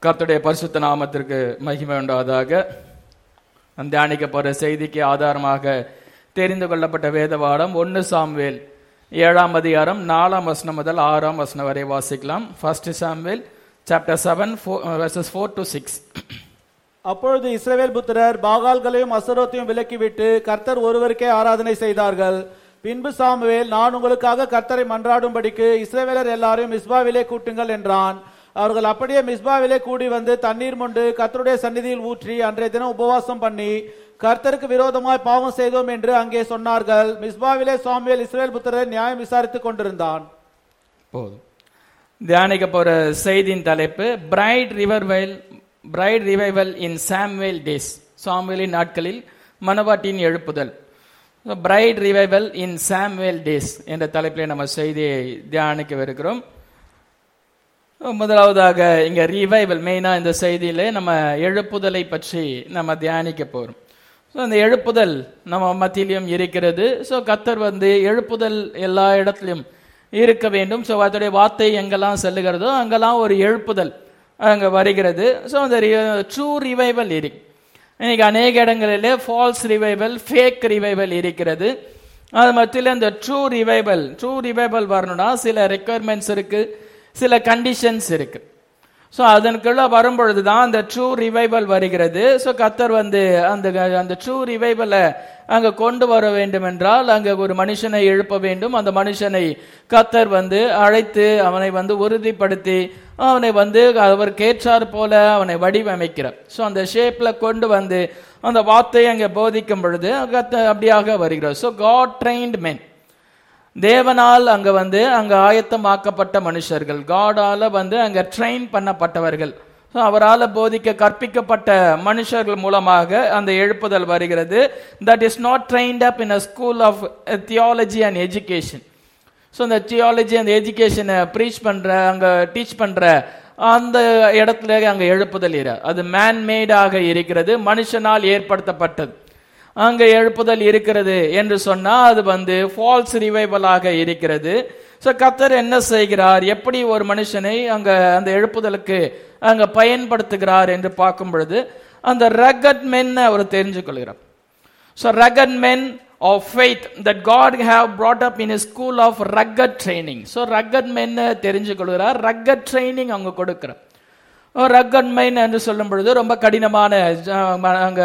கர்த்தருடைய பரிசுத்த நாமத்திற்கு மகிமை உண்டாவதாக நாம் தியானிக்க போற செய்திக்கு ஆதாரமாக தெரிந்து கொள்ளப்பட்ட வேதவாடம் ஒன்னு சாம்வேல் ஏழாம் அதிகாரம் நாலாம் வசனம் முதல் ஆறாம் வசனம் வரை வாசிக்கலாம் first Samuel chapter seven verses four to six அப்பொழுது இஸ்ரவேல் புத்திரர் பாகால்களையும் அசரோத்தையும் விலக்கிவிட்டு கர்த்தர் ஒருவருக்கே ஆராதனை செய்தார்கள் பின்பு சாமுவேல் நான் உங்களுக்காக கர்த்தரை மன்றாடும்படிக்கு இஸ்ரவேலர் எல்லாரையும் மிஸ்பாவிலே கூட்டுங்கள் என்றான் அவர்கள் அப்படியே மிஸ்பாவிலே கூடி வந்து தண்ணீர் மொண்டு கர்த்தருடைய சந்நிதியில் ஊற்றி அன்றைய தினம் உபவாசம் பண்ணி கர்த்தருக்கு விரோதமாய் பாவம் செய்தோம் என்று அங்கே சொன்னார்கள் மிஸ்பாவிலே சாமுவேல் இஸ்ரவேல் புத்திரரை நியாயம் விசாரித்துக் கொண்டிருந்தான் போதும் தியானிக்க போற செய்தியின் தலைப்பு bride revival bride revival in Samuel days சாம்வேலின் நாட்களில் மணவாட்டியின் எழுப்புதல் bride revival in Samuel days என்ற தலைப்பிலே நம்ம செய்தியை தியானிக்கவிருக்கிறோம் முதலாவதாக இங்க ரிவைவல் மெயினா இந்த செய்தியில நம்ம எழுப்புதலை பற்றி நம்ம தியானிக்க போறோம் ஸோ அந்த எழுப்புதல் நம்ம மத்தியிலும் இருக்கிறது ஸோ கத்தர் வந்து எழுப்புதல் எல்லா இடத்துலையும் இருக்க வேண்டும் ஸோ அதோடைய வார்த்தை எங்கெல்லாம் செல்லுகிறதோ அங்கெல்லாம் ஒரு எழுப்புதல் அங்கே வருகிறது ஸோ அந்த ட்ரூ ரிவைவல் இருக்கு இன்னைக்கு அநேக இடங்களிலே ஃபால்ஸ் ரிவைவல் ஃபேக் ரிவைவல் இருக்கிறது அது மத்தியில் இந்த ட்ரூ ரிவைவல் ட்ரூ ரிவைவல் வரணும்னா சில ரெக்குயர்மெண்ட்ஸ் இருக்கு சில கண்டிஷன்ஸ் இருக்கு ஸோ அதனுக்குள்ள வரும்பொழுது தான் அந்த ட்ரூ ரிவைவல் வருகிறது ஸோ கத்தர் வந்து அந்த அந்த ட்ரூ ரிவைவலை அங்கே கொண்டு வர வேண்டும் என்றால் அங்கே ஒரு மனுஷனை எழுப்ப வேண்டும் அந்த மனுஷனை கத்தர் வந்து அழைத்து அவனை வந்து உறுதிப்படுத்தி அவனை வந்து அவர் கேற்றார் போல அவனை வடிவமைக்கிறார் ஸோ அந்த ஷேப்ல கொண்டு வந்து அந்த வார்த்தையை அங்கே போதிக்கும் பொழுது கத்த அப்படியாக வருகிறார் ஸோ காட் ட்ரைன்ட் மென் தேவனால் அங்க வந்து அங்க ஆயத்தமாக்கப்பட்ட மனுஷர்கள் காடால வந்து அங்க ட்ரெயின் பண்ணப்பட்டவர்கள் அவரால் போதிக்க கற்பிக்கப்பட்ட மனுஷர்கள் மூலமாக அந்த எழுப்புதல் வருகிறது that is not trained up in a school of theology and education so இந்த தியாலஜி அந்த எஜுகேஷனை ப்ரீச் பண்ற அங்க டீச் பண்ற அந்த இடத்துல அங்க எழுப்புதல் இரு அது மேன்மேடாக இருக்கிறது மனுஷனால் ஏற்படுத்தப்பட்டது அங்க எழுப்புதல் இருக்கிறது என்று சொன்னா அது வந்து ஃபால்ஸ் ரிவைவலாக இருக்கிறது ஸோ கத்தர் என்ன செய்கிறார் எப்படி ஒரு மனுஷனை அங்க அந்த எழுப்புதலுக்கு அங்க பயன்படுத்துகிறார் என்று பார்க்கும் பொழுது அந்த ரகட் மென் அவர் தெரிஞ்சு கொள்கிறார் so rugged men of faith that God have brought up in school of rugged training so rugged மென்னை தெரிஞ்சு கொள்கிறார் ரக்கட் ட்ரைனிங் அவங்க கொடுக்குறார் ரக்கட் மெயின் என்று சொல்லும் பொழுது ரொம்ப கடினமான அங்க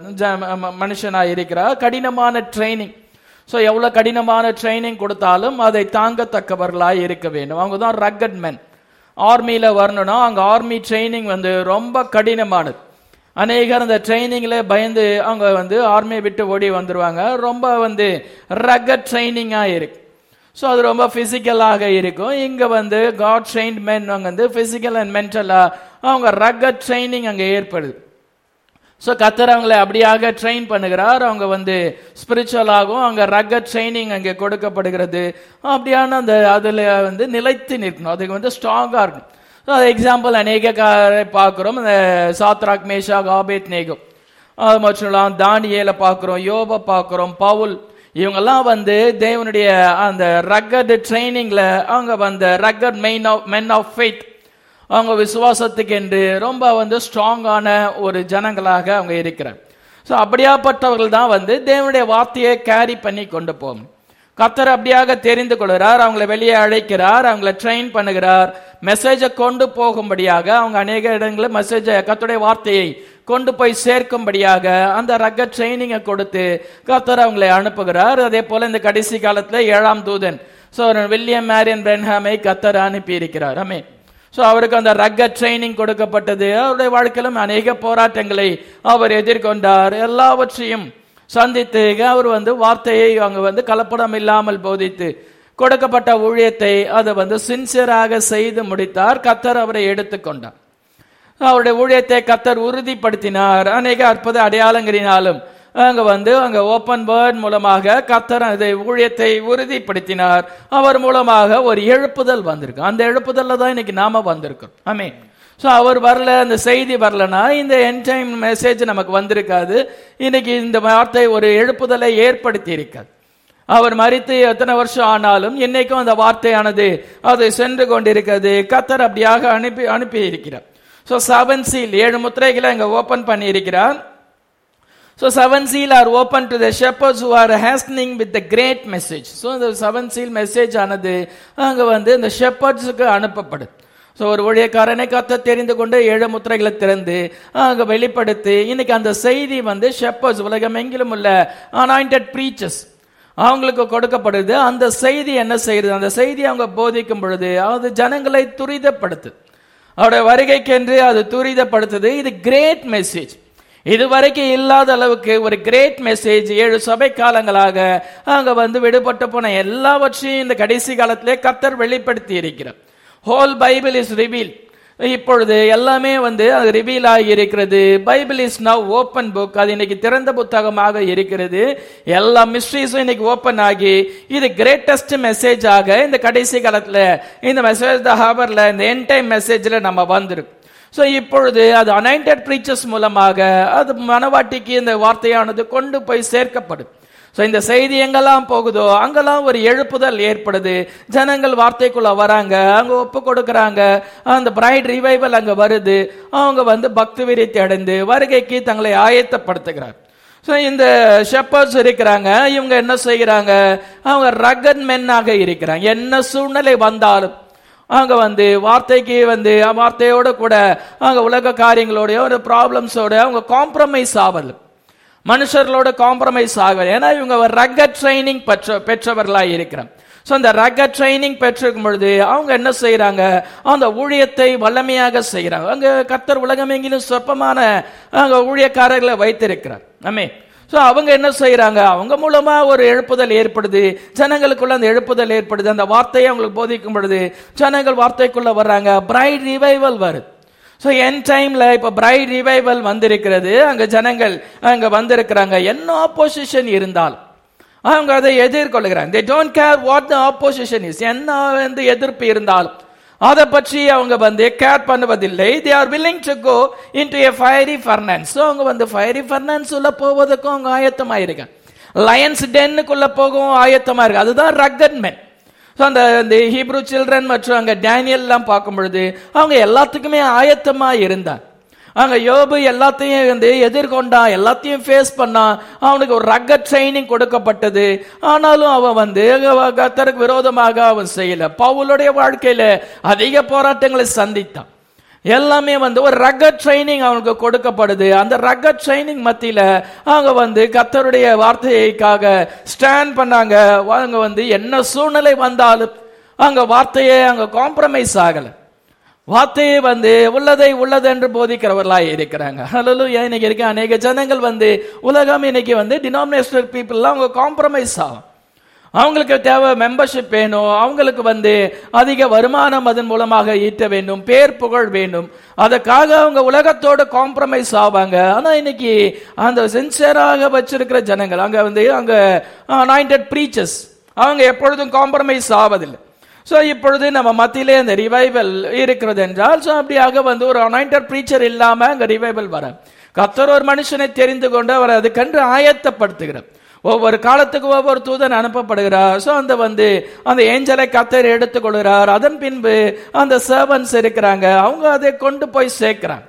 மனுஷனாக இருக்கிறார் கடினமான ட்ரைனிங் ஸோ எவ்வளோ கடினமான ட்ரைனிங் கொடுத்தாலும் அதை தாங்கத்தக்கவர்களாக இருக்க வேண்டும் அவங்க தான் ரக்கட் மென் ஆர்மியில் வரணும்னா அங்கே ஆர்மி ட்ரைனிங் வந்து ரொம்ப கடினமானது அநேகர் அந்த ட்ரைனிங்ல பயந்து அவங்க வந்து ஆர்மியை விட்டு ஓடி வந்துருவாங்க ரொம்ப வந்து ரக்கட் ட்ரைனிங்காக இருக்கு ஸோ அது ரொம்ப ஃபிசிக்கலாக இருக்கும் இங்கே வந்து காட் ட்ரெயின்ட் மென் அவங்க வந்து ஃபிசிக்கல் அண்ட் மென்டலாக அவங்க ரக்கட் ட்ரைனிங் அங்கே ஏற்படுது ஸோ கத்தர் அவங்களை அப்படியாக ட்ரெயின் பண்ணுகிறார் அவங்க வந்து ஸ்பிரிச்சுவலாகவும் அங்கே ரக்கட் ட்ரைனிங் அங்கே கொடுக்கப்படுகிறது அப்படியான அந்த அதில் வந்து நிலைத்து நிற்கணும் அதுக்கு வந்து ஸ்ட்ராங்காக இருக்கணும் ஸோ அது எக்ஸாம்பிள் அநேக பார்க்குறோம் இந்த சாத்ராக் மேஷா காபேத் நேகம் அது மற்றும் தானியேல பார்க்குறோம் யோபை பார்க்குறோம் பவுல் இவங்கெல்லாம் வந்து தேவனுடைய அந்த ரக்கட் ட்ரைனிங்ல அவங்க வந்து rugged main of men of faith அவங்க விசுவாசத்துக்கு என்று ரொம்ப வந்து ஸ்ட்ராங்கான ஒரு ஜனங்களாக அவங்க இருக்கிறார் ஸோ அப்படியாப்பட்டவர்கள் தான் வந்து தேவனுடைய வார்த்தையை கேரி பண்ணி கொண்டு போகும் கத்தர் அப்படியாக தெரிந்து கொள்கிறார் அவங்கள வெளியே அழைக்கிறார் அவங்கள ட்ரெயின் பண்ணுகிறார் மெசேஜை கொண்டு போகும்படியாக அவங்க அநேக இடங்களில் மெசேஜை கத்துடைய வார்த்தையை கொண்டு போய் சேர்க்கும்படியாக அந்த ரக்க ட்ரைனிங்கை கொடுத்து கத்தர் அவங்களை அனுப்புகிறார் அதே போல இந்த கடைசி காலத்துல ஏழாம் தூதன் ஸோ வில்லியம் மேரியன் பிரென்ஹாமை கத்தர் அனுப்பி இருக்கிறார் அமே ஸோ அவருக்கு அந்த ரக்க ட்ரைனிங் கொடுக்கப்பட்டது அவருடைய வாழ்க்கையிலும் அநேக போராட்டங்களை அவர் எதிர்கொண்டார் எல்லாவற்றையும் சந்தித்து அவர் வந்து வார்த்தையை அவங்க வந்து கலப்படம் இல்லாமல் போதித்து கொடுக்கப்பட்ட ஊழியத்தை அதை வந்து சின்சியராக செய்து முடித்தார் கத்தர் அவரை எடுத்துக்கொண்டார் அவருடைய ஊழியத்தை கத்தர் உறுதிப்படுத்தினார் அநேக அற்புத அடையாளங்களினாலும் அங்க வந்து அங்க ஓப்பன் வேர்ட் மூலமாக கத்தர் அதை ஊழியத்தை உறுதிப்படுத்தினார் அவர் மூலமாக ஒரு எழுப்புதல் வந்திருக்கு அந்த எழுப்புதல்ல தான் இன்னைக்கு நாம வந்திருக்கோம் ஆமே ஸோ அவர் வரல அந்த செய்தி வரலனா இந்த என் டைம் மெசேஜ் நமக்கு வந்திருக்காது இன்னைக்கு இந்த வார்த்தை ஒரு எழுப்புதலை ஏற்படுத்தி இருக்காது அவர் மறித்து எத்தனை வருஷம் ஆனாலும் இன்னைக்கும் அந்த வார்த்தையானது அது சென்று கொண்டிருக்கிறது கத்தர் அப்படியாக அனுப்பி அனுப்பி இருக்கிறார் ஸோ செவன் சீல் ஏழு முத்திரைகளை அங்க ஓபன் பண்ணி இருக்கிறார் so seven seal are open to the shepherds who are hastening with the great message so இந்த செவன் சீல் மெசேஜ் ஆனது அங்க வந்து இந்த ஷெப்பர்ட்ஸுக்கு அனுப்பப்படுது ஸோ ஒரு ஊழியக்காரனை கத்த தெரிந்து கொண்டு ஏழு முத்திரைகளை திறந்து அங்க வெளிப்படுத்தி இன்னைக்கு அந்த செய்தி வந்து ஷெப்பர்ஸ் உலகம் எங்கிலும் உள்ள அனாயிண்டட் ப்ரீச்சர்ஸ் அவங்களுக்கு கொடுக்கப்படுது அந்த செய்தி என்ன செய்யுது அந்த செய்தி அவங்க போதிக்கும் பொழுது அது ஜனங்களை துரிதப்படுத்து அவருடைய வருகைக்கென்று அது துரிதப்படுத்துது இது கிரேட் மெசேஜ் இதுவரைக்கும் இல்லாத அளவுக்கு ஒரு கிரேட் மெசேஜ் ஏழு சபை காலங்களாக அங்க வந்து விடுபட்டு போன எல்லாவற்றையும் இந்த கடைசி காலத்திலே கர்த்தர் வெளிப்படுத்தி இருக்கிறார் ஹோல் பைபிள் இஸ் ரிவீல் இப்பொழுது எல்லாமே வந்து அது ரிவீல் ஆகி இருக்கிறது Bible is now open book அது இன்னைக்கு திறந்த புத்தகமாக இருக்கிறது எல்லா மிஸ்ட்ரிஸும் இன்னைக்கு ஓப்பன் ஆகி இது கிரேட்டஸ்ட் மெசேஜ் ஆக இந்த கடைசி காலத்துல இந்த மெசேஜ் த ஹாபர்ல இந்த என் டைம் மெசேஜ்ல நம்ம வந்திருக்கோம் ஸோ இப்பொழுது அது அனைண்டட் ப்ரீச்சர்ஸ் மூலமாக அது மனவாட்டிக்கு இந்த வார்த்தையானது கொண்டு போய் சேர்க்கப்படும் ஸோ இந்த செய்தி எங்கெல்லாம் போகுதோ அங்கெல்லாம் ஒரு எழுப்புதல் ஏற்படுது ஜனங்கள் வார்த்தைக்குள்ள வராங்க அங்க ஒப்பு கொடுக்கறாங்க அந்த பிரைட் ரிவைவல் அங்க வருது அவங்க வந்து பக்தி விரித்தி அடைந்து வருகைக்கு தங்களை ஆயத்தப்படுத்துகிறார் ஸோ இந்த ஷெப்பர்ஸ் இருக்கிறாங்க இவங்க என்ன செய்கிறாங்க அவங்க ரகன் மென்னாக இருக்கிறாங்க என்ன சூழ்நிலை வந்தாலும் அவங்க வந்து வார்த்தைக்கு வந்து வார்த்தையோட கூட அவங்க உலக காரியங்களோட ஒரு ப்ராப்ளம்ஸோட அவங்க காம்ப்ரமைஸ் ஆவல் மனுஷர்களோட காம்ப்ரமைஸ் ஆகல ஏன்னா இவங்க ஒரு ரக ட்ரைனிங் பெற்ற பெற்றவர்களா இருக்கிறாங்க ஸோ அந்த ரக ட்ரைனிங் பெற்றிருக்கும் பொழுது அவங்க என்ன செய்யறாங்க அந்த ஊழியத்தை வல்லமையாக செய்யறாங்க அங்க கத்தர் உலகம் எங்கிலும் சொற்பமான அங்க ஊழியக்காரர்களை வைத்திருக்கிறார் ஆமே ஸோ அவங்க என்ன செய்யறாங்க அவங்க மூலமா ஒரு எழுப்புதல் ஏற்படுது ஜனங்களுக்குள்ள அந்த எழுப்புதல் ஏற்படுது அந்த வார்த்தையை அவங்களுக்கு போதிக்கும் பொழுது ஜனங்கள் வார்த்தைக்குள்ள வர்றாங்க பிரைட் ரிவைவல் வருது ஸோ என் டைம்ல இப்போ பிரைட் ரிவைவல் வந்திருக்கிறது அங்க ஜனங்கள் அங்க வந்திருக்கிறாங்க என்ன ஆப்போசிஷன் இருந்தால் அவங்க அதை எதிர்கொள்கிறாங்க they don't care what the opposition is என்ன வந்து எதிர்ப்பு இருந்தாலும் அதை பற்றி அவங்க வந்து கேர் பண்ணுவதில்லை they are willing to go into a fiery furnace so அவங்க வந்து ஃபயரி ஃபர்னன்ஸ் உள்ள போவதற்கும் அவங்க ஆயத்தமாக இருக்காங்க லயன்ஸ் டென்னுக்குள்ள போகவும் ஆயத்தமாக இருக்கு அதுதான் ரக்கன் மென் ஸோ அந்த இந்த ஹீப்ரூ சில்ட்ரன் மற்றும் அங்கே டேனியல்லாம் பார்க்கும் பொழுது அவங்க எல்லாத்துக்குமே ஆயத்தமாக இருந்தாங்க அங்க யோபு எல்லாத்தையும் வந்து எதிர்கொண்டான் எல்லாத்தையும் ஃபேஸ் பண்ணான் அவனுக்கு ஒரு ரக்க ட்ரைனிங் கொடுக்கப்பட்டது ஆனாலும் அவன் வந்து கத்தருக்கு விரோதமாக அவன் செய்யல பவுலுடைய வாழ்க்கையில அதிக போராட்டங்களை சந்தித்தான் எல்லாமே வந்து ஒரு ரக ட்ரைனிங் அவனுக்கு கொடுக்கப்படுது அந்த ரக ட்ரைனிங் மத்தியில அவங்க வந்து கத்தருடைய வார்த்தைக்காக ஸ்டாண்ட் பண்ணாங்க அவங்க வந்து என்ன சூழ்நிலை வந்தாலும் அங்க வார்த்தையே அங்க காம்ப்ரமைஸ் ஆகல வார்த்தையை வந்து உள்ளதை உள்ளது என்று போதிக்கிறவர்களாக இருக்கிறாங்க ஹalleluya இன்னைக்கு இருக்க அநேக ஜனங்கள் வந்து உலகம் இன்னைக்கு வந்து டினாமினேஷனல் பீப்புள்லாம் அவங்க காம்ப்ரமைஸ் ஆகும் அவங்களுக்கு தேவை மெம்பர்ஷிப் வேணும் அவங்களுக்கு வந்து அதிக வருமானம் அதன் மூலமாக ஈட்ட வேண்டும் பேர் புகழ் வேண்டும் அதற்காக அவங்க உலகத்தோட காம்ப்ரமைஸ் ஆவாங்க ஆனா இன்னைக்கு அந்த சின்சியராக வச்சிருக்கிற ஜனங்கள் அங்க வந்து அங்க அனாயிண்டட் ப்ரீச்சர்ஸ் அவங்க எப்பொழுதும் காம்ப்ரமைஸ் ஆவதில்லை ஸோ இப்பொழுது நம்ம மத்தியிலே அந்த ரிவைவல் இருக்கிறது என்றால் ஸோ அப்படியாக வந்து ஒரு அனாயிண்டட் ப்ரீச்சர் இல்லாம அங்க ரிவைவல் வர கத்தர் ஒரு மனுஷனை தெரிந்து கொண்டு அவர் அதுக்கென்று ஆயத்தப்படுத்துகிறார் ஒவ்வொரு காலத்துக்கு ஒவ்வொரு தூதன் அனுப்பப்படுகிறார் ஸோ அந்த வந்து அந்த ஏஞ்சலை கத்தர் எடுத்துக்கொள்கிறார் அதன் பின்பு அந்த சர்வன்ஸ் இருக்கிறாங்க அவங்க அதை கொண்டு போய் சேர்க்கிறாங்க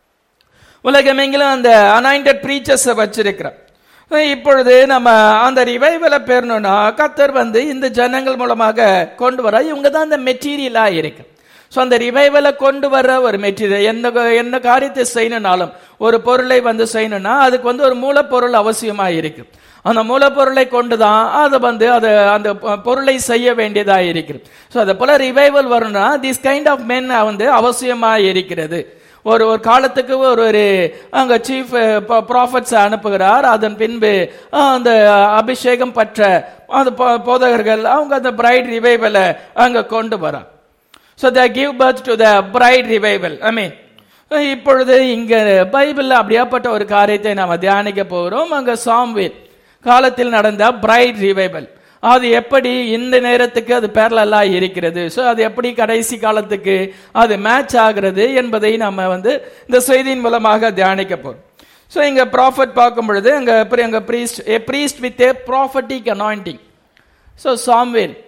உலகமெங்கிலும் அந்த அனாயிண்டட் ப்ரீச்சர்ஸை வச்சிருக்கிறார் இப்பொழுது நம்ம அந்த ரிவைவலை பெறணும்னா கத்தர் வந்து இந்த ஜனங்கள் மூலமாக கொண்டு வர இவங்க தான் அந்த மெட்டீரியலா இருக்கு ஸோ அந்த ரிவைவலை கொண்டு வர ஒரு மெட்டீரியல் என்ன என்ன காரியத்தை செய்யணும்னாலும் ஒரு பொருளை வந்து செய்யணும்னா அதுக்கு வந்து ஒரு மூலப்பொருள் அவசியமா இருக்கு அந்த மூலப்பொருளை கொண்டு தான் அதை வந்து அதை அந்த பொருளை செய்ய வேண்டியதா இருக்கிறது ஸோ அதை போல ரிவைவல் வரணும்னா திஸ் கைண்ட் ஆஃப் மென் வந்து அவசியமா இருக்கிறது ஒரு ஒரு காலத்துக்கு ஒரு ஒரு அங்க சீஃப் ப்ராஃபட்ஸ் அனுப்புகிறார் அதன் பின்பு அந்த அபிஷேகம் பற்ற அந்த போதகர்கள் அவங்க அந்த பிரைட் ரிவைவலை அங்க கொண்டு வரான் so the give birth to the bride revival I mean இப்பொழுது இங்க பைபிள்ல அப்படியாப்பட்ட ஒரு காரியத்தை நாம தியானிக்க போகிறோம் அங்க சாம்வேல் காலத்தில் நடந்த பிரைட் ரிவைவல் அது எப்படி இந்த நேரத்துக்கு அது பேரலா இருக்கிறது ஸோ அது எப்படி கடைசி காலத்துக்கு அது மேட்ச் ஆகிறது என்பதை நம்ம வந்து இந்த செய்தியின் மூலமாக தியானிக்க போறோம் ஸோ இங்க ப்ராஃபட் பார்க்கும் பொழுது அங்க அங்க priest a priest with a prophetic anointing so Samuel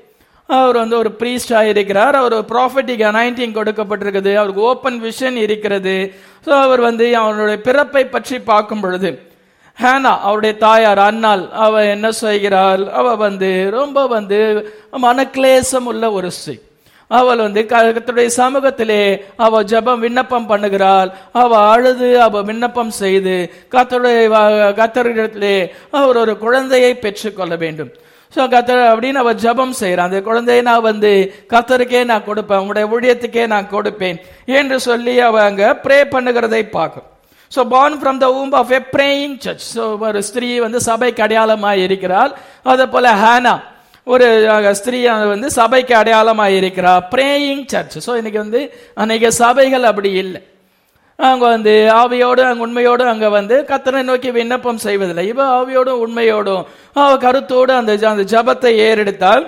அவர் வந்து ஒரு பிரீஸ்டா இருக்கிறார் அவர் ஒரு ப்ராஃபட்டிக் அனாயிண்டிங் கொடுக்கப்பட்டிருக்குது அவருக்கு ஓப்பன் விஷன் இருக்கிறது ஸோ அவர் வந்து அவருடைய பிறப்பை பற்றி பார்க்கும் பொழுது ஹேனா அவருடைய தாயார் அன்னாள் அவ என்ன செய்கிறாள் அவ வந்து ரொம்ப வந்து மனக்லேசம் உள்ள ஒரு ஸ்ரீ அவள் வந்து கர்த்தருடைய சமூகத்திலே அவ ஜெபம் விண்ணப்பம் பண்ணுகிறாள் அவ அழுது அவ விண்ணப்பம் செய்து கர்த்தருடைய வ- கர்த்தரிடத்திலே அவர் ஒரு குழந்தையை பெற்றுக்கொள்ள வேண்டும் ஸோ கத்தர் அப்படின்னு அவ ஜெபம் செய்கிறான் அந்த குழந்தையை நான் வந்து கத்தருக்கே நான் கொடுப்பேன் உங்களுடைய ஊழியத்துக்கே நான் கொடுப்பேன் என்று சொல்லி அவ அங்க ப்ரே பண்ணுகிறதை பார்க்கும் so born from the womb of a praying church so ஒரு ஸ்திரீ வந்து சபைக்கு அடையாளமாக இருக்கிறாள் அதே போல ஹானா ஒரு அஹ், ஸ்திரீ அது வந்து சபைக்கு அடையாளமாக இருக்கிறார் பிரேயிங் சர்ச் ஸோ இன்னைக்கு வந்து அன்னைக்கு சபைகள் அப்படி இல்லை அவங்க வந்து ஆவியோடு அங்க உண்மையோடு அங்க வந்து கத்தனை நோக்கி விண்ணப்பம் செய்வதில்லை இவ ஆவியோடும் உண்மையோடும் அவ கருத்தோடு அந்த ஜ- அந்த ஜபத்தை ஏறெடுத்தால்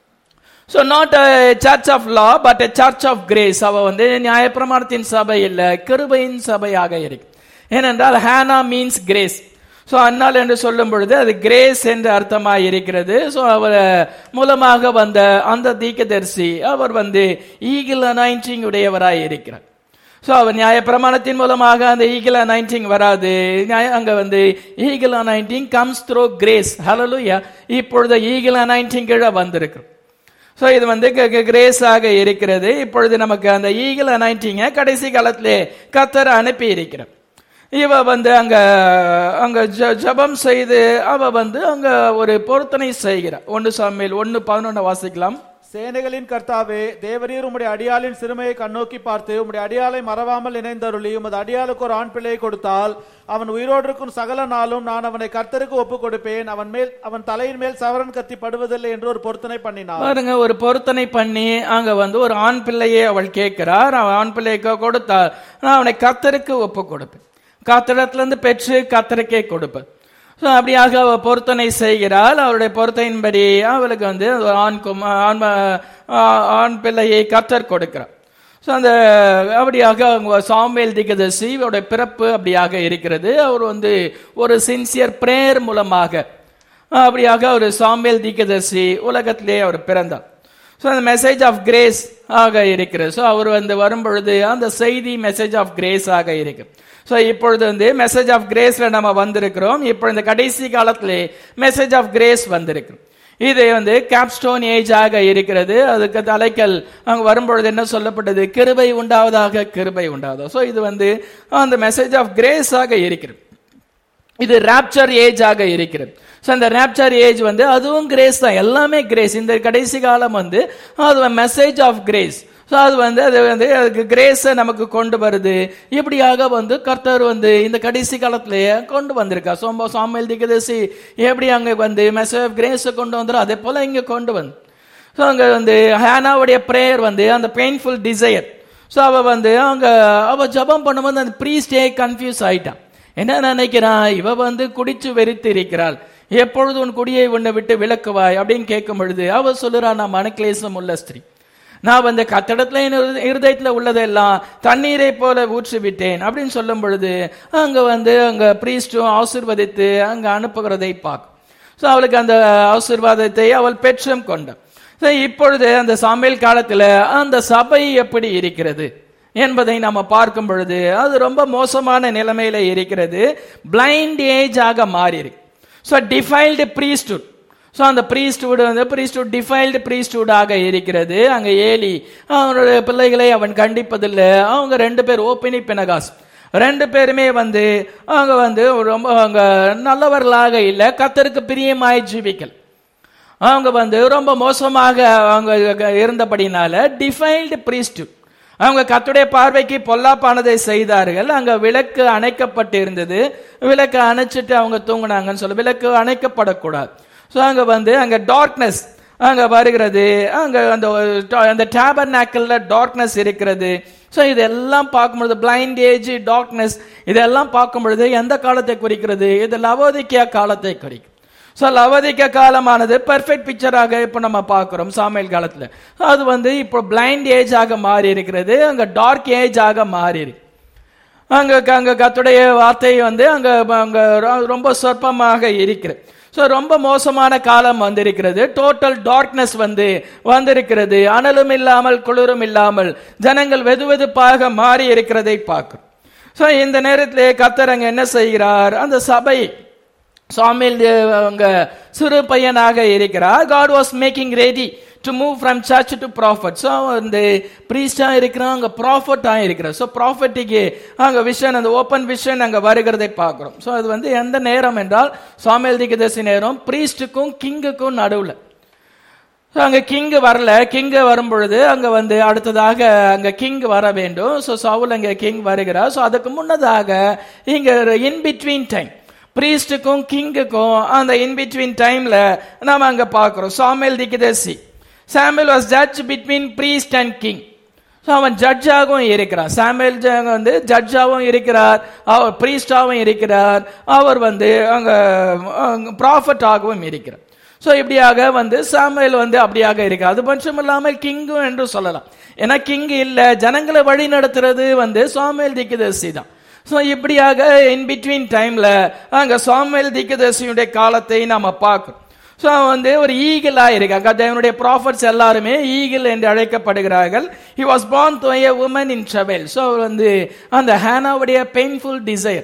so not a church of law but a church of grace அவ வந்து நியாயப்பிரமாணத்தின் சபை இல்ல கிருபையின் சபையாக இருக்கு ஏனென்றால் ஹேனா மீன்ஸ் கிரேஸ் ஸோ அன்னால் என்று சொல்லும் பொழுது அது கிரேஸ் என்று அர்த்தமாக இருக்கிறது ஸோ அவர் மூலமாக வந்த அந்த தீர்க்கதரிசி அவர் வந்து ஈகிள் அனாயிண்டிங் உடையவராய் இருக்கிறார் ஸோ அவர் நியாயப்பிரமாணத்தின் மூலமாக அந்த ஈகிள் அனாயிண்டிங் வராது நியாய- அங்க வந்து eagle anointing comes through grace hallelujah இப்பொழுது ஈகிள் அனாயிண்டிங் கீழே வந்திருக்கு ஸோ இது வந்து கிரேஸ் ஆக இருக்கிறது இப்பொழுது நமக்கு அந்த ஈகிள் அனாயிண்டிங்க கடைசி காலத்திலே கத்தர் அனுப்பி இருக்கிறார் இவ வந்து அங்க அங்க ஜ- ஜெபம் செய்து அவ வந்து அங்க ஒரு பொருத்தனை செய்கிறார் ஒன்று சாமியில் ஒன்று பதினொன்று வாசிக்கலாம் சேனைகளின் கர்த்தாவே தேவரீர் உம்முடைய அடியாளின் சிறுமையை கண்ணோக்கி பார்த்து உம்முடைய அடியாளை மறவாமல் இணைந்தருளி உமது அடியாளுக்கு ஒரு ஆண் பிள்ளையை கொடுத்தால் அவன் உயிரோடு இருக்கும் சகல நாளும் நான் அவனை கர்த்தருக்கு ஒப்புக் கொடுப்பேன் அவன் மேல் அவன் தலையின் மேல் சவரன் கத்தி படுவதில்லை என்று ஒரு பொருத்தனை பண்ணினார் பாருங்க ஒரு பொருத்தனை பண்ணி அங்க வந்து ஒரு ஆண் பிள்ளையை அவள் கேட்கிறார் அவன் ஆண் பிள்ளைக்கு கொடுத்தார் நான் அவனை கத்தருக்கு ஒப்பு கொடுப்பேன் கத்தரிடத்துல இருந்து பெற்று கத்தருக்கே கொடுப்பேன் ஸோ அப்படியாக அவ பொருத்தனை செய்கிறாள் அவருடைய பொருத்தனையின்படி அவளுக்கு வந்து ஒரு ஆண் குமா ஆண் ம- ஆ- ஆண் பிள்ளையை கத்தர் கொடுக்கிறார் ஸோ அந்த அப்படியாக அவங்க சாமுவேல் திகதசி அவருடைய பிறப்பு அப்படியாக இருக்கிறது அவர் வந்து ஒரு சின்சியர் பிரேயர் மூலமாக அப்படியாக ஒரு சாமுவேல் தீக்கதர்சி உலகத்திலே அவர் பிறந்தார் ஸோ அந்த மெசேஜ் ஆஃப் கிரேஸ் ஆக இருக்கிறது ஸோ அவர் வந்து வரும்பொழுது அந்த செய்தி மெசேஜ் ஆஃப் கிரேஸ் ஆக இருக்கு ஸோ இப்பொழுது வந்து மெசேஜ் ஆஃப் கிரேஸ்ல நம்ம வந்திருக்கிறோம் இப்போ இந்த கடைசி காலத்திலே மெசேஜ் ஆஃப் கிரேஸ் வந்திருக்கு இது வந்து கேப்ஸ்டோன் ஏஜ் ஆக இருக்கிறது அதுக்கு தலைக்கல் அங்க வரும்பொழுது என்ன சொல்லப்பட்டது கிருபை உண்டாவதாக கிருபை உண்டாவதாக ஸோ இது வந்து அந்த மெசேஜ் ஆஃப் கிரேஸ் ஆக இருக்கிறது இது ராப்சர் ஏஜ் ஆக இருக்கிறது ஸோ அந்த ராப்சர் ஏஜ் வந்து அதுவும் கிரேஸ் தான் எல்லாமே கிரேஸ் இந்த கடைசி காலம் வந்து அது மெசேஜ் ஆஃப் கிரேஸ் ஸோ அது வந்து அது வந்து அதுக்கு கிரேஸை நமக்கு கொண்டு வருது இப்படியாக வந்து கர்த்தர் வந்து இந்த கடைசி காலத்திலேயே கொண்டு வந்திருக்கா சோம்போ சாமியல் திகதசி எப்படி அங்கே வந்து மெசேஜ் ஆஃப் கிரேஸை கொண்டு வந்துடும் அதே போல இங்கே கொண்டு வந்து ஸோ அங்கே வந்து ஹேனாவுடைய ப்ரேயர் வந்து அந்த பெயின்ஃபுல் டிசையர் ஸோ அவ வந்து அவங்க அவ ஜெபம் பண்ணும்போது அந்த ப்ரீஸ்டே கன்ஃபியூஸ் ஆயிட்டான் என்ன நினைக்கிறான் இவ வந்து குடிச்சு வெறித்து இருக்கிறாள் எப்பொழுது உன் குடியை உன்னை விட்டு விலக்குவாய் அப்படின்னு கேட்கும் பொழுது அவ சொல்லுறா நான் மனக்லேசம் உள்ள ஸ்திரீ நான் வந்து கத்தடத்துல என் இருத- இருதயத்துல உள்ளதெல்லாம் தண்ணீரை போல ஊற்றி விட்டேன் அப்படின்னு சொல்லும் பொழுது அங்க வந்து அங்க பிரீஸ்டும் ஆசிர்வதித்து அங்க அனுப்புகிறதை பார்க்கும் ஸோ அவளுக்கு அந்த ஆசீர்வாதத்தை அவள் பெற்றும் கொண்டாள் So, இப்பொழுது அந்த சாமியல் காலத்துல அந்த சபை எப்படி இருக்கிறது என்பதை நம்ம பார்க்கும் பொழுது அது ரொம்ப மோசமான நிலைமையில இருக்கிறது பிளைண்ட் ஏஜ் ஆக மாறி இருக்கு ஸோ டிஃபைல்டு ப்ரீஸ்டுட் ஸோ அந்த ப்ரீஸ்டுட் வந்து ப்ரீஸ்டுட் டிஃபைல்டு ப்ரீஸ்டுட் ஆக இருக்கிறது அங்க ஏலி அவனுடைய பிள்ளைகளை அவன் கண்டிப்பதில்லை அவங்க ரெண்டு பேர் ஓப்பினி பினகாஸ் ரெண்டு பேருமே வந்து அவங்க வந்து ரொம்ப அவங்க நல்லவர்களாக இல்லை கத்தருக்கு பிரியமாய் ஜீவிக்கல் அவங்க வந்து ரொம்ப மோசமாக அவங்க இருந்தபடினால டிஃபைல்டு priesthood அவங்க கத்துடைய பார்வைக்கு பொல்லாப்பானதை செய்தார்கள் அங்க விளக்கு அணைக்கப்பட்டு இருந்தது விளக்கு அணைச்சிட்டு அவங்க தூங்குனாங்கன்னு சொல்ல விளக்கு அணைக்கப்படக்கூடாது ஸோ அங்க வந்து அங்க டார்க்னஸ் அங்க வருகிறது அங்க அந்த ஒரு- அந்த டேபர் நாக்கல்ல டார்க்னஸ் இருக்கிறது ஸோ இதெல்லாம் பார்க்கும்பொழுது பிளைண்ட் ஏஜ் டார்க்னஸ் இதெல்லாம் பார்க்கும் பொழுது எந்த காலத்தை குறிக்கிறது இது லவோதிக்கியா காலத்தை குறிக்கும் ஸோ லவதிக்க காலமானது பெர்ஃபெக்ட் பிக்சராக இப்போ நம்ம பார்க்குறோம் சாமியல் காலத்தில் அது வந்து இப்போ பிளைண்ட் ஏஜ் ஆக மாறி இருக்கிறது அங்கே டார்க் ஏஜ் ஆக மாறி இருக்கு அங்க அங்க கத்துடைய வார்த்தை வந்து அங்க அங்க ரொ- ரொம்ப சொற்பமாக இருக்கிறது ஸோ ரொம்ப மோசமான காலம் வந்திருக்கிறது டோட்டல் டார்க்னஸ் வந்து வந்திருக்கிறது அனலும் இல்லாமல் குளிரும் இல்லாமல் ஜனங்கள் வெது வெதுப்பாக மாறி இருக்கிறதை பார்க்கிறோம் ஸோ இந்த நேரத்திலே கத்தர் அங்க என்ன செய்கிறார் அந்த சபை சாமியில் அவங்க சிறு பையனாக இருக்கிறார் God was making ready to move from church to prophet so வந்து ப்ரீஸ்டா இருக்கிறான் அங்கே ப்ராஃபட்டாக இருக்கிறார் ஸோ ப்ராஃபட்டிக்கு அங்கே விஷன் அந்த ஓப்பன் விஷன் அங்கே வருகிறதை பார்க்குறோம் ஸோ அது வந்து எந்த நேரம் என்றால் சாமியல் திகதசி நேரம் ப்ரீஸ்டுக்கும் கிங்குக்கும் நடுவில் ஸோ அங்கே கிங் வரல கிங் வரும் பொழுது அங்கே வந்து அடுத்ததாக அங்கே கிங் வர வேண்டும் ஸோ சவுல் அங்கே கிங் வருகிறார் ஸோ அதுக்கு முன்னதாக இங்கே இன் பிட்வீன் டைம் ப்ரீஸ்டுக்கும் கிங்குக்கும் அந்த இன் பிட்வீன் டைம்ல நாம அங்க பார்க்கிறோம் சாமுவேல் திகதசி Samuel was judge between priest and king so அவன் ஜட்ஜாகவும் இருக்கிறார் சாமுவேல் ஜ- வந்து ஜட்ஜாகவும் இருக்கிறார் அவர் ப்ரீஸ்டாகவும் இருக்கிறார் அவர் வந்து அங்க ப்ராஃபட்டாகவும் இருக்கிறார் ஸோ இப்படியாக வந்து சாமுவேல் வந்து அப்படியாக இருக்கு அது மட்டும் இல்லாமல் கிங்கும் என்று சொல்லலாம் ஏன்னா கிங் இல்லை ஜனங்களை வழி நடத்துறது வந்து சாமுவேல் திக்கதர்சி தான் ஸோ இப்படியாக இன் பிட்வீன் டைம்ல அங்க சாமுவேல் திக்கதர்சியுடைய காலத்தை நாம பார்க்கிறோம் ஸோ வந்து ஒரு ஈகிளா இருக்காங்க தேவனுடைய ப்ராஃபட்ஸ் எல்லாருமே ஈகிள் என்று அழைக்கப்படுகிறார்கள் he was born to a woman in travail so வந்து அந்த ஹேனாவுடைய பெயின்ஃபுல் டிசைர்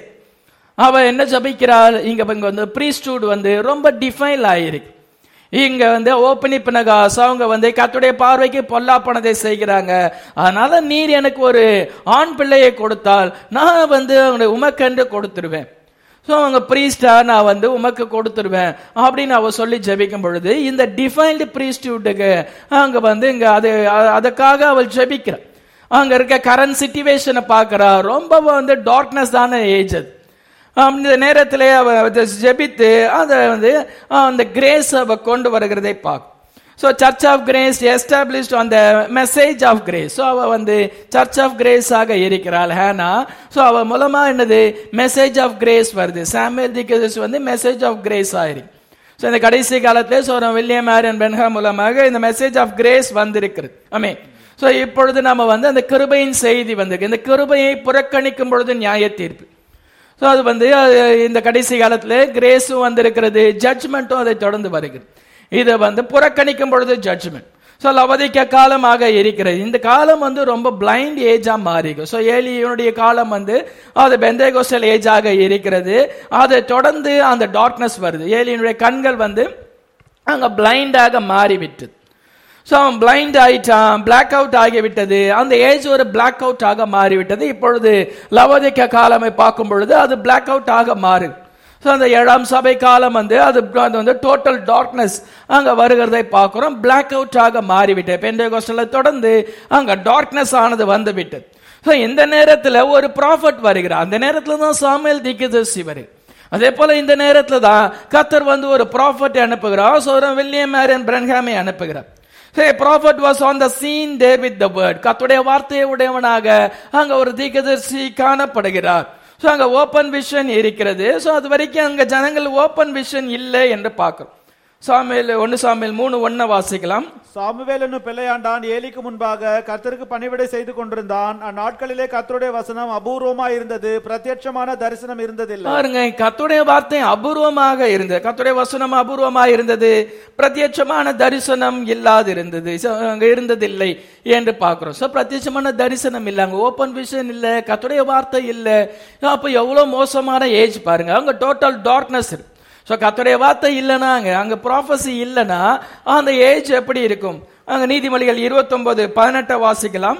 அவ என்ன ஜபிக்கிறாள் இங்க இங்க வந்து ப்ரீஸ்டூட் வந்து ரொம்ப டிஃபைல் ஆயிருக்கு இங்க வந்து ஓப்பனி பினகாஸ் அவங்க வந்து கத்துடைய பார்வைக்கு பொல்லாப்பனதை செய்கிறாங்க அதனால நீர் எனக்கு ஒரு ஆண் பிள்ளையை கொடுத்தால் நான் வந்து அவனுடைய உமக்கென்று கொடுத்துருவேன் ஸோ அவங்க ப்ரீஸ்டா நான் வந்து உமக்கு கொடுத்துருவேன் அப்படின்னு அவ சொல்லி ஜெபிக்கும் பொழுது இந்த டிஃபைன்டு ப்ரீஸ்டியூட்டுக்கு அங்க வந்து இங்க அது அ- அதுக்காக அவள் ஜெபிக்கிறாள் அங்க இருக்க கரண்ட் சுச்சுவேஷனை பார்க்கறா ரொம்ப வந்து டார்க்னஸ் தானே ஏஜ் அது ஆம், இந்த நேரத்திலே அவ அதை ஜெபித்து அதை வந்து ஆ, அந்த கிரேஸ் அவ கொண்டு வருகிறதை பார்க்கும் so church of grace established அந்த மெசேஜ் ஆஃப் கிரேஸ் ஸோ அவ வந்து சர்ச் ஆஃப் கிரேஸ் ஆக இருக்கிறாள் ஹேனா ஸோ அவ மூலமா என்னது மெசேஜ் ஆஃப் கிரேஸ் வருது சாமுவேல் திகதஸ் வந்து மெசேஜ் ஆஃப் கிரேஸ் ஆயிருக்கு ஸோ இந்த கடைசி காலத்திலே சோரம் வில்லியம் ஆரியன் பென்ஹா மூலமாக இந்த மெசேஜ் ஆஃப் கிரேஸ் வந்திருக்கிறது ஆமே ஸோ இப்பொழுது நம்ம வந்து அந்த கிருபையின் செய்தி வந்திருக்கு இந்த கிருபையை புறக்கணிக்கும் பொழுது நியாய தீர்ப்பு ஸோ அது வந்து அது இந்த கடைசி காலத்தில் கிரேஸும் வந்திருக்கிறது ஜட்ஜ்மெண்ட்டும் அதை தொடர்ந்து வருகிறது இதை வந்து புறக்கணிக்கும் பொழுது ஜட்ஜ்மெண்ட் ஸோ லவதிக்க காலமாக இருக்கிறது இந்த காலம் வந்து ரொம்ப பிளைண்ட் ஏஜா மாறிக்கும் ஸோ ஏலியனுடைய காலம் வந்து அது பெந்தேகோஸ்டல் ஏஜாக இருக்கிறது அதை தொடர்ந்து அந்த டார்க்னஸ் வருது ஏலியனுடைய கண்கள் வந்து அங்க பிளைண்டாக மாறிவிட்டது ஸோ அவன் பிளைண்ட் ஆயிட்டான் பிளாக் அவுட் ஆகிவிட்டது அந்த ஏஜ் ஒரு பிளாக் அவுட் ஆக மாறிவிட்டது இப்பொழுது லவோதிக்க காலமை பார்க்கும் பொழுது அது பிளாக் அவுட் ஆக மாறு ஸோ அந்த ஏழாம் சபை காலம் வந்து அது அது வந்து டோட்டல் டார்க்னஸ் அங்க வருகிறதை பார்க்கிறோம் பிளாக் அவுட் ஆக மாறிவிட்டது பெண்டகோஸ்டலை தொடர்ந்து அங்க டார்க்னஸ் ஆனது வந்து விட்டது ஸோ இந்த நேரத்தில் ஒரு ப்ராஃபட் வருகிறார் அந்த நேரத்தில் தான் சாமுவேல் திக்கதர்சி வருகிறார் அதே போல இந்த நேரத்துல தான் கத்தர் வந்து ஒரு ப்ராஃபட் அனுப்புகிறார் ஸோ ஒரு வில்லியம் மேரியன் பிரன்ஹாமை அனுப்புகிறார் Hey, prophet was on the scene there with the word. கத்துடைய வார்த்தையை உடையவனாக அங்க ஒரு தீர்க்கதரிசி காணப்படுகிறார் ஸோ அங்க ஓப்பன் விஷன் இருக்கிறது ஸோ அது வரைக்கும் அங்க ஜனங்கள் ஓப்பன் விஷன் இல்லை என்று பார்க்கிறோம் சாமியல் ஒன்னு சாமியல் மூணு ஒன்ன வாசிக்கலாம் சாமுவேல் என்னும் பிள்ளையாண்டான் ஏலிக்கு முன்பாக கர்த்தருக்கு பணிவிடை செய்து கொண்டிருந்தான் அந்நாட்களிலே கர்த்தருடைய வசனம் அபூர்வமா இருந்தது பிரத்யட்சமான தரிசனம் இருந்ததில்லை பாருங்க கத்துடைய வார்த்தை அபூர்வமாக இருந்தது கத்துடைய வசனம் அபூர்வமாக இருந்தது பிரத்யட்சமான தரிசனம் இல்லாது இருந்தது So, அங்க இருந்ததில்லை என்று பார்க்கிறோம் ஸோ பிரத்யட்சமான தரிசனம் இல்லை அங்க ஓப்பன் விஷன் இல்லை கத்துடைய வார்த்தை இல்லை அப்போ எவ்வளவு மோசமான ஏஜ் பாருங்க அங்க டோட்டல் டார்க்னஸ் இருக்கு ஸோ கத்துடைய வார்த்தை இல்லைன்னா அங்க அங்க ப்ராஃபஸி இல்லைன்னா அந்த ஏஜ் எப்படி இருக்கும் அங்க நீதிமொழிகள் இருபத்தொன்பது பதினெட்டை வாசிக்கலாம்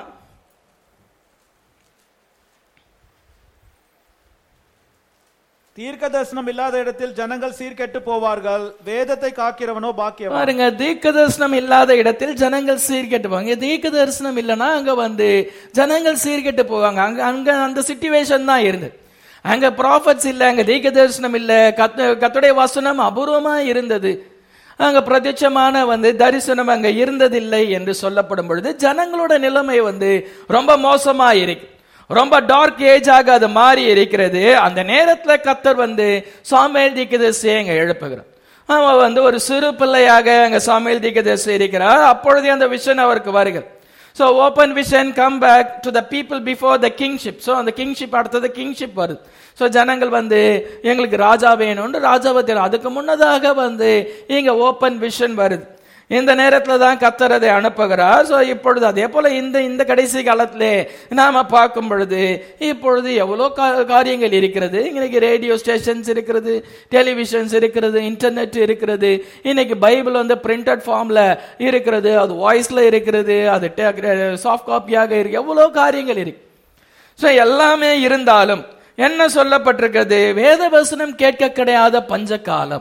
தீர்க்க தரிசனம் இல்லாத இடத்தில் ஜனங்கள் சீர்கெட்டு போவார்கள் வேதத்தை காக்கிறவனோ பாக்கியவன் பாருங்க தீர்க்க தரிசனம் இல்லாத இடத்தில் ஜனங்கள் சீர்கெட்டு போவாங்க தீர்க்க தரிசனம் இல்லைன்னா அங்க வந்து ஜனங்கள் சீர்கெட்டு போவாங்க அங்க அங்க அந்த சிச்சுவேஷன் தான் இருந்தது அங்க ப்ராஃபட்ஸ் இல்ல அங்க தீர்க்க தரிசனம் இல்ல கத்த கத்துடைய வசனம் அபூர்வமா இருந்தது அங்க பிரத்யட்சமான வந்து தரிசனம் அங்க இருந்ததில்லை என்று சொல்லப்படும் பொழுது ஜனங்களோட நிலைமை வந்து ரொம்ப மோசமா இருக்கு ரொம்ப டார்க் ஏஜாக அது மாறி இருக்கிறது அந்த நேரத்துல கத்தர் வந்து சாமுவேல் தீர்க்கதரிசியை அங்க எழுப்புகிறார் அவன் வந்து ஒரு சிறு பிள்ளையாக அங்க சாமுவேல் தீர்க்கதரிசி இருக்கிறார் அப்பொழுதே அந்த விஷன் அவருக்கு வருகிறது so open vision come back to the people before the kingship so அந்த கிங்ஷிப் அடுத்தது கிங்ஷிப் வருது ஸோ ஜனங்கள் வந்து எங்களுக்கு ராஜா வேணும்னு ராஜாவை தேடும் அதுக்கு முன்னதாக வந்து இங்க ஓப்பன் விஷன் வருது இந்த நேரத்தில் தான் கத்தர் அதை அனுப்புகிறார் ஸோ இப்பொழுது அதே போல இந்த இந்த கடைசி காலத்திலே நாம பார்க்கும் பொழுது இப்பொழுது எவ்வளோ கா- காரியங்கள் இருக்கிறது இன்னைக்கு ரேடியோ ஸ்டேஷன்ஸ் இருக்கிறது டெலிவிஷன்ஸ் இருக்கிறது இன்டர்நெட் இருக்கிறது இன்னைக்கு பைபிள் வந்து பிரிண்டட் ஃபார்ம்ல இருக்கிறது அது வாய்ஸ்ல இருக்கிறது அது சாஃப்ட் காப்பியாக இருக்கு எவ்வளோ காரியங்கள் இருக்கு ஸோ எல்லாமே இருந்தாலும் என்ன சொல்லப்பட்டிருக்கிறது வேத வசனம் கேட்க கிடையாத பஞ்ச காலம்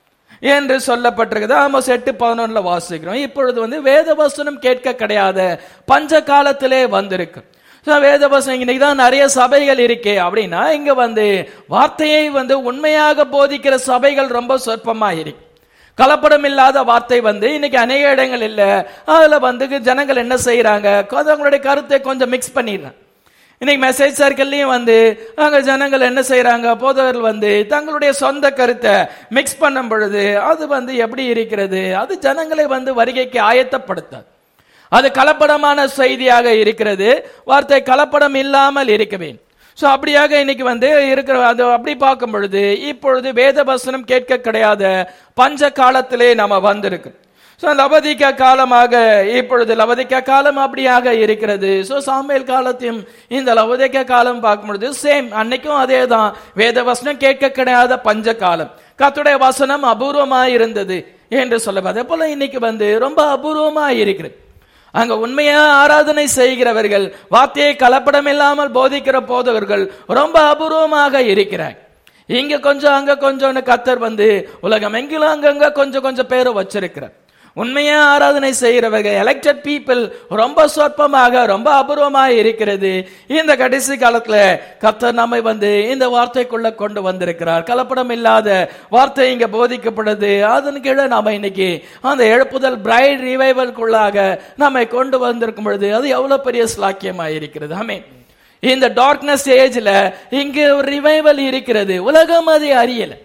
என்று சொல்லப்பட்டிருக்குது ஆமோஸ் எட்டு பதினொன்னுல வாசிக்கிறோம் இப்பொழுது வந்து வேத வசனம் கேட்க கிடையாத பஞ்ச காலத்திலே வந்திருக்கு So, வேத வசனம் இன்னைக்கு தான் நிறைய சபைகள் இருக்கே அப்படின்னா இங்க வந்து வார்த்தையை வந்து உண்மையாக போதிக்கிற சபைகள் ரொம்ப சொற்பமா இருக்கு கலப்படம் இல்லாத வார்த்தை வந்து இன்னைக்கு அநேக இடங்கள் இல்ல அதுல வந்து ஜனங்கள் என்ன செய்யறாங்க அவங்களுடைய கருத்தை கொஞ்சம் மிக்ஸ் பண்ணிடுறாங்க இன்னைக்கு மெசேஜ் சர்க்கிள்லயும் வந்து அங்க ஜனங்கள் என்ன செய்யறாங்க போதகர்கள் வந்து தங்களுடைய சொந்த கருத்தை மிக்ஸ் பண்ணும் பொழுது அது வந்து எப்படி இருக்கிறது அது ஜனங்களை வந்து வருகைக்கு ஆயத்தப்படுத்தாது அது கலப்படமான செய்தியாக இருக்கிறது வார்த்தை கலப்படம் இல்லாமல் இருக்க வேண்டும் ஸோ அப்படியாக இன்னைக்கு வந்து இருக்கிற அது அப்படி பார்க்கும் பொழுது இப்பொழுது வேத வசனம் கேட்க கிடையாத பஞ்ச காலத்திலே நம்ம வந்திருக்கோம் ஸோ லவதிக்க காலமாக இப்பொழுது லவதிக்க காலம் அப்படியாக இருக்கிறது ஸோ சாமியல் காலத்தையும் இந்த லவதிக்க காலம் பார்க்கும் பொழுது சேம் அன்னைக்கும் அதே தான் வேத வசனம் கேட்க கிடையாத பஞ்ச காலம் கத்துடைய வசனம் அபூர்வமா இருந்தது என்று சொல்ல அதே போல இன்னைக்கு வந்து ரொம்ப அபூர்வமா இருக்கிறது அங்க உண்மையா ஆராதனை செய்கிறவர்கள் வார்த்தையை கலப்படம் இல்லாமல் போதிக்கிற போதவர்கள் ரொம்ப அபூர்வமாக இருக்கிறாங்க இங்க கொஞ்சம் அங்க கொஞ்சம்னு கத்தர் வந்து உலகம் எங்கிலும் அங்கங்க கொஞ்சம் கொஞ்சம் பேரை வச்சிருக்கிறார் உண்மையா ஆராதனை செய்கிறவர்கள் எலெக்டட் பீப்புள் ரொம்ப சொற்பமாக ரொம்ப அபூர்வமாக இருக்கிறது இந்த கடைசி காலத்துல கத்தர் நம்மை வந்து இந்த வார்த்தைக்குள்ள கொண்டு வந்திருக்கிறார் கலப்படம் இல்லாத வார்த்தை இங்க போதிக்கப்படுது அதன் கீழே நாம இன்னைக்கு அந்த எழுப்புதல் பிரைட் ரிவைவல்குள்ளாக நம்மை கொண்டு வந்திருக்கும் பொழுது அது எவ்வளவு பெரிய ஸ்லாக்கியமா இருக்கிறது ஆமே இந்த டார்க்னஸ் ஏஜ்ல இங்க ஒரு ரிவைவல் இருக்கிறது உலகம் அதை அறியல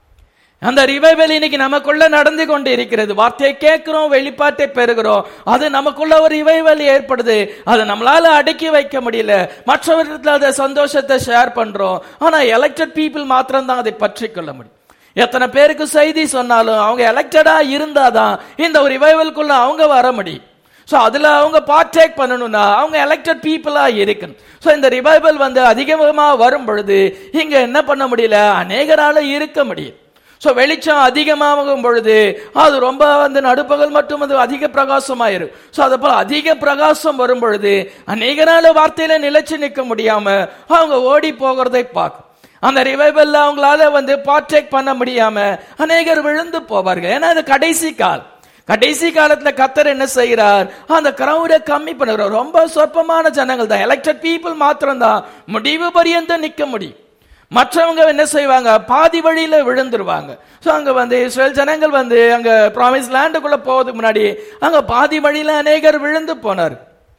அந்த ரிவைவல் இன்னைக்கு நமக்குள்ள நடந்து கொண்டு இருக்கிறது வார்த்தையை கேட்கிறோம் வெளிப்பாட்டை பெறுகிறோம் அது நமக்குள்ள ஒரு ரிவைவல் ஏற்படுது அதை நம்மளால அடக்கி வைக்க முடியல மற்றவர்கள் அதை சந்தோஷத்தை ஷேர் பண்றோம் ஆனா எலெக்டட் பீப்புள் மாத்திரம் தான் அதை பற்றி கொள்ள முடியும் எத்தனை பேருக்கு செய்தி சொன்னாலும் அவங்க எலெக்டடா இருந்தாதான் இந்த ஒரு ரிவைவல்குள்ள அவங்க வர முடியும் ஸோ அதில் அவங்க பார்ட்டேக் பண்ணணும்னா அவங்க எலெக்டட் பீப்புளா இருக்கணும் ஸோ இந்த ரிவைவல் வந்து அதிகமாக வரும் பொழுது இங்க என்ன பண்ண முடியல அநேகரால இருக்க முடியும் ஸோ வெளிச்சம் அதிகமாகும் பொழுது அது ரொம்ப வந்து நடுப்பகல் மட்டும் அது அதிக பிரகாசமாயிரும் ஸோ அதை போல அதிக பிரகாசம் வரும் பொழுது அநேகரால வார்த்தையில நிலைச்சு நிற்க முடியாம அவங்க ஓடி போகிறதை பார்க்கும் அந்த ரிவைவல்ல அவங்களால வந்து பார்ட்டேக் பண்ண முடியாம அநேகர் விழுந்து போவார்கள் ஏன்னா அது கடைசி கால் கடைசி காலத்துல கத்தர் என்ன செய்கிறார் அந்த கிரௌட கம்மி பண்ணுகிறார் ரொம்ப சொற்பமான ஜனங்கள் தான் எலெக்டட் பீப்புள் மாத்திரம் தான் முடிவு பரியந்தம் நிக்க முடியும் மற்றவங்க என்ன செய்வாங்க பாதி வழியில விழுந்துருவாங்க ஸோ அங்க வந்து இஸ்ரேல் ஜனங்கள் வந்து அங்க ப்ராமிஸ் லேண்டுக்குள்ள போவதுக்கு முன்னாடி அங்க பாதி வழியில அநேகர் விழுந்து போனார்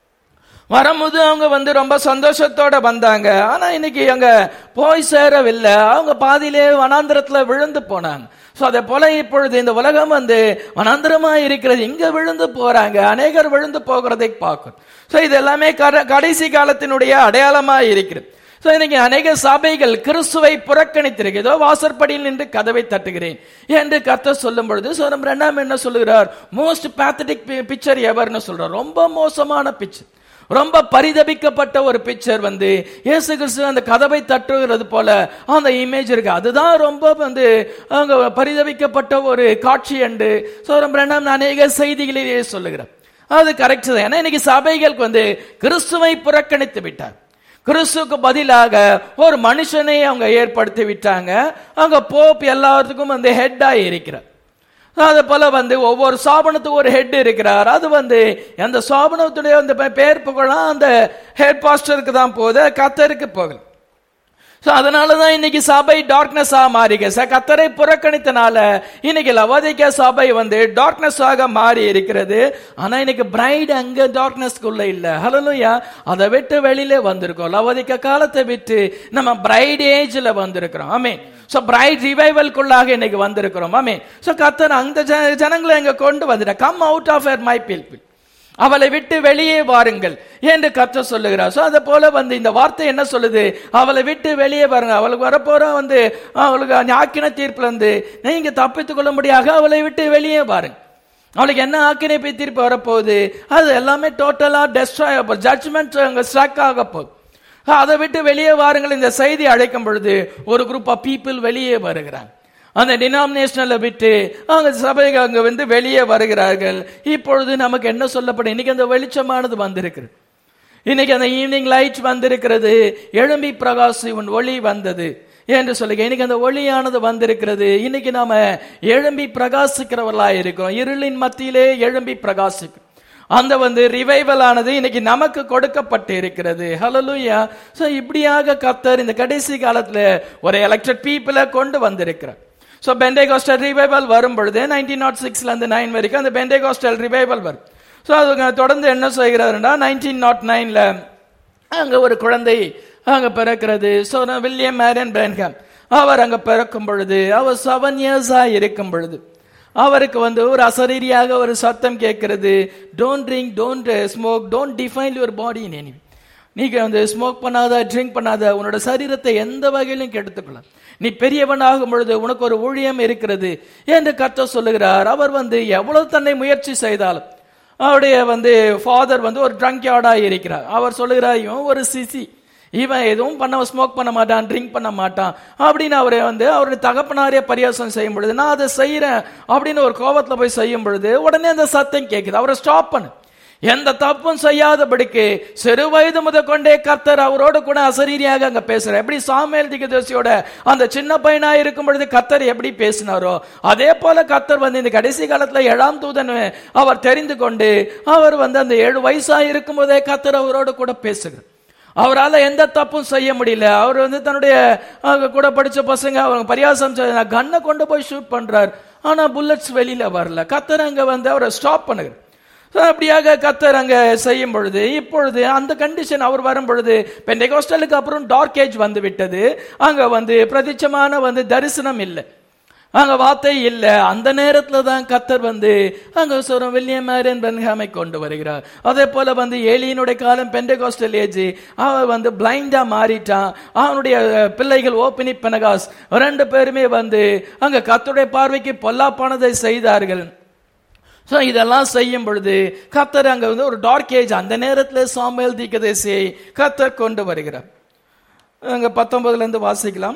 வரும்போது அவங்க வந்து ரொம்ப சந்தோஷத்தோட வந்தாங்க ஆனா இன்னைக்கு அங்க போய் சேரவில்லை அவங்க பாதியிலே வனாந்திரத்துல விழுந்து போனாங்க ஸோ அதே போல இப்பொழுது இந்த உலகம் வந்து வனாந்திரமா இருக்கிறது இங்க விழுந்து போறாங்க அநேகர் விழுந்து போகிறதை பார்க்கும் ஸோ இது எல்லாமே கட- கடைசி காலத்தினுடைய அடையாளமா இருக்கிறது ஸோ இன்னைக்கு அநேக சபைகள் கிறிஸ்துவை புறக்கணித்திருக்கு ஏதோ வாசற்படியில் நின்று கதவை தட்டுகிறேன் என்று கர்த்தர் சொல்லும் பொழுது ஸோ நம்ம ரெண்டாம் என்ன சொல்லுகிறார் மோஸ்ட் பேத்தட்டிக் பிக்சர் எவர்னு சொல்றார் ரொம்ப மோசமான பிக்சர் ரொம்ப பரிதபிக்கப்பட்ட ஒரு பிக்சர் வந்து இயேசு கிறிஸ்து அந்த கதவை தட்டுகிறது போல அந்த இமேஜ் இருக்கு அதுதான் ரொம்ப வந்து அங்க பரிதபிக்கப்பட்ட ஒரு காட்சி என்று ஸோ நம்ம ரெண்டாம் அநேக செய்திகளிலேயே சொல்லுகிறேன் அது கரெக்ட் தான் ஏன்னா இன்னைக்கு சபைகளுக்கு வந்து கிறிஸ்துவை புறக்கணித்து விட்டார் கிறிஸ்துக்கு பதிலாக ஒரு மனுஷனை அவங்க ஏற்படுத்தி விட்டாங்க அங்க போப் எல்லாத்துக்கும் வந்து ஹெட்டா இருக்கிறார் அது போல வந்து ஒவ்வொரு சாபனத்துக்கும் ஒரு ஹெட் இருக்கிறார் அது வந்து அந்த சாபனத்துடைய அந்த பே- பேர் புகழாம் அந்த ஹெட் பாஸ்டருக்கு தான் போகுது கத்தருக்கு போகல ஸோ அதனால தான் இன்னைக்கு சபை டார்க்னஸ் ஆக மாறிக்க ச கத்தரை புறக்கணித்தனால இன்னைக்கு லவோதிக்க சபை வந்து டார்க்னஸ் ஆக மாறி இருக்கிறது ஆனா இன்னைக்கு பிரைட் அங்க டார்க்னஸ்க்குள்ள இல்ல ஹலோயா அதை விட்டு வெளியில வந்திருக்கோம் லவோதிக்க காலத்தை விட்டு நம்ம பிரைட் ஏஜ்ல வந்திருக்கிறோம் ஆமே ஸோ பிரைட் ரிவைவல்குள்ளாக இன்னைக்கு வந்திருக்கிறோம் ஆமே ஸோ கத்தர் அந்த ஜ- ஜனங்களை இங்க கொண்டு வந்துட்ட come out of my people அவளை விட்டு வெளியே வாருங்கள் என்று கர்த்தர் சொல்லுகிறார் சோ அதை போல வந்து இந்த வார்த்தை என்ன சொல்லுது அவளை விட்டு வெளியே வாருங்க அவளுக்கு வரப்போற வந்து அவளுக்கு ஆக்கின தீர்ப்புல இருந்து நீங்க தப்பித்துக் கொள்ளும்படியாக அவளை விட்டு வெளியே வாருங்க அவளுக்கு என்ன ஆக்கினை தீர்ப்பு வரப்போகுது அது எல்லாமே டோட்டலா டெஸ்ட்ராய் ஆக போகுது ஜட்ஜ்மெண்ட் அங்க ஸ்ட்ரக் ஆக போகுது அதை விட்டு வெளியே வாருங்கள் இந்த செய்தி அழைக்கும் பொழுது ஒரு குரூப் ஆஃப் பீப்புள் வெளியே வருகிறாங்க அந்த டினாமினேஷனலை விட்டு அவங்க சபைக்கு அங்க வந்து வெளியே வருகிறார்கள் இப்பொழுது நமக்கு என்ன சொல்லப்படும் இன்னைக்கு அந்த வெளிச்சமானது வந்திருக்கிறது இன்னைக்கு அந்த ஈவினிங் லைட் வந்திருக்கிறது எழும்பி பிரகாசி உன் ஒளி வந்தது என்று சொல்லுங்க இன்னைக்கு அந்த ஒளியானது வந்திருக்கிறது இன்னைக்கு நாம எழும்பி பிரகாசிக்கிறவர்களா இருக்கிறோம் இருளின் மத்தியிலே எழும்பி பிரகாசிக்கிறோம் அந்த வந்து ரிவைவல் ஆனது இன்னைக்கு நமக்கு கொடுக்கப்பட்டு இருக்கிறது ஹலலூயா சோ இப்படியாக கர்த்தர் இந்த கடைசி காலத்துல ஒரு எலெக்டட் பீப்புளை கொண்டு வந்திருக்கிறார் ஸோ பெண்டேகாஸ்டல் ரிவைவல் வரும் பொழுது நைன்டீன் நாட் சிக்ஸ்ல இருந்து நைன் வரைக்கும் அந்த பெண்டேகாஸ்டல் ரிவைவல் வரும் ஸோ அது தொடர்ந்து என்ன செய்கிறாருன்னா நைன்டீன் நாட் நைன்ல அங்க ஒரு குழந்தை அங்க பிறக்கிறது ஸோ வில்லியம் மேரியன் பிரேன்ஹாம் அவர் அங்க பிறக்கும் பொழுது அவர் செவன் இயர்ஸா இருக்கும் பொழுது அவருக்கு வந்து ஒரு அசரீரியாக ஒரு சத்தம் கேட்கிறது don't drink don't smoke don't defile your body in any நீங்க வந்து ஸ்மோக் பண்ணாத ட்ரிங்க் பண்ணாத உன்னோட சரீரத்தை எந்த வகையிலும் கெடுத்துக்கலாம் நீ பெரியவன் ஆகும் பொழுது உனக்கு ஒரு ஊழியம் இருக்கிறது என்று கர்த்தர் சொல்லுகிறார் அவர் வந்து எவ்வளவு தன்னை முயற்சி செய்தாலும் அவருடைய வந்து ஃபாதர் வந்து ஒரு ட்ரங்க் யார்டா இருக்கிறார் அவர் சொல்லுகிறார் இவன் ஒரு சிசி இவன் எதுவும் பண்ண ஸ்மோக் பண்ண மாட்டான் ட்ரிங்க் பண்ண மாட்டான் அப்படின்னு அவரை வந்து அவருடைய தகப்பனாரே பரியாசம் செய்யும் பொழுது நான் அதை செய்யறேன் அப்படின்னு ஒரு கோபத்துல போய் செய்யும் பொழுது உடனே அந்த சத்தம் கேட்குது அவரை ஸ்டாப் பண்ணு எந்த தப்பும் செய்யாதபடிக்கு சிறு வயது முதல் கொண்டே கர்த்தர் அவரோடு கூட அசரீரியாக அங்க பேசுற எப்படி சாமுவேல் திகதோசியோட அந்த சின்ன பையனா இருக்கும் பொழுது கர்த்தர் எப்படி பேசினாரோ அதே போல கர்த்தர் வந்து இந்த கடைசி காலத்துல ஏழாம் தூதன் அவர் தெரிந்து கொண்டு அவர் வந்து அந்த ஏழு வயசா இருக்கும் போதே கர்த்தர் அவரோடு கூட பேசுகிறார் அவரால் எந்த தப்பும் செய்ய முடியல அவர் வந்து தன்னுடைய அவங்க கூட படிச்ச பசங்க அவங்க பரியாசம் கண்ணை கொண்டு போய் ஷூட் பண்றார் ஆனா புல்லட்ஸ் வெளியில வரல கத்தர் அங்க வந்து அவரை ஸ்டாப் பண்ணுகிறார் So, அப்படியாக கத்தர் அங்க செய்யும் பொழுது இப்பொழுது அந்த கண்டிஷன் அவர் வரும் பொழுது பெண்டெகோஸ்டலுக்கு அப்புறம் டார்க் ஏஜ் வந்து விட்டது அங்க வந்து பிரதிச்சமான வந்து தரிசனம் இல்லை அங்க வார்த்தை இல்ல அந்த நேரத்துல தான் கத்தர் வந்து அங்க சொல்றோம் வில்லியம் மேரியன் பென்ஹாமை கொண்டு வருகிறார் அதே போல வந்து ஏலியனுடைய காலம் பெண்டகோஸ்டல் ஏஜ் அவன் வந்து பிளைண்டா மாறிட்டான் அவனுடைய பிள்ளைகள் ஓபினி பெனகாஸ் ரெண்டு பேருமே வந்து அங்க கத்தருடைய பார்வைக்கு பொல்லாப்பானதை செய்தார்கள் ஸோ இதெல்லாம் செய்யும் பொழுது கத்தர் அங்க வந்து ஒரு டார்க் ஏஜ் அந்த நேரத்தில் சாமுவேல் தீக்கதேசியை கத்தர் கொண்டு வருகிறார் அங்க பத்தொன்பதுல இருந்து வாசிக்கலாம்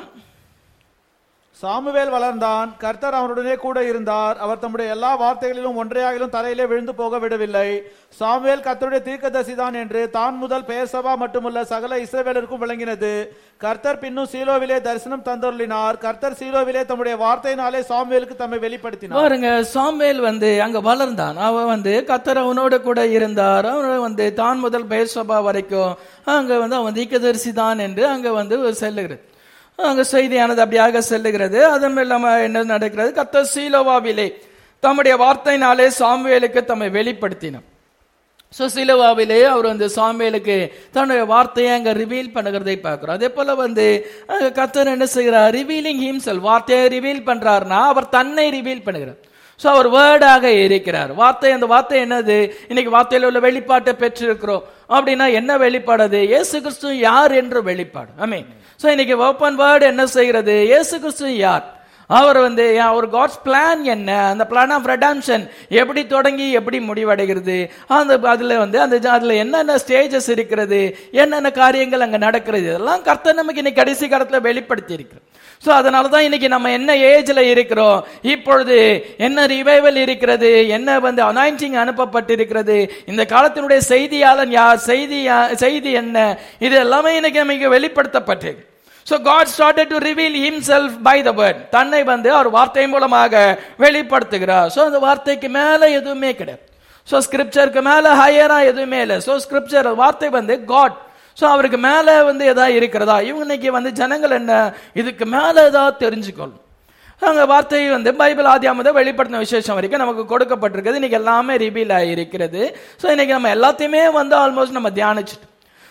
சாமுவேல் வளர்ந்தான் கர்த்தர் அவனுடனே கூட இருந்தார் அவர் தம்முடைய எல்லா வார்த்தைகளிலும் ஒன்றையாகிலும் தரையிலே விழுந்து போக விடவில்லை சாமுவேல் கர்த்தருடைய தீர்க்கதரிசிதான் என்று தான் முதல் பெயர்சபா மட்டுமல்ல சகல இஸ்ரவேலருக்கும் விளங்கினது கர்த்தர் பின்னும் சீலோவிலே தரிசனம் தந்தருளினார் கர்த்தர் சீலோவிலே தம்முடைய வார்த்தையினாலே சாமுவேலுக்கு தம்மை வெளிப்படுத்தினார் பாருங்க சாமுவேல் வந்து அங்க வளர்ந்தான் அவன் வந்து கத்தர் அவனோட கூட இருந்தார் அவன் வந்து தான் முதல் பெயர் சபா வரைக்கும் அங்க வந்து அவன் தீக்கதரிசி தான் என்று அங்க வந்து செல்லுகிறது அங்க செய்தியானது அப்படியாக செல்லுகிறது அதுவும் இல்லாம என்ன நடக்கிறது கத்தர் சீலோவாவிலே தம்முடைய வார்த்தையினாலே சாமுவேலுக்கு தம்மை வெளிப்படுத்தினார் ஸோ சிலுவாவிலே அவர் வந்து சாமுவேலுக்கு தன்னுடைய வார்த்தையை அங்க ரிவீல் பண்ணுகிறதை பார்க்கிறோம் அதே போல வந்து அங்க கத்தர் என்ன செய்கிறார் ரிவீலிங் ஹிம்செல் வார்த்தையை ரிவீல் பண்றாருன்னா அவர் தன்னை ரிவீல் பண்ணுகிறார் ஸோ அவர் வேர்டாக இருக்கிறார் வார்த்தை அந்த வார்த்தை என்னது இன்னைக்கு வார்த்தையில் உள்ள வெளிப்பாட்டை பெற்றிருக்கிறோம் அப்படின்னா என்ன வெளிப்பாடு அது இயேசு கிறிஸ்து யார் என்ற வெளிப்பாடு ஐ ஸோ இன்னைக்கு ஓப்பன் வேர்டு என்ன செய்கிறது இயேசு கிறிஸ்து யார் அவர் வந்து அவர் காட்ஸ் பிளான் என்ன அந்த பிளான் ஆஃப் ரெடாம்ஷன் எப்படி தொடங்கி எப்படி முடிவடைகிறது அந்த அதுல வந்து அந்த அதுல என்னென்ன ஸ்டேஜஸ் இருக்கிறது என்னென்ன காரியங்கள் அங்க நடக்கிறது இதெல்லாம் கர்த்தர் நமக்கு இன்னைக்கு கடைசி காலத்துல வெளிப்படுத்தி இருக்கிறோம் ஸோ அதனால தான் இன்னைக்கு நம்ம என்ன ஏஜ்ல இருக்கிறோம் இப்பொழுது என்ன ரிவைவல் இருக்கிறது என்ன வந்து அனாயிண்டிங் அனுப்பப்பட்டிருக்கிறது இந்த காலத்தினுடைய செய்தியாளன் யார் செய்தி செய்தி என்ன இது எல்லாமே இன்னைக்கு நமக்கு வெளிப்படுத்தப்பட்டிருக்கு so God started to reveal himself by the word தன்னை வந்து அவர் வார்த்தை மூலமாக வெளிப்படுத்துகிறார் ஸோ அந்த வார்த்தைக்கு மேல எதுவுமே கிடையாது ஸோ ஸ்கிரிப்சருக்கு மேல ஹையரா எதுவுமே இல்லை ஸோ ஸ்கிரிப்சர் வார்த்தை வந்து காட் ஸோ அவருக்கு மேல வந்து எதாவது இருக்கிறதா இவங்க இன்னைக்கு வந்து ஜனங்கள் என்ன இதுக்கு மேல ஏதாவது தெரிஞ்சுக்கணும் அங்க வார்த்தை வந்து பைபிள் ஆதியாமத வெளிப்படுத்தின விசேஷம் வரைக்கும் நமக்கு கொடுக்கப்பட்டிருக்குது இன்னைக்கு எல்லாமே ரிவீல் ஆகிருக்கிறது ஸோ இன்னைக்கு நம்ம எல்லாத்தையுமே வந்து ஆல்மோஸ்ட் நம்ம தியானிச்சுட்டு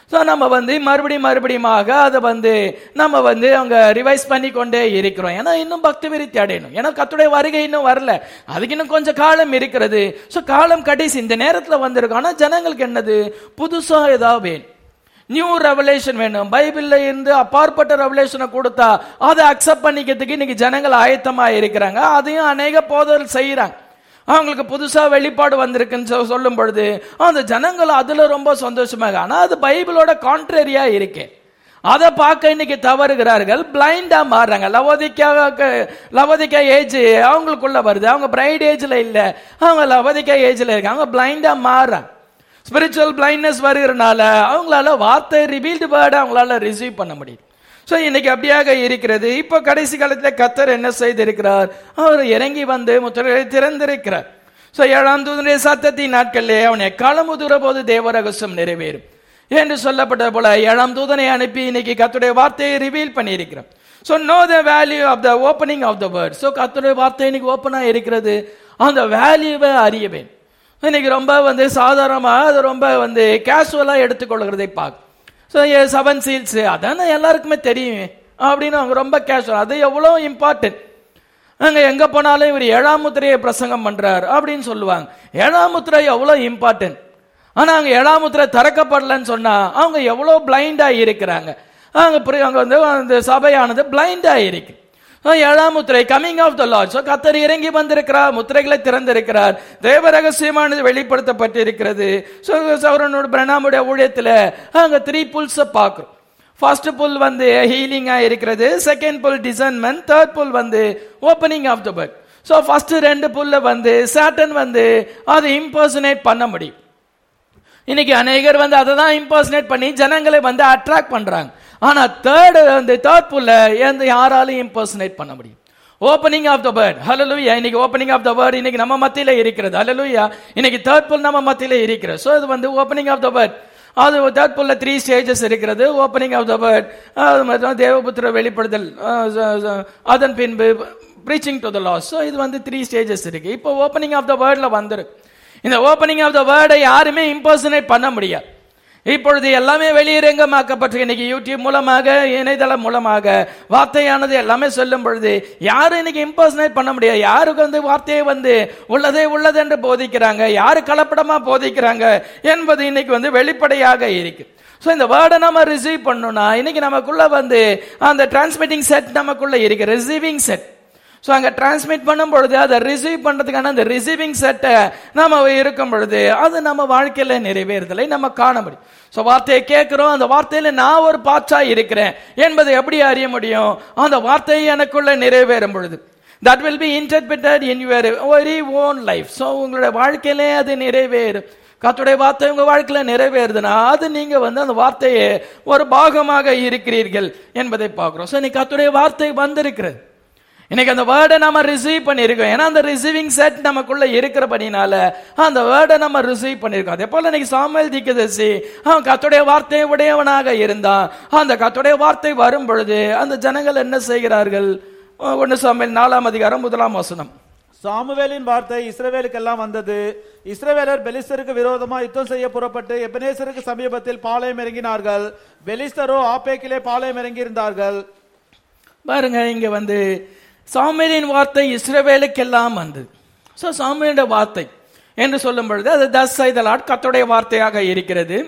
ஸோ நம்ம வந்து மறுபடியும் மறுபடியுமாக அதை வந்து நம்ம வந்து அவங்க ரிவைஸ் பண்ணி கொண்டே இருக்கிறோம் ஏன்னா இன்னும் பக்தி விருத்தி அடையணும் ஏன்னா கத்துடைய வருகை இன்னும் வரல அதுக்கு இன்னும் கொஞ்சம் காலம் இருக்கிறது ஸோ காலம் கடைசி இந்த நேரத்தில் வந்திருக்கும் ஆனால் ஜனங்களுக்கு என்னது புதுசா ஏதாவது வேணும் நியூ ரெவலேஷன் வேணும் பைபிள்ல இருந்து அப்பாற்பட்ட ரெவலேஷனை கொடுத்தா அதை அக்செப்ட் பண்ணிக்கிறதுக்கு இன்னைக்கு ஜனங்கள் ஆயத்தமா இருக்கிறாங்க அதையும் அநேக போதல் செய்யறாங்க அவங்களுக்கு புதுசா வெளிப்பாடு வந்திருக்குன்னு சொ- சொல்லும் பொழுது அந்த ஜனங்கள் அதுல ரொம்ப சந்தோஷமாக ஆனா அது பைபிளோட கான்ட்ரரியா இருக்கு அதை பார்க்க இன்னைக்கு தவறுகிறார்கள் பிளைண்டா மாறுறாங்க லவோதிக்கா லவோதிக்கா ஏஜ் அவங்களுக்குள்ள வருது அவங்க பிரைட் ஏஜ்ல இல்ல அவங்க லவோதிக்கா ஏஜ்ல இருக்காங்க பிளைண்டா மாறுறாங்க ஸ்பிரிச்சுவல் பிளைண்ட்னஸ் வருகிறனால அவங்களால வார்த்தை ரிவீல்டு வேர்டை அவங்களால ரிசீவ் பண்ண முடியும் ஸோ இன்னைக்கு அப்படியாக இருக்கிறது இப்போ கடைசி காலத்தில் கத்தர் என்ன செய்திருக்கிறார் அவர் இறங்கி வந்து முத்திரைகளை திறந்திருக்கிறார் ஸோ ஏழாம் தூதனுடைய சத்தத்தின் நாட்களிலே அவன் எக்காலம் உதுற போது தேவரகசம் நிறைவேறும் என்று சொல்லப்பட்ட போல ஏழாம் தூதனை அனுப்பி இன்னைக்கு கத்துடைய வார்த்தையை ரிவீல் பண்ணியிருக்கிறார் so know the value of the opening of the word so கத்துடைய வார்த்தை இன்னைக்கு ஓப்பனாக இருக்கிறது அந்த வேல்யூவை அறியவேன் இன்னைக்கு ரொம்ப வந்து சாதாரணமாக அது ரொம்ப வந்து கேஷுவலாக எடுத்துக்கொள்கிறதை பார்க்க ஸோ செவன் சீல்ஸ் அதானே எல்லாருக்குமே தெரியும் அப்படின்னு அவங்க ரொம்ப கேஷுவல் அது எவ்வளோ இம்பார்ட்டன்ட் அங்க எங்க போனாலும் இவர் ஏழாம் முத்திரையை பிரசங்கம் பண்றார் அப்படின்னு சொல்லுவாங்க ஏழாம் முத்திரை எவ்வளவு இம்பார்ட்டன்ட் ஆனா அங்க ஏழாம் முத்திரை திறக்கப்படலன்னு சொன்னா அவங்க எவ்வளவு பிளைண்டா இருக்கிறாங்க அங்க புரி- அங்க வந்து அந்த சபையானது பிளைண்டா இருக்கு ஆ, ஏழாம் முத்திரை coming of the Lord so கத்தர் இறங்கி வந்திருக்கிறார் முத்திரைகளை திறந்திருக்கிறார் தேவ ரகசியமானது வெளிப்படுத்தப்பட்டிருக்கிறது ஸோ சௌரனோட பிரணாமுடைய ஊழியத்தில் அங்க த்ரீ புல்ஸை பார்க்குறோம் ஃபர்ஸ்ட் புல் வந்து ஹீலிங்கா இருக்கிறது செகண்ட் புல் டிசைன்மெண்ட் தேர்ட் புல் வந்து opening of the bird so first ரெண்டு புல்ல வந்து சாட்டன் வந்து அதை இம்பர்சனேட் பண்ண முடியும் இன்னைக்கு அநேகர் வந்து அதை தான் இம்பர்சனேட் பண்ணி ஜனங்களை வந்து அட்ராக்ட் பண்றாங்க ஆனா தேர்ட் அந்த தேர்ட் புல்ல எந்த யாராலும் இம்பர்சனேட் பண்ண முடியும் ஓப்பனிங் ஆஃப் த பேர்ட் ஹalleluya இன்னைக்கு ஓப்பனிங் ஆஃப் த பேர்ட் இன்னைக்கு நம்ம மத்தியில இருக்கிறது ஹalleluya இன்னைக்கு தேர்ட் புல் நம்ம மத்தியில இருக்கிறது ஸோ இது வந்து ஓப்பனிங் ஆஃப் த பேர்ட் அது தேர்ட் புல்ல த்ரீ ஸ்டேஜஸ் இருக்கிறது ஓப்பனிங் ஆஃப் த பேர்ட் அது மற்றும் தேவபுத்திர வெளிப்படுதல் அஹ், ச- ச- அதன் பின்பு preaching to the lost so இது வந்து த்ரீ ஸ்டேஜஸ் இருக்கு இப்போ ஓப்பனிங் ஆஃப் த வேர்ட்ல வந்துருக்கு இந்த ஓப்பனிங் ஆஃப் த வேர்டை யாருமே இம்பர்சனேட் பண்ண முடியாது இப்பொழுது எல்லாமே வெளியரங்கமாக்கப்பட்டு இன்னைக்கு யூடியூப் மூலமாக இணையதளம் மூலமாக வார்த்தையானது எல்லாமே சொல்லும் பொழுது யாரும் இன்னைக்கு இம்பர்சனேட் பண்ண முடியாது யாருக்கு வந்து வார்த்தையை வந்து உள்ளதே உள்ளது என்று போதிக்கிறாங்க யாரு கலப்படமா போதிக்கிறாங்க என்பது இன்னைக்கு வந்து வெளிப்படையாக இருக்கு ஸோ இந்த வேர்டை நம்ம ரிசீவ் பண்ணணும்னா இன்னைக்கு நமக்குள்ள வந்து அந்த டிரான்ஸ்மிட்டிங் செட் நமக்குள்ள இருக்கு ரிசீவிங் செட் ஸோ அங்கே டிரான்ஸ்மிட் பண்ணும் பொழுது அதை ரிசீவ் பண்ணுறதுக்கான அந்த ரிசீவிங் செட்டை நம்ம இருக்கும் பொழுது அது நம்ம வாழ்க்கையில் நிறைவேறுதலை நம்ம காண முடியும் ஸோ வார்த்தையை கேட்குறோம் அந்த வார்த்தையில் நான் ஒரு பாச்சா இருக்கிறேன் என்பதை எப்படி அறிய முடியும் அந்த வார்த்தை எனக்குள்ள நிறைவேறும் பொழுது that will be interpreted in your very own life so உங்களுடைய வாழ்க்கையிலே அது நிறைவேறும் கத்துடைய வார்த்தை உங்க வாழ்க்கையில நிறைவேறுதுன்னா அது நீங்க வந்து அந்த வார்த்தையை ஒரு பாகமாக இருக்கிறீர்கள் என்பதை பார்க்கிறோம் ஸோ இன்னைக்கு கத்துடைய வார்த்தை வந்திருக்கிறது இன்னைக்கு அந்த வேர்டை நம்ம ரிசீவ் பண்ணியிருக்கோம் ஏன்னா அந்த ரிசீவிங் செட் நமக்குள்ள இருக்கிறபடினால அந்த வேர்டை நம்ம ரிசீவ் பண்ணியிருக்கோம் அதே போல இன்னைக்கு சாமுவேல் தீக்கதரிசி அவன் கத்துடைய வார்த்தை உடையவனாக இருந்தான் அந்த கத்துடைய வார்த்தை வரும் பொழுது அந்த ஜனங்கள் என்ன செய்கிறார்கள் ஒன்னு சாமுவேல் நாலாம் அதிகாரம் முதலாம் வசனம் சாமுவேலின் வார்த்தை இஸ்ரவேலுக்கெல்லாம் வந்தது இஸ்ரவேலர் பெலிஸ்தருக்கு விரோதமா யுத்தம் செய்ய புறப்பட்டு எபனேசருக்கு சமீபத்தில் பாளையம் இறங்கினார்கள் பெலிஸ்தரோ ஆப்பேக்கிலே பாளையம் இறங்கி இருந்தார்கள் பாருங்க இங்க வந்து சாமுவேலின் வார்த்தை இஸ்ரவேலுக்கெல்லாம் வந்தது ஸோ சாமுவேலுடைய வார்த்தை என்று சொல்லும் பொழுது அது தஸ் சைதலாட் கத்துடைய வார்த்தையாக இருக்கிறது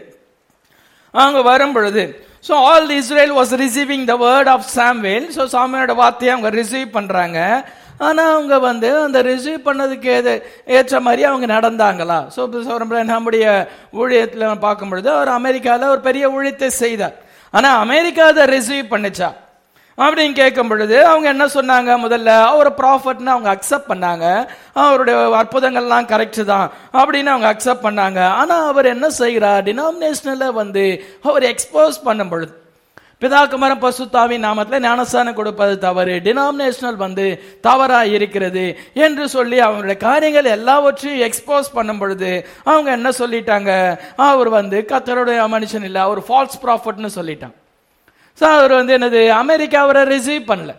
அங்க வரும் பொழுது so all Israel was receiving the word of Samuel so சாமியோட வார்த்தையை அவங்க ரிசீவ் பண்றாங்க ஆனா அவங்க வந்து அந்த ரிசீவ் பண்ணதுக்கு ஏது ஏற்ற மாதிரி அவங்க நடந்தாங்களா ஸோ நம்முடைய ஊழியத்தில் பார்க்கும் பொழுது அவர் அமெரிக்காவில் ஒரு பெரிய ஊழியத்தை செய்தார் ஆனா அமெரிக்கா அதை ரிசீவ் பண்ணுச்சா அப்படின்னு கேட்கும் பொழுது அவங்க என்ன சொன்னாங்க முதல்ல அவர் ப்ராஃபட்னு அவங்க அக்செப்ட் பண்ணாங்க அவருடைய அற்புதங்கள்லாம் கரெக்ட் தான் அப்படின்னு அவங்க அக்செப்ட் பண்ணாங்க ஆனா அவர் என்ன செய்கிறார் டினாமினேஷனில் வந்து அவர் எக்ஸ்போஸ் பண்ணும் பொழுது பிதாக்குமரம் பசுத்தாவின் நாமத்தில் ஞானஸ்தானம் கொடுப்பது தவறு டினாமினேஷனல் வந்து தவறா இருக்கிறது என்று சொல்லி அவங்களுடைய காரியங்கள் எல்லாவற்றையும் எக்ஸ்போஸ் பண்ணும் பொழுது அவங்க என்ன சொல்லிட்டாங்க அவர் வந்து கத்தருடைய மனுஷன் இல்லை அவர் ஃபால்ஸ் ப்ராஃபட்னு சொல்லிட்டாங்க ஸோ அவர் வந்து என்னது அமெரிக்கா அவரை ரிசீவ் பண்ணல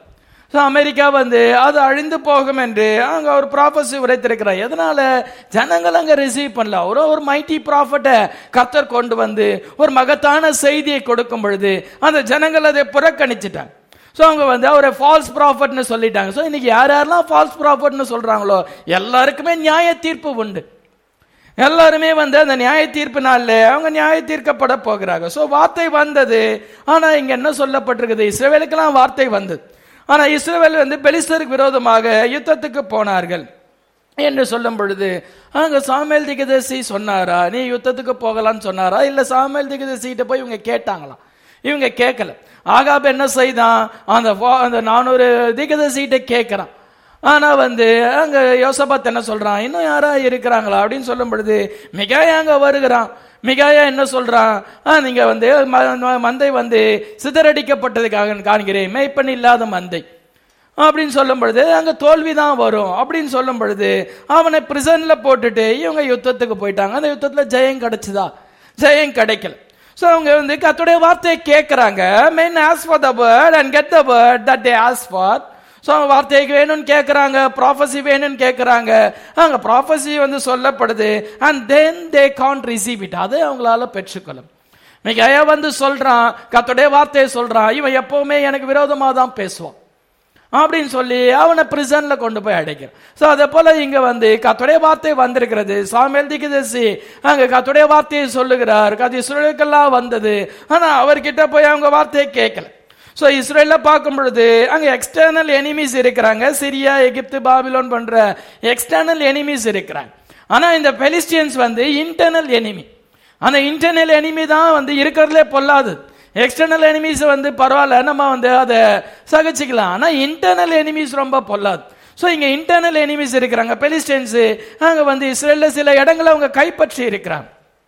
ஸோ அமெரிக்கா வந்து அது அழிந்து போகும் என்று அங்க ஒரு ப்ராஃபஸி உரைத்திருக்கிறார் எதனால ஜனங்கள் அங்க ரிசீவ் பண்ணல ஒரு ஒரு மைட்டி ப்ராஃபட்டை கர்த்தர் கொண்டு வந்து ஒரு மகத்தான செய்தியை கொடுக்கும் பொழுது அந்த ஜனங்கள் அதை புறக்கணிச்சிட்டாங்க ஸோ அவங்க வந்து அவரை ஃபால்ஸ் ப்ராஃபட்னு சொல்லிட்டாங்க ஸோ இன்னைக்கு யார் யாரெல்லாம் ஃபால்ஸ் ப்ராஃபட்னு சொல்றாங்களோ எல்லாருக்குமே நியாய தீர்ப்பு உண்டு எல்லாருமே வந்து அந்த நியாய தீர்ப்பு நாள்ல அவங்க நியாய தீர்க்கப்பட போகிறாங்க ஸோ வார்த்தை வந்தது ஆனா இங்க என்ன சொல்லப்பட்டிருக்குது இஸ்ரேவேலுக்கெல்லாம் வார்த்தை வந்தது ஆனா இஸ்ரேவேல் வந்து பெலிஸ்தருக்கு விரோதமாக யுத்தத்துக்கு போனார்கள் என்று சொல்லும் பொழுது அங்க சாமுவேல் திகதசி சொன்னாரா நீ யுத்தத்துக்கு போகலாம்னு சொன்னாரா இல்ல சாமுவேல் திகதசிகிட்ட போய் இவங்க கேட்டாங்களாம் இவங்க கேட்கல ஆகாப் என்ன செய்தான் அந்த வா- அந்த நானூறு திகதசிகிட்ட கேட்கிறான் ஆனா வந்து அங்க யோசபாத் என்ன சொல்றான் இன்னும் யாரா இருக்கிறாங்களா அப்படின்னு சொல்லும் பொழுது மிகாயா அங்க வருகிறான் மிகாயா என்ன சொல்றான் ஆ, நீங்க வந்து ம- ம- மந்தை வந்து சிதறடிக்கப்பட்டதுக்காக காண்கிறேன் மேய்ப்பன் இல்லாத மந்தை அப்படின்னு சொல்லும் பொழுது அங்க தோல்வி தான் வரும் அப்படின்னு சொல்லும் பொழுது அவனை பிரிசன்ல போட்டுட்டு இவங்க யுத்தத்துக்கு போயிட்டாங்க அந்த யுத்தத்துல ஜெயம் கிடைச்சுதா ஜெயம் கிடைக்கல சோ அவங்க வந்து கத்துடைய வார்த்தையை கேட்கறாங்க main as for the word and get the word that day as for so வார்த்தைக்கு வேணும்னு கேட்குறாங்க ப்ராஃபஸி வேணும்னு கேட்குறாங்க அங்க ப்ராஃபஸி வந்து சொல்லப்படுது and then they can't receive it அதை அவங்களால பெற்றுக்கொள்ளும் மிகையா வந்து சொல்றான் கத்துடைய வார்த்தையை சொல்றான் இவன் எப்பவுமே எனக்கு விரோதமா தான் பேசுவான் அப்படின்னு சொல்லி அவனை பிரிசன்ல கொண்டு போய் அடைக்கிறான் சோ அதே போல இங்க வந்து கத்துடைய வார்த்தை வந்திருக்கிறது சாமியல் திகதசி அங்க கத்துடைய வார்த்தையை சொல்லுகிறார் அது இஸ்ரேலுக்கெல்லாம் வந்தது ஆனா அவர்கிட்ட போய் அவங்க வார்த்தையை கேட்கல சோ இஸ்ரேல்ல பார்க்கும் பொழுது அங்க எக்ஸ்டர்னல் எனிமீஸ் இருக்கிறாங்க சிரியா எகிப்து பாபிலோன் போன்ற எக்ஸ்டர்னல் எனிமீஸ் இருக்கிறாங்க ஆனா இந்த பெலிஸ்டியன்ஸ் வந்து இன்டர்னல் எனிமி அந்த இன்டர்னல் எனிமி தான் வந்து இருக்கிறதுலே பொல்லாது எக்ஸ்டர்னல் எனிமீஸ் வந்து பரவாயில்ல நம்ம வந்து அதை சகிச்சுக்கலாம் ஆனா இன்டர்னல் எனிமீஸ் ரொம்ப பொல்லாது ஸோ இங்க இன்டர்னல் எனிமீஸ் இருக்கிறாங்க பெலிஸ்டியன்ஸ் அங்க வந்து இஸ்ரேல்ல சில இடங்களை அவங்க கைப்பற்றி இருக்கிறாங்க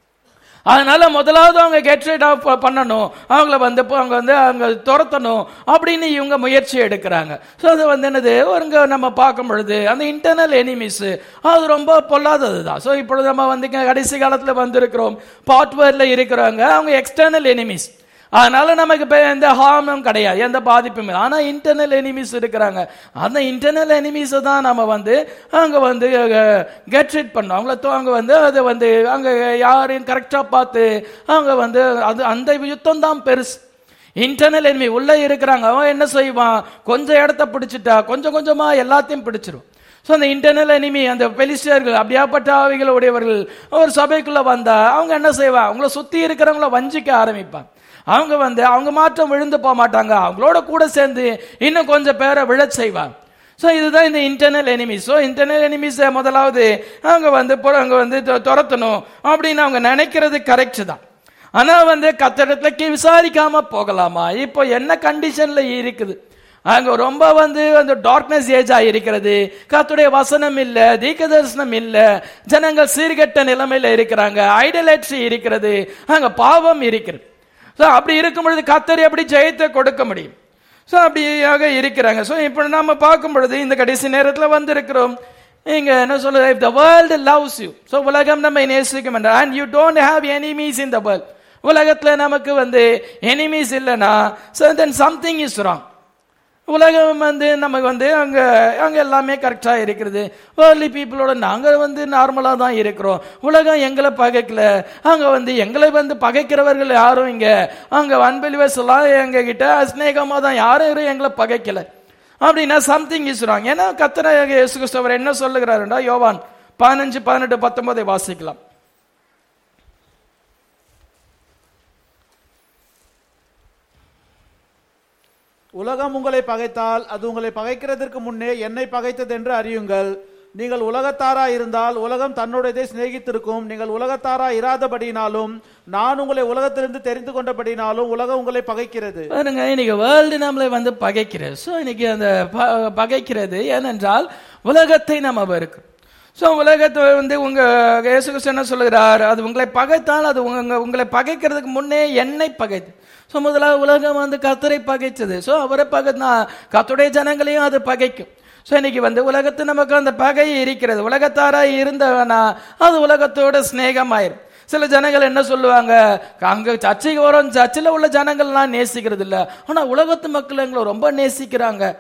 அதனால முதலாவது அவங்க கெட் ரைட் ஆஃப் பண்ணணும் அவங்கள வந்து இப்போ அவங்க வந்து அவங்க துரத்தணும் அப்படின்னு இவங்க முயற்சி எடுக்கிறாங்க ஸோ அது வந்து என்னது ஒருங்க நம்ம பார்க்கும் பொழுது அந்த இன்டர்னல் எனிமீஸ் அது ரொம்ப பொல்லாதது தான் ஸோ இப்பொழுது நம்ம வந்து இங்க கடைசி காலத்தில் வந்திருக்கிறோம் பாட்வேர்ல இருக்கிறவங்க அவங்க எக்ஸ்டர்னல் எனிமீஸ் அதனால நமக்கு இப்ப எந்த ஹார்மும் கிடையாது எந்த பாதிப்பும் இல்லை ஆனா இன்டர்னல் எனிமீஸ் இருக்கிறாங்க அந்த இன்டர்னல் எனிமீஸை தான் நம்ம வந்து அங்க வந்து கெட் ரிட் பண்ணோம் அவங்கள தோ- அங்க வந்து அதை வந்து அங்க யாரையும் கரெக்டா பார்த்து அவங்க வந்து அது அந்த யுத்தம் தான் பெருசு இன்டர்னல் எனிமி உள்ள இருக்கிறாங்க அவன் என்ன செய்வான் கொஞ்சம் இடத்த பிடிச்சிட்டா கொஞ்சம் கொஞ்சமா எல்லாத்தையும் பிடிச்சிரும் ஸோ அந்த இன்டர்னல் எனிமி அந்த பெலிஸ்டியர்கள் அப்படியாப்பட்ட ஆவிகள் உடையவர்கள் ஒரு சபைக்குள்ள வந்தா அவங்க என்ன செய்வாங்க அவங்கள சுத்தி இருக்கிறவங்கள வஞ்சிக்க ஆரம்பிப்பாங்க அவங்க வந்து அவங்க மாற்றம் விழுந்து போக மாட்டாங்க அவங்களோட கூட சேர்ந்து இன்னும் கொஞ்சம் பேரை விழச் செய்வாங்க ஸோ இதுதான் இந்த internal enemies so internal enemies முதலாவது அவங்க வந்து புற- அவங்க வந்து தொ- துரத்தணும் அப்படின்னு அவங்க நினைக்கிறது கரெக்ட் தான் ஆனா வந்து கத்தடத்துல விசாரிக்காம போகலாமா இப்போ என்ன கண்டிஷன்ல இருக்குது அங்க ரொம்ப வந்து அந்த டார்க்னஸ் ஏஜ் இருக்கிறது கத்துடைய வசனம் இல்ல தீர்க்க தரிசனம் இல்ல ஜனங்கள் சீர்கெட்ட நிலைமையில இருக்கிறாங்க ஐடலேட்ரி இருக்கிறது அங்க பாவம் இருக்கிறது ஸோ அப்படி இருக்கும் பொழுது கத்தர் எப்படி ஜெயத்தை கொடுக்க முடியும் ஸோ அப்படியாக இருக்கிறாங்க ஸோ இப்போ நாம பார்க்கும் பொழுது இந்த கடைசி நேரத்தில் வந்திருக்கிறோம் இங்க என்ன சொல்லுது if the world loves you so உலகம் நம்ம நேசிக்கும் and you don't have enemies in the world உலகத்துல நமக்கு வந்து எனிமீஸ் இல்லைன்னா so then something is wrong உலகம் வந்து நமக்கு வந்து அங்க அங்க எல்லாமே கரெக்டா இருக்கிறது வேர்லி பீப்புளோட நாங்க வந்து நார்மலா தான் இருக்கிறோம் உலகம் எங்களை பகைக்கல அங்க வந்து எங்களை வந்து பகைக்கிறவர்கள் யாரும் இங்க அங்க அன்பிலிவர்ஸ் எல்லாம் எங்க கிட்ட ஸ்நேகமா தான் யாரும் எங்களை பகைக்கல அப்படின்னா சம்திங் இஸ் ராங் ஏன்னா கத்தர இயேசு கிறிஸ்தவர் என்ன சொல்லுகிறாருண்டா யோவான் பதினஞ்சு பதினெட்டு பத்தொன்பதை வாசிக்கலாம் உலகம் உங்களை பகைத்தால் அது உங்களை பகைக்கிறதற்கு முன்னே என்னை பகைத்தது என்று அறியுங்கள் நீங்கள் உலகத்தாரா இருந்தால் உலகம் தன்னுடையதை சிநேகித்திருக்கும் நீங்கள் உலகத்தாரா இராதபடினாலும் நான் உங்களை உலகத்திலிருந்து தெரிந்து கொண்டபடினாலும் உலகம் உங்களை பகைக்கிறது பாருங்க இன்னைக்கு வேர்ல்டு நம்மளை வந்து பகைக்கிறது ஸோ இன்னைக்கு அந்த ப- பகைக்கிறது ஏனென்றால் உலகத்தை நம்ம வெறுக்கிறோம் ஸோ உலகத்தை வந்து உங்க இயேசு கிறிஸ்து என்ன சொல்லுகிறார் அது உங்களை பகைத்தால் அது உங்க உங்களை பகைக்கிறதுக்கு முன்னே என்னை பகைத்து ஸோ முதலாவது உலகம் வந்து கத்தரை பகைச்சது ஸோ அவரை பகைனா கத்துடைய ஜனங்களையும் அது பகைக்கும் ஸோ இன்னைக்கு வந்து உலகத்து நமக்கு அந்த பகை இருக்கிறது உலகத்தாரா இருந்தவனா அது உலகத்தோட சிநேகமாயிரும் சில ஜனங்கள் என்ன சொல்லுவாங்க அங்க சர்ச்சைக்கு வரோம் சர்ச்சில் உள்ள ஜனங்கள்லாம் நேசிக்கிறது இல்ல ஆனா உலகத்து மக்கள் எங்களை ரொம்ப நேசிக்கிறாங்க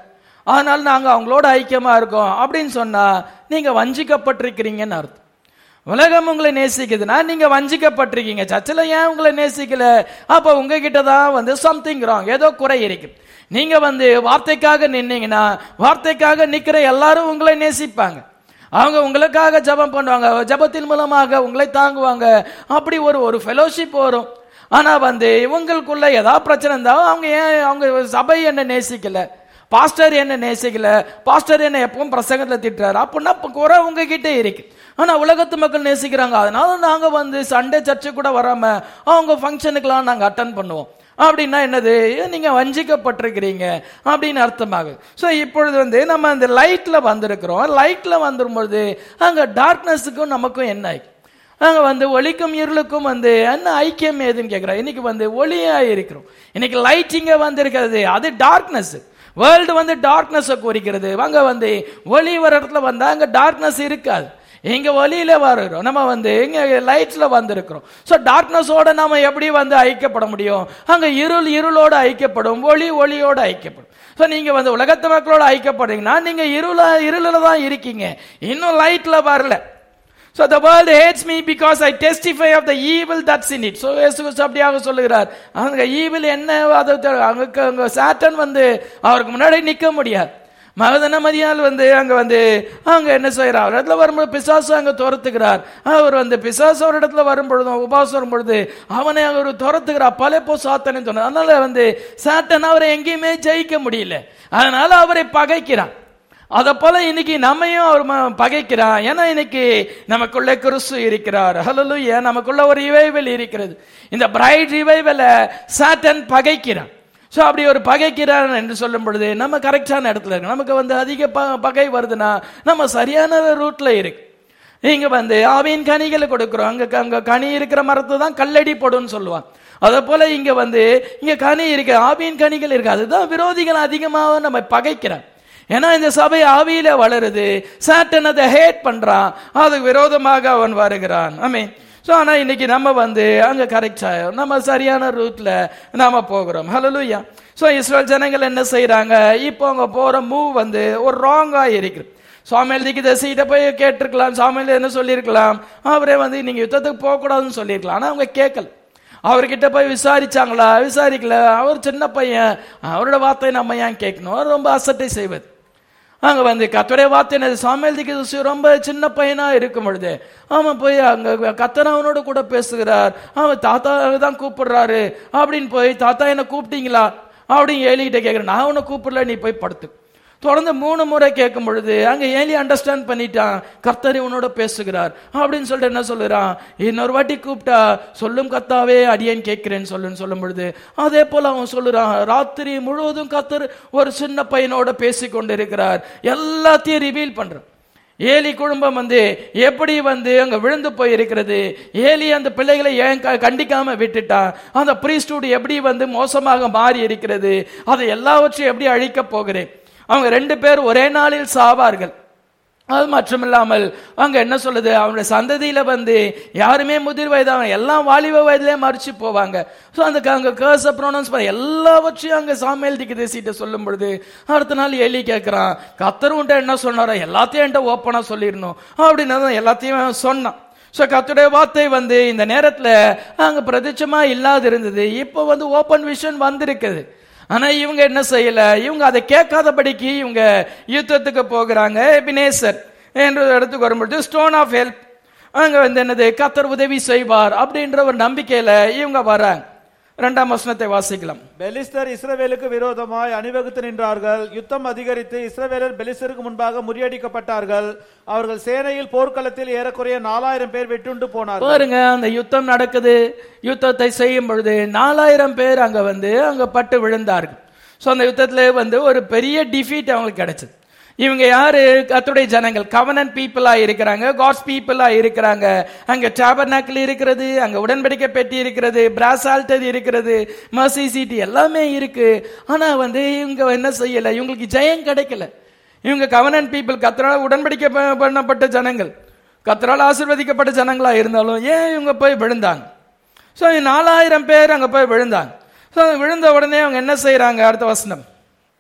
அதனால நாங்க அவங்களோட ஐக்கியமா இருக்கோம் அப்படின்னு சொன்னா நீங்க வஞ்சிக்கப்பட்டிருக்கிறீங்கன்னு அர்த்தம் உலகம் உங்களை நேசிக்குதுன்னா நீங்க வஞ்சிக்கப்பட்டிருக்கீங்க சர்ச்சில் ஏன் உங்களை நேசிக்கல அப்ப உங்ககிட்ட தான் வந்து சம்திங் ராங் ஏதோ குறை இருக்கு நீங்க வந்து வார்த்தைக்காக நின்னீங்கன்னா வார்த்தைக்காக நிக்கிற எல்லாரும் உங்களை நேசிப்பாங்க அவங்க உங்களுக்காக ஜெபம் பண்ணுவாங்க ஜெபத்தின் மூலமாக உங்களை தாங்குவாங்க அப்படி ஒரு ஒரு ஃபெலோஷிப் வரும் ஆனா வந்து இவங்களுக்குள்ள ஏதாவது பிரச்சனை இருந்தா அவங்க ஏன் அவங்க சபை என்ன நேசிக்கல பாஸ்டர் என்ன நேசிக்கல பாஸ்டர் என்ன எப்பவும் பிரசங்கத்துல திட்டுறாரு அப்படின்னா இப்ப குறை உங்ககிட்ட இருக்கு ஆனா உலகத்து மக்கள் நேசிக்கிறாங்க அதனால நாங்க வந்து சண்டே சர்ச்சு கூட வராம அவங்க ஃபங்க்ஷனுக்கெல்லாம் நாங்க அட்டன் பண்ணுவோம் அப்படின்னா என்னது நீங்க வஞ்சிக்கப்பட்டிருக்கிறீங்க அப்படின்னு அர்த்தமாகுது ஸோ இப்பொழுது வந்து நம்ம அந்த லைட்ல வந்திருக்கிறோம் லைட்ல வந்துரும்பொழுது அங்க டார்க்னஸுக்கும் நமக்கும் என்ன ஆயிடுச்சு நாங்க வந்து ஒளிக்கும் இருளுக்கும் வந்து என்ன ஐக்கியம் ஏதுன்னு கேட்கிறோம் இன்னைக்கு வந்து ஒளியா இருக்கிறோம் இன்னைக்கு லைட்டிங்க வந்திருக்கிறது அது டார்க்னஸ் வேர்ல்டு வந்து டார்க்னஸை குறிக்கிறது அங்க வந்து ஒளி வர இடத்துல வந்தா அங்க டார்க்னஸ் இருக்காது இங்க ஒளியில வருகிறோம் நம்ம வந்து இங்க லைட்ஸ்ல வந்திருக்கிறோம் ஸோ டார்க்னஸோட நாம எப்படி வந்து ஐக்கியப்பட முடியும் அங்க இருள் இருளோட ஐக்கியப்படும் ஒளி ஒளியோட ஐக்கியப்படும் ஸோ நீங்க வந்து உலகத்து மக்களோட ஐக்கியப்படுறீங்கன்னா நீங்க இருள இருளில் தான் இருக்கீங்க இன்னும் லைட்ல வரல So the world hates me because I testify of the evil that's in it. So இயேசு கிறிஸ்து அப்படியாக சொல்லுகிறார் அங்க ஈவில் என்ன அது தெ- அங்க அங்க சாட்டன் வந்து அவருக்கு முன்னாடி நிக்க முடியாது மகதன மதியால் வந்து அங்க வந்து அங்க என்ன செய்யறார் அவர் இடத்துல வரும்போது பிசாசு அங்க துரத்துகிறார் அவர் வந்து பிசாசு ஒரு இடத்துல வரும்பொழுதும் உபாசம் வரும்பொழுது அவனை அவர் துரத்துகிறார் பல போ சாத்தனை சொன்னார் அதனால வந்து சாட்டன் அவரை எங்கேயுமே ஜெயிக்க முடியல அதனால அவரை பகைக்கிறான் அத போல இன்னைக்கு நம்மையும் அவர் ம- பகைக்கிறான் ஏன்னா இன்னைக்கு நமக்குள்ள கிறிஸ்து இருக்கிறார் ஹalleluya நமக்குள்ள ஒரு ரிவைவல் இருக்கிறது இந்த பிரைட் ரிவைவல சாட்டன் பகைக்கிறான் சோ அப்படி ஒரு பகைக்கிறான் என்று சொல்லும் பொழுது நம்ம கரெக்டான இடத்துல இருக்கு நமக்கு வந்து அதிக ப- பகை வருதுன்னா நம்ம சரியான ரூட்ல இருக்கு இங்க வந்து ஆவியின் கனிகளை கொடுக்கிறோம் அங்க அங்க கனி இருக்கிற மரத்தை தான் கல்லடி போடுன்னு சொல்லுவான் அதே போல இங்க வந்து இங்க கனி இருக்கு ஆவியின் கனிகள் இருக்கு அதுதான் விரோதிகள் அதிகமாக நம்ம பகைக்கிறான் ஏன்னா இந்த சபை ஆவியில வளருது சாட்டன் அதை ஹேட் பண்றான் அதுக்கு விரோதமாக அவன் வருகிறான் ஆமே ஸோ ஆனா இன்னைக்கு நம்ம வந்து அங்க கரெக்ட் நம்ம சரியான ரூட்ல நாம போகிறோம் ஹலலுயா ஸோ இஸ்ரேல் ஜனங்கள் என்ன செய்றாங்க இப்போ அவங்க போற மூவ் வந்து ஒரு ராங்கா இருக்குது சாமியல் திக்கு தசையிட்ட போய் கேட்டிருக்கலாம் சாமியல் என்ன சொல்லியிருக்கலாம் அவரே வந்து நீங்க யுத்தத்துக்கு போகக்கூடாதுன்னு சொல்லியிருக்கலாம் ஆனா அவங்க கேட்கல அவர்கிட்ட போய் விசாரிச்சாங்களா விசாரிக்கல அவர் சின்ன பையன் அவரோட வார்த்தை நம்ம ஏன் கேட்கணும் அவர் ரொம்ப அசட்டை செய்வது அங்க வந்து கத்தோடைய வார்த்தை என்னது சாமியல் திக்கு ரொம்ப சின்ன பையனா இருக்கும் பொழுது அவன் போய் அங்க கத்தர் அவனோட கூட பேசுகிறார் அவன் தாத்தா தான் கூப்பிடுறாரு அப்படின்னு போய் தாத்தா என்ன கூப்பிட்டீங்களா அப்படின்னு ஏலிகிட்ட கேட்கிறேன் நான் உன்னை கூப்பிடல நீ போய் படுத்து தொடர்ந்து மூணு முறை கேட்கும் பொழுது அங்க ஏலி அண்டர்ஸ்டாண்ட் பண்ணிட்டான் கர்த்தர் இவனோட பேசுகிறார் அப்படின்னு சொல்லிட்டு என்ன சொல்லுறான் இன்னொரு வாட்டி கூப்பிட்டா சொல்லும் கத்தாவே அடியேன் கேட்கிறேன்னு சொல்லுன்னு சொல்லும் பொழுது அதே போல அவன் சொல்லுறான் ராத்திரி முழுவதும் கர்த்தர் ஒரு சின்ன பையனோட பேசி கொண்டிருக்கிறார் எல்லாத்தையும் ரிவீல் பண்றான் ஏலி குடும்பம் வந்து எப்படி வந்து அங்க விழுந்து போய் இருக்கிறது ஏலி அந்த பிள்ளைகளை ஏன் க- கண்டிக்காம விட்டுட்டான் அந்த பிரீஸ்டூட் எப்படி வந்து மோசமாக மாறி இருக்கிறது அதை எல்லாவற்றையும் எப்படி அழிக்க போகிறேன் அவங்க ரெண்டு பேர் ஒரே நாளில் சாவார்கள் அது மட்டுமில்லாமல் அங்க என்ன சொல்லுது அவனுடைய சந்ததியில வந்து யாருமே முதிர் வயதாங்க எல்லாம் வாலிப வயதிலே மறிச்சு போவாங்க ஸோ அந்த க- அங்க கேர்ஸ் ப்ரோனன்ஸ் எல்லாவற்றையும் அங்க சாமியல் திக்கு தேசிட்டு சொல்லும் பொழுது அடுத்த நாள் எலி கேட்கிறான் கத்தர் உன்ட்ட என்ன சொன்னாரோ எல்லாத்தையும் என்கிட்ட ஓப்பனா சொல்லிடணும் அப்படின்னு தான் எல்லாத்தையும் அவன் சொன்னான் ஸோ கத்துடைய வார்த்தை வந்து இந்த நேரத்துல அங்க பிரதிச்சமா இல்லாது இருந்தது இப்போ வந்து ஓப்பன் விஷன் வந்திருக்குது ஆனா இவங்க என்ன செய்யல இவங்க அதை கேட்காதபடிக்கு இவங்க யுத்தத்துக்கு போகிறாங்க எபினேசர் என்ற ஒரு இடத்துக்கு வரும்பொழுது ஸ்டோன் ஆஃப் ஹெல்ப் அங்க வந்து என்னது கத்தர் உதவி செய்வார் அப்படின்ற ஒரு நம்பிக்கையில இவங்க வராங்க இரண்டாம் வசனத்தை வாசிக்கலாம் பெலிஸ்தர் இஸ்ரவேலுக்கு விரோதமாய் அணிவகுத்து நின்றார்கள் யுத்தம் அதிகரித்து இஸ்ரவேலர் பெலிஸ்தருக்கு முன்பாக முறியடிக்கப்பட்டார்கள் அவர்கள் சேனையில் போர்க்களத்தில் ஏறக்குறைய நாலாயிரம் பேர் வெட்டுண்டு போனார்கள் பாருங்க அந்த யுத்தம் நடக்குது யுத்தத்தை செய்யும் பொழுது நாலாயிரம் பேர் அங்க வந்து அங்க பட்டு விழுந்தார்கள் சோ அந்த யுத்தத்துல வந்து ஒரு பெரிய டிஃபீட் அவங்களுக்கு கிடைச்சது இவங்க யாரு கத்துடைய ஜனங்கள் கவனன் பீப்புளா இருக்கிறாங்க காட்ஸ் பீப்புளா இருக்கிறாங்க அங்க டாபர்னாக்கிள் இருக்கிறது அங்க உடன்படிக்கை பெட்டி இருக்கிறது பிராஸ் ஆல்டர் இருக்கிறது மர்சி சீட்டி எல்லாமே இருக்கு ஆனா வந்து இவங்க என்ன செய்யல இவங்களுக்கு ஜெயம் கிடைக்கல இவங்க கவனன் பீப்புள் கத்தரால் உடன்படிக்கை ப- பண்ணப்பட்ட ஜனங்கள் கத்தரால் ஆசீர்வதிக்கப்பட்ட ஜனங்களா இருந்தாலும் ஏன் இவங்க போய் விழுந்தாங்க ஸோ நாலாயிரம் பேர் அங்க போய் விழுந்தாங்க ஸோ விழுந்த உடனே அவங்க என்ன செய்றாங்க அடுத்த வசனம்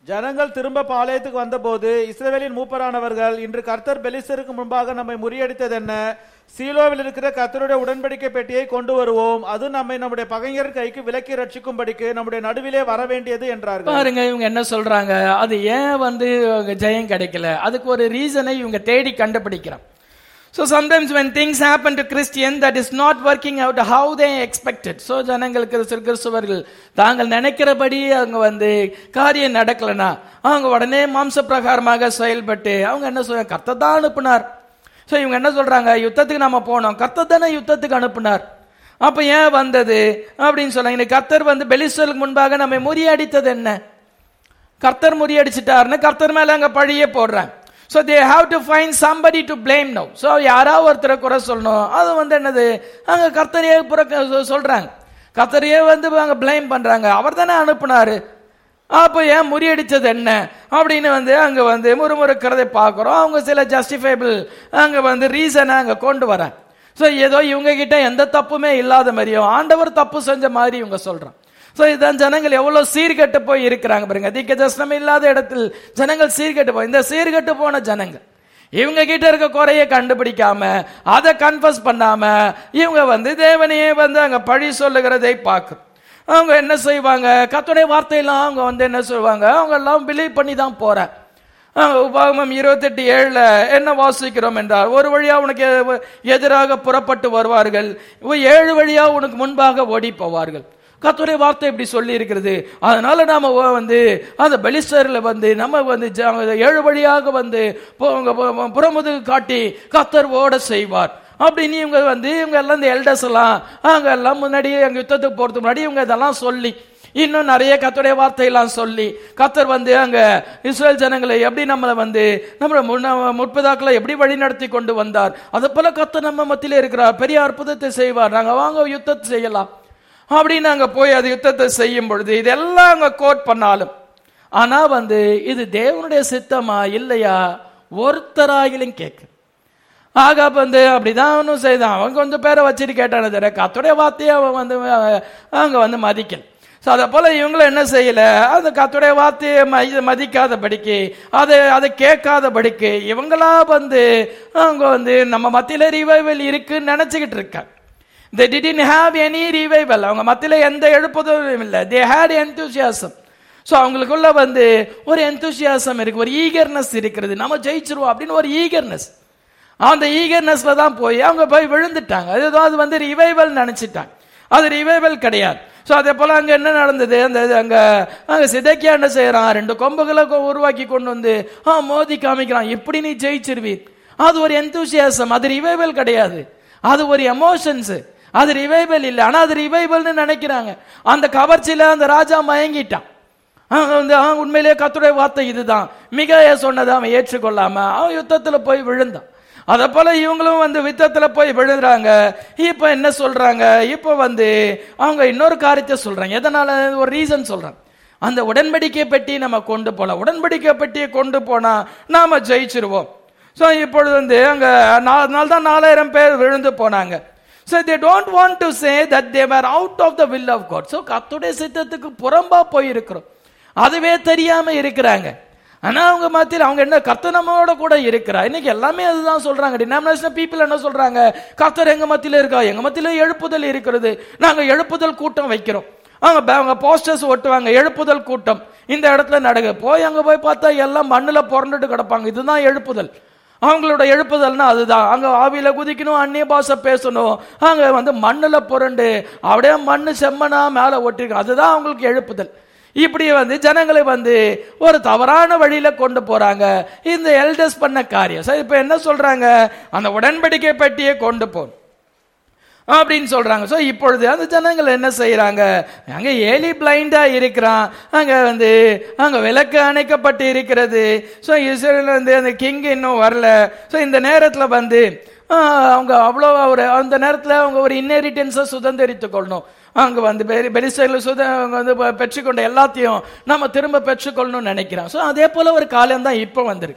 ஜனங்கள் திரும்ப பாளையத்துக்கு வந்தபோது இஸ்ரவேலின் மூப்பரானவர்கள் இன்று கர்த்தர் பெலிஸ்தருக்கு முன்பாக நம்மை முறியடித்தது என்ன சீலோவில் இருக்கிற கர்த்தருடைய உடன்படிக்கை பெட்டியை கொண்டு வருவோம் அது நம்மை நம்முடைய பகைஞர் கைக்கு விலக்கி ரட்சிக்கும்படிக்கு நம்முடைய நடுவிலே வர வேண்டியது என்றார்கள் பாருங்க இவங்க என்ன சொல்றாங்க அது ஏன் வந்து ஜெயம் கிடைக்கல அதுக்கு ஒரு ரீசனை இவங்க தேடி கண்டுபிடிக்கிறான் so sometimes when things happen to Christian that is not working out how they expected so ஜனங்களுக்கு சிறு கிறிஸ்தவர்கள் தாங்கள் நினைக்கிறபடி அவங்க வந்து காரியம் நடக்கலனா அவங்க உடனே மாம்ச பிரகாரமாக செயல்பட்டு அவங்க என்ன சொல்றாங்க கர்த்தர் தான் அனுப்புனார் ஸோ இவங்க என்ன சொல்றாங்க யுத்தத்துக்கு நம்ம போனோம் கர்த்தர் தானே யுத்தத்துக்கு அனுப்புனார் அப்ப ஏன் வந்தது அப்படின்னு சொன்னாங்க இன்னைக்கு கர்த்தர் வந்து பெலிஸ்தலுக்கு முன்பாக நம்மை முறியடித்தது என்ன கர்த்தர் முறியடிச்சிட்டாருன்னு கர்த்தர் மேல அங்க பழியே போடுறாங்க so they have to find somebody to blame no so யாராவது ஒருத்தரை குறை சொல்லணும் அது வந்து என்னது அங்க கர்த்தரையே புற சொ- சொல்றாங்க கர்த்தரையே வந்து அங்க பிளேம் பண்றாங்க அவர் தானே அனுப்புனாரு அப்போ ஏன் முறியடிச்சது என்ன அப்படின்னு வந்து அங்க வந்து முறுமுறுக்கிறதை பார்க்குறோம் அவங்க சில ஜஸ்டிஃபைபிள் அங்க வந்து ரீசனை அங்க கொண்டு வராங்க ஸோ ஏதோ இவங்க கிட்ட எந்த தப்புமே இல்லாத மாதிரியும் ஆண்டவர் தப்பு செஞ்ச மாதிரி இவங்க சொல்றாங்க ஸோ இதான் ஜனங்கள் எவ்வளவு சீர்கெட்டு போய் இருக்கிறாங்க பாருங்க அதிக ஜஸ்னம் இல்லாத இடத்தில் ஜனங்கள் சீர்கெட்டு போய் இந்த சீர்கெட்டு போன ஜனங்கள் இவங்க கிட்ட இருக்க குறைய கண்டுபிடிக்காம அதை கன்ஃபஸ் பண்ணாம இவங்க வந்து தேவனையே வந்து அங்க பழி சொல்லுகிறதை பார்க்கும் அவங்க என்ன செய்வாங்க கத்துடைய வார்த்தையெல்லாம் அவங்க வந்து என்ன சொல்லுவாங்க அவங்க எல்லாம் பிலீவ் பண்ணி தான் போறாங்க ஆஹ் உபாகமம் இருபத்தெட்டு ஏழுல என்ன வாசிக்கிறோம் என்றால் ஒரு வழியா உனக்கு எ- எதிராக புறப்பட்டு வருவார்கள் இவ- ஏழு வழியா உனக்கு முன்பாக ஓடி போவார்கள் கத்துரை வார்த்தை இப்படி சொல்லி இருக்கிறது அதனால நாம வ- வந்து அந்த பெலிஸ்டர்ல வந்து நம்ம வந்து ஜ- ஏழு வழியாக வந்து பு- பு- புறமுதுகு காட்டி கத்தர் ஓட செய்வார் அப்படின்னு இவங்க வந்து இவங்க எல்லாம் இந்த எல்டர்ஸ் எல்லாம் அவங்க எல்லாம் முன்னாடி எங்க யுத்தத்துக்கு போறதுக்கு முன்னாடி இவங்க இதெல்லாம் சொல்லி இன்னும் நிறைய கத்துடைய வார்த்தையெல்லாம் சொல்லி கத்தர் வந்து அங்க இஸ்ரேல் ஜனங்களை எப்படி நம்மளை வந்து நம்மள முன்ன- முற்பதாக்களை எப்படி வழி நடத்தி கொண்டு வந்தார் அது போல கத்தர் நம்ம மத்தியில இருக்கிறார் பெரிய அற்புதத்தை செய்வார் நாங்க வாங்க யுத்தத்தை செய்யலாம் அப்படின்னு அங்க போய் அது யுத்தத்தை செய்யும் பொழுது இதெல்லாம் அங்க கோட் பண்ணாலும் ஆனா வந்து இது தேவனுடைய சித்தமா இல்லையா ஒருத்தராகிலும் கேட்கு ஆகா வந்து அப்படிதான் அவனும் செய்தான் அவன் கொஞ்சம் பேரை வச்சுட்டு கேட்டானே தவிர கத்துடைய வார்த்தையை அவன் வந்து அஹ், அங்க வந்து மதிக்கல ஸோ அதை போல இவங்களும் என்ன செய்யல அந்த கத்துடைய வார்த்தையை ம- மதிக்காதபடிக்கு அதை அதை கேட்காதபடிக்கு இவங்களா வந்து அவங்க வந்து நம்ம மத்தியில ரிவைவல் இருக்குன்னு நினைச்சுக்கிட்டு இருக்காங்க they didn't have any revival அவங்க மத்தியில எந்த எழுப்புதலும் இல்லை they had enthusiasm ஸோ அவங்களுக்குள்ள வந்து ஒரு enthusiasm இருக்கு ஒரு ஈகர்னஸ் இருக்கிறது நம்ம ஜெயிச்சிருவோம் அப்படின்னு ஒரு ஈகர்னஸ் அந்த ஈகர்னஸ்ல தான் போய் அவங்க போய் விழுந்துட்டாங்க அது ஏதோ அது வந்து ரிவைவல் நினைச்சிட்டாங்க அது ரிவைவல் கிடையாது ஸோ அதே போல அங்க என்ன நடந்தது அந்த இது அங்க அங்க சிதைக்கியா என்ன செய்யறான் ரெண்டு கொம்புகளை கொ- உருவாக்கி கொண்டு வந்து ஆ மோதி காமிக்கிறான் இப்படி நீ ஜெயிச்சிருவீர் அது ஒரு enthusiasm அது ரிவைவல் கிடையாது அது ஒரு எமோஷன்ஸ் அது ரிவைவல் இல்லை ஆனா அது ரிவைவல்னு நினைக்கிறாங்க அந்த கவர்ச்சியில அந்த ராஜா மயங்கிட்டான் அவன் வந்து அவன் உண்மையிலேயே கத்துடைய வார்த்தை இதுதான் மிக சொன்னதை அவன் ஏற்றுக்கொள்ளாம அவன் யுத்தத்துல போய் விழுந்தான் அதை போல இவங்களும் வந்து யுத்தத்துல போய் விழுறாங்க இப்ப என்ன சொல்றாங்க இப்ப வந்து அவங்க இன்னொரு காரியத்தை சொல்றாங்க எதனால ஒரு ரீசன் சொல்றாங்க அந்த உடன்படிக்கை பெட்டி நம்ம கொண்டு போலாம் உடன்படிக்கை பெட்டியை கொண்டு போனா நாம ஜெயிச்சிருவோம் ஸோ இப்பொழுது வந்து அங்க நா- அதனால தான் நாலாயிரம் பேர் விழுந்து போனாங்க so they don't want to say that they were out of the will of God so கத்துடைய சித்தத்துக்கு புறம்பா போயிருக்கிறோம் அதுவே தெரியாம இருக்கிறாங்க ஆனா அவங்க மத்தியில் அவங்க என்ன கர்த்தர் நம்மளோட கூட இருக்கிறா இன்னைக்கு எல்லாமே அதுதான் சொல்றாங்க டினாமினேஷன் பீப்புள் என்ன சொல்றாங்க கர்த்தர் எங்க மத்தியில இருக்கா எங்க மத்தியில எழுப்புதல் இருக்கிறது நாங்க எழுப்புதல் கூட்டம் வைக்கிறோம் அவங்க ப- அவங்க போஸ்டர்ஸ் ஒட்டுவாங்க எழுப்புதல் கூட்டம் இந்த இடத்துல நடக்கு போய் அங்க போய் பார்த்தா எல்லாம் மண்ணுல புரண்டுட்டு கிடப்பாங்க இதுதான் எழுப்புதல் அவங்களோட எழுப்புதல்னா அதுதான் அங்க ஆவியில குதிக்கணும் அந்நிய பாஷை பேசணும் அங்க வந்து மண்ணுல புரண்டு அப்படியே மண்ணு செம்மனா மேல ஒட்டிருக்கும் அதுதான் அவங்களுக்கு எழுப்புதல் இப்படி வந்து ஜனங்களை வந்து ஒரு தவறான வழியில கொண்டு போறாங்க இந்த எல்டர்ஸ் பண்ண காரியம் சரி இப்ப என்ன சொல்றாங்க அந்த உடன்படிக்கை பெட்டியை கொண்டு போ அப்படின்னு சொல்றாங்க சோ இப்பொழுது அந்த ஜனங்கள் என்ன செய்யறாங்க அங்க ஏலி பிளைண்டா இருக்கிறான் அங்க வந்து அங்க விளக்கு அணைக்கப்பட்டு இருக்கிறது சோ இஸ்ரேல் வந்து அந்த கிங் இன்னும் வரல சோ இந்த நேரத்துல வந்து ஆஹ், அவங்க அவ்வளோ ஒரு அந்த நேரத்துல அவங்க ஒரு இன்னெரிட்டன்ஸை சுதந்திரித்துக் கொள்ளணும் அங்க வந்து பெலிஸ்டர்கள் சுத அவங்க வந்து பெ- பெற்றுக்கொண்ட எல்லாத்தையும் நம்ம திரும்ப பெற்றுக்கொள்ளணும்னு நினைக்கிறோம் சோ அதே போல ஒரு காலம் தான் இப்போ வந்திருக்கு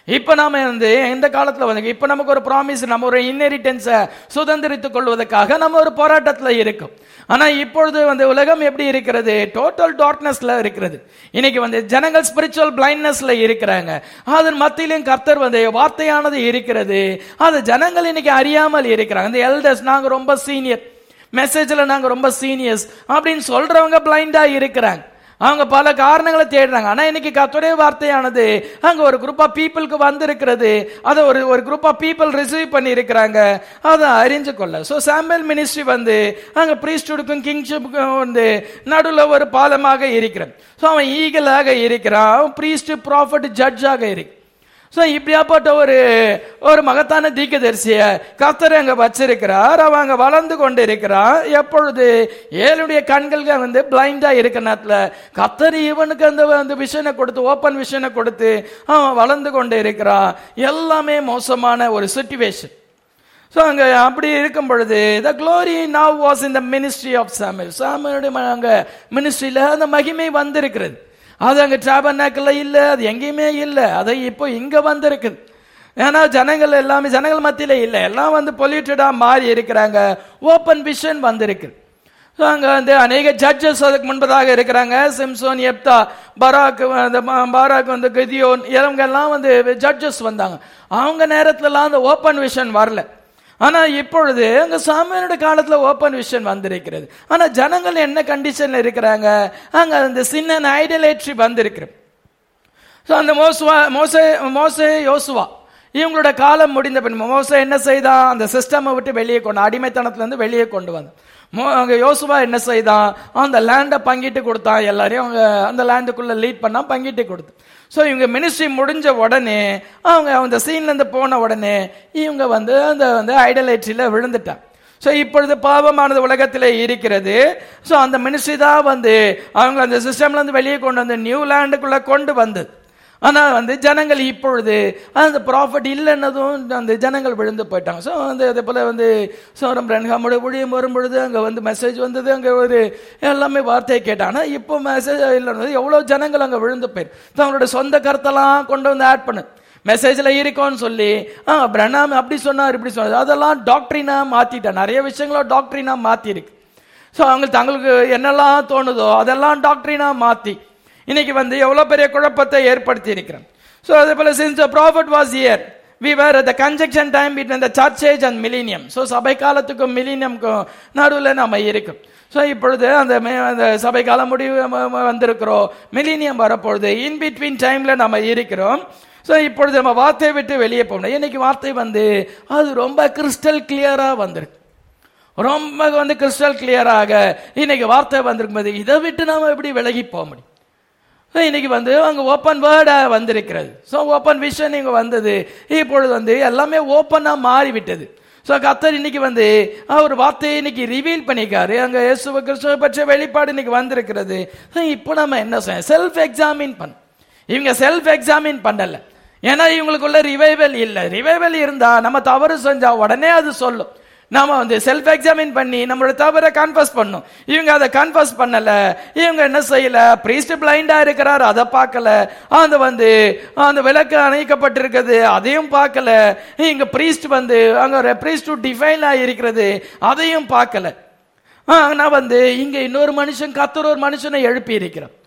இப்ப நாம வந்து இந்த காலத்துல வந்து இப்ப நமக்கு ஒரு ப்ராமிஸ் நம்ம ஒரு இன்னெரிட்டன்ஸை சுதந்திரித்துக் கொள்வதற்காக நம்ம ஒரு போராட்டத்துல இருக்கும் ஆனா இப்பொழுது வந்து உலகம் எப்படி இருக்கிறது டோட்டல் டார்க்னஸ்ல இருக்கிறது இன்னைக்கு வந்து ஜனங்கள் ஸ்பிரிச்சுவல் பிளைண்ட்னஸ்ல இருக்கிறாங்க அதன் மத்தியிலும் கர்த்தர் வந்து வார்த்தையானது இருக்கிறது அது ஜனங்கள் இன்னைக்கு அறியாமல் இருக்கிறாங்க இந்த எல்டர்ஸ் நாங்க ரொம்ப சீனியர் மெசேஜ்ல நாங்க ரொம்ப சீனியர்ஸ் அப்படின்னு சொல்றவங்க பிளைண்டா இருக்கிறாங்க அவங்க பல காரணங்களை தேடுறாங்க ஆனா இன்னைக்கு கத்துடைய வார்த்தையானது அங்க ஒரு குரூப் ஆஃப் பீப்புளுக்கு வந்திருக்கிறது அதை ஒரு ஒரு குரூப் ஆஃப் பீப்புள் ரிசீவ் பண்ணி இருக்கிறாங்க அதை அறிஞ்சு கொள்ள ஸோ சாம்பல் மினிஸ்ட்ரி வந்து அங்க பிரீஸ்டுக்கும் கிங்ஷிப்புக்கும் வந்து நடுவில் ஒரு பாலமாக இருக்கிறான் ஸோ அவன் ஈகலாக இருக்கிறான் அவன் பிரீஸ்ட் ப்ராஃபட் ஜட்ஜாக இருக்கு ஸோ இப்படியாப்பட்ட ஒரு ஒரு மகத்தான தீக்கதரிசிய கர்த்தர் அங்க வச்சிருக்கிறார் அவன் அங்க வளர்ந்து கொண்டு இருக்கிறான் எப்பொழுது ஏழுடைய கண்கள் வந்து பிளைண்டா இருக்க நேரத்துல கர்த்தர் இவனுக்கு அந்த அந்த விஷனை கொடுத்து ஓப்பன் விஷனை கொடுத்து அவன் வளர்ந்து கொண்டு இருக்கிறான் எல்லாமே மோசமான ஒரு சுச்சுவேஷன் ஸோ அங்க அப்படி இருக்கும் பொழுது the glory now was in the ministry of Samuel சாமியனுடைய அங்க மினிஸ்ட்ரியில அந்த மகிமை வந்திருக்கிறது அது அங்க டிராபனாக்கல்ல இல்ல அது எங்கேயுமே இல்ல அது இப்போ இங்க வந்திருக்குது ஏன்னா ஜனங்கள் எல்லாமே ஜனங்கள் மத்தியில இல்ல எல்லாம் வந்து பொல்யூட்டடா மாறி இருக்கிறாங்க ஓப்பன் விஷன் வந்திருக்கு ஸோ அங்கே வந்து அநேக ஜட்ஜஸ் அதுக்கு முன்பதாக இருக்கிறாங்க சிம்சோன் எப்தா பராக் அந்த ப- பாராக் வந்து கதியோன் இவங்க எல்லாம் வந்து ஜட்ஜஸ் வந்தாங்க அவங்க நேரத்துலலாம் அந்த ஓப்பன் விஷன் வரல ஆனா இப்பொழுது அங்க சாமியனுடைய காலத்துல ஓப்பன் விஷன் வந்திருக்கிறது ஆனா ஜனங்கள் என்ன கண்டிஷன்ல இருக்கிறாங்க அங்க அந்த சின்ன ஐடலேட்ரி வந்திருக்கிறது ஸோ அந்த மோசுவா மோசே மோசே யோசுவா இவங்களோட காலம் முடிந்த பின் மோசே என்ன செய்தான் அந்த சிஸ்டமை விட்டு வெளியே கொண்டு அடிமைத்தனத்துல இருந்து வெளியே கொண்டு வந்தான் மோ அங்க யோசுவா என்ன செய்தான் அந்த லேண்டை பங்கிட்டு கொடுத்தான் எல்லாரையும் அவங்க அந்த லேண்டுக்குள்ள லீட் பண்ணா பங்கிட்டு கொடுத்தான் ஸோ இவங்க மினிஸ்ட்ரி முடிஞ்ச உடனே அவங்க அந்த சீன்ல இருந்து போன உடனே இவங்க வந்து அந்த வந்து ஐடலேட்ரியில விழுந்துட்டாங்க ஸோ இப்பொழுது பாவமானது உலகத்திலே இருக்கிறது ஸோ அந்த மினிஸ்ட்ரி தான் வந்து அவங்க அந்த சிஸ்டம்ல இருந்து வெளியே கொண்டு வந்து நியூ லேண்டுக்குள்ள கொண்டு வந்தது ஆனா வந்து ஜனங்கள் இப்பொழுது அந்த ப்ராஃபிட் இல்லைன்னதும் அந்த ஜனங்கள் விழுந்து போயிட்டாங்க ஸோ வந்து அதே போல வந்து சோரம் ரன்ஹாமோட ஊழியம் வரும் பொழுது அங்க வந்து மெசேஜ் வந்தது அங்க ஒரு எல்லாமே வார்த்தையை கேட்டாங்க ஆனா இப்போ மெசேஜ் இல்லைன்னு எவ்வளவு ஜனங்கள் அங்க விழுந்து போயிரு தங்களோட சொந்த கருத்தெல்லாம் கொண்டு வந்து ஆட் பண்ணு மெசேஜ்ல இருக்கோன்னு சொல்லி ஆ பிரணாம் அப்படி சொன்னார் இப்படி சொன்னார் அதெல்லாம் டாக்டரினா மாத்திட்டேன் நிறைய விஷயங்கள டாக்டரினா மாத்தி இருக்கு ஸோ அவங்க தங்களுக்கு என்னெல்லாம் தோணுதோ அதெல்லாம் டாக்டரினா மாத்தி இன்னைக்கு வந்து எவ்வளவு பெரிய குழப்பத்தை ஏற்படுத்தி இருக்கிறேன் ஸோ அதே போல since prophet was year we were the conjunction time between the church age and millennium so சபை காலத்துக்கும் மிலினியம்க்கும் நடுவில் நம்ம இருக்கும் ஸோ இப்பொழுது அந்த மே- அந்த சபை காலம் முடிவு ம- ம- வந்திருக்கிறோம் மிலினியம் வரப்பொழுது இன் பிட்வீன் டைம்ல நம்ம இருக்கிறோம் ஸோ இப்பொழுது நம்ம வார்த்தையை விட்டு வெளியே போகணும் இன்னைக்கு வார்த்தை வந்து அது ரொம்ப கிறிஸ்டல் கிளியரா வந்திருக்கு ரொம்ப வந்து கிறிஸ்டல் கிளியராக இன்னைக்கு வார்த்தை வந்திருக்கும் போது இதை விட்டு நாம எப்படி விலகி போக முடியும் So, இன்னைக்கு வந்து அங்க ஓப்பன் வேர்டா வந்திருக்கிறது ஸோ ஓப்பன் விஷன் இங்க வந்தது இப்பொழுது வந்து எல்லாமே ஓப்பனா மாறி விட்டது ஸோ கத்தர் இன்னைக்கு வந்து அவர் வார்த்தையை இன்னைக்கு ரிவீல் பண்ணிக்காரு அங்க இயேசுவ கிறிஸ்துவ பற்றிய வெளிப்பாடு இன்னைக்கு வந்திருக்கிறது So, இப்போ நம்ம என்ன செய்ய செல்ஃப் எக்ஸாமின் பண்ண இவங்க செல்ஃப் எக்ஸாமின் பண்ணல ஏன்னா இவங்களுக்குள்ள ரிவைவல் இல்ல ரிவைவல் இருந்தா நம்ம தவறு செஞ்சா உடனே அது சொல்லும் நாம வந்து செல்ஃப் எக்ஸாமின் பண்ணி நம்மளோட தவறை கன்ஃபஸ் பண்ணும் இவங்க அதை கன்ஃபஸ் பண்ணல இவங்க என்ன செய்யல பிரீஸ்ட் பிளைண்டா இருக்கிறார் அதை பார்க்கல அந்த வந்து அந்த விளக்கு அணைக்கப்பட்டிருக்கிறது அதையும் பார்க்கல இங்க பிரீஸ்ட் வந்து அங்க ஒரு பிரீஸ்ட் டிஃபைன் இருக்கிறது அதையும் பார்க்கல ஆனா வந்து இங்க இன்னொரு மனுஷன் கத்தர் ஒரு மனுஷனை எழுப்பி இருக்கிறார்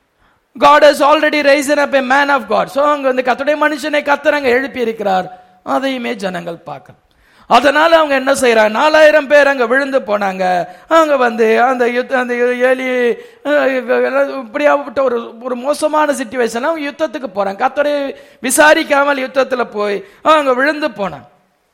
God has already risen up a man of God so அங்க வந்து கத்துடைய மனுஷனை கத்தர் அங்க எழுப்பி இருக்கிறார் அதையுமே ஜனங்கள் பார்க்கணும் அதனால அவங்க என்ன செய்யறாங்க நாலாயிரம் பேர் அங்க விழுந்து போனாங்க அவங்க வந்து அந்த யுத்த அந்த ஏலி அஹ், இப்படியாப்பட்ட ஒரு ஒரு மோசமான சுச்சுவேஷன் அவங்க யுத்தத்துக்கு போறாங்க கத்தரை விசாரிக்காமல் யுத்தத்துல போய் அவங்க விழுந்து போனாங்க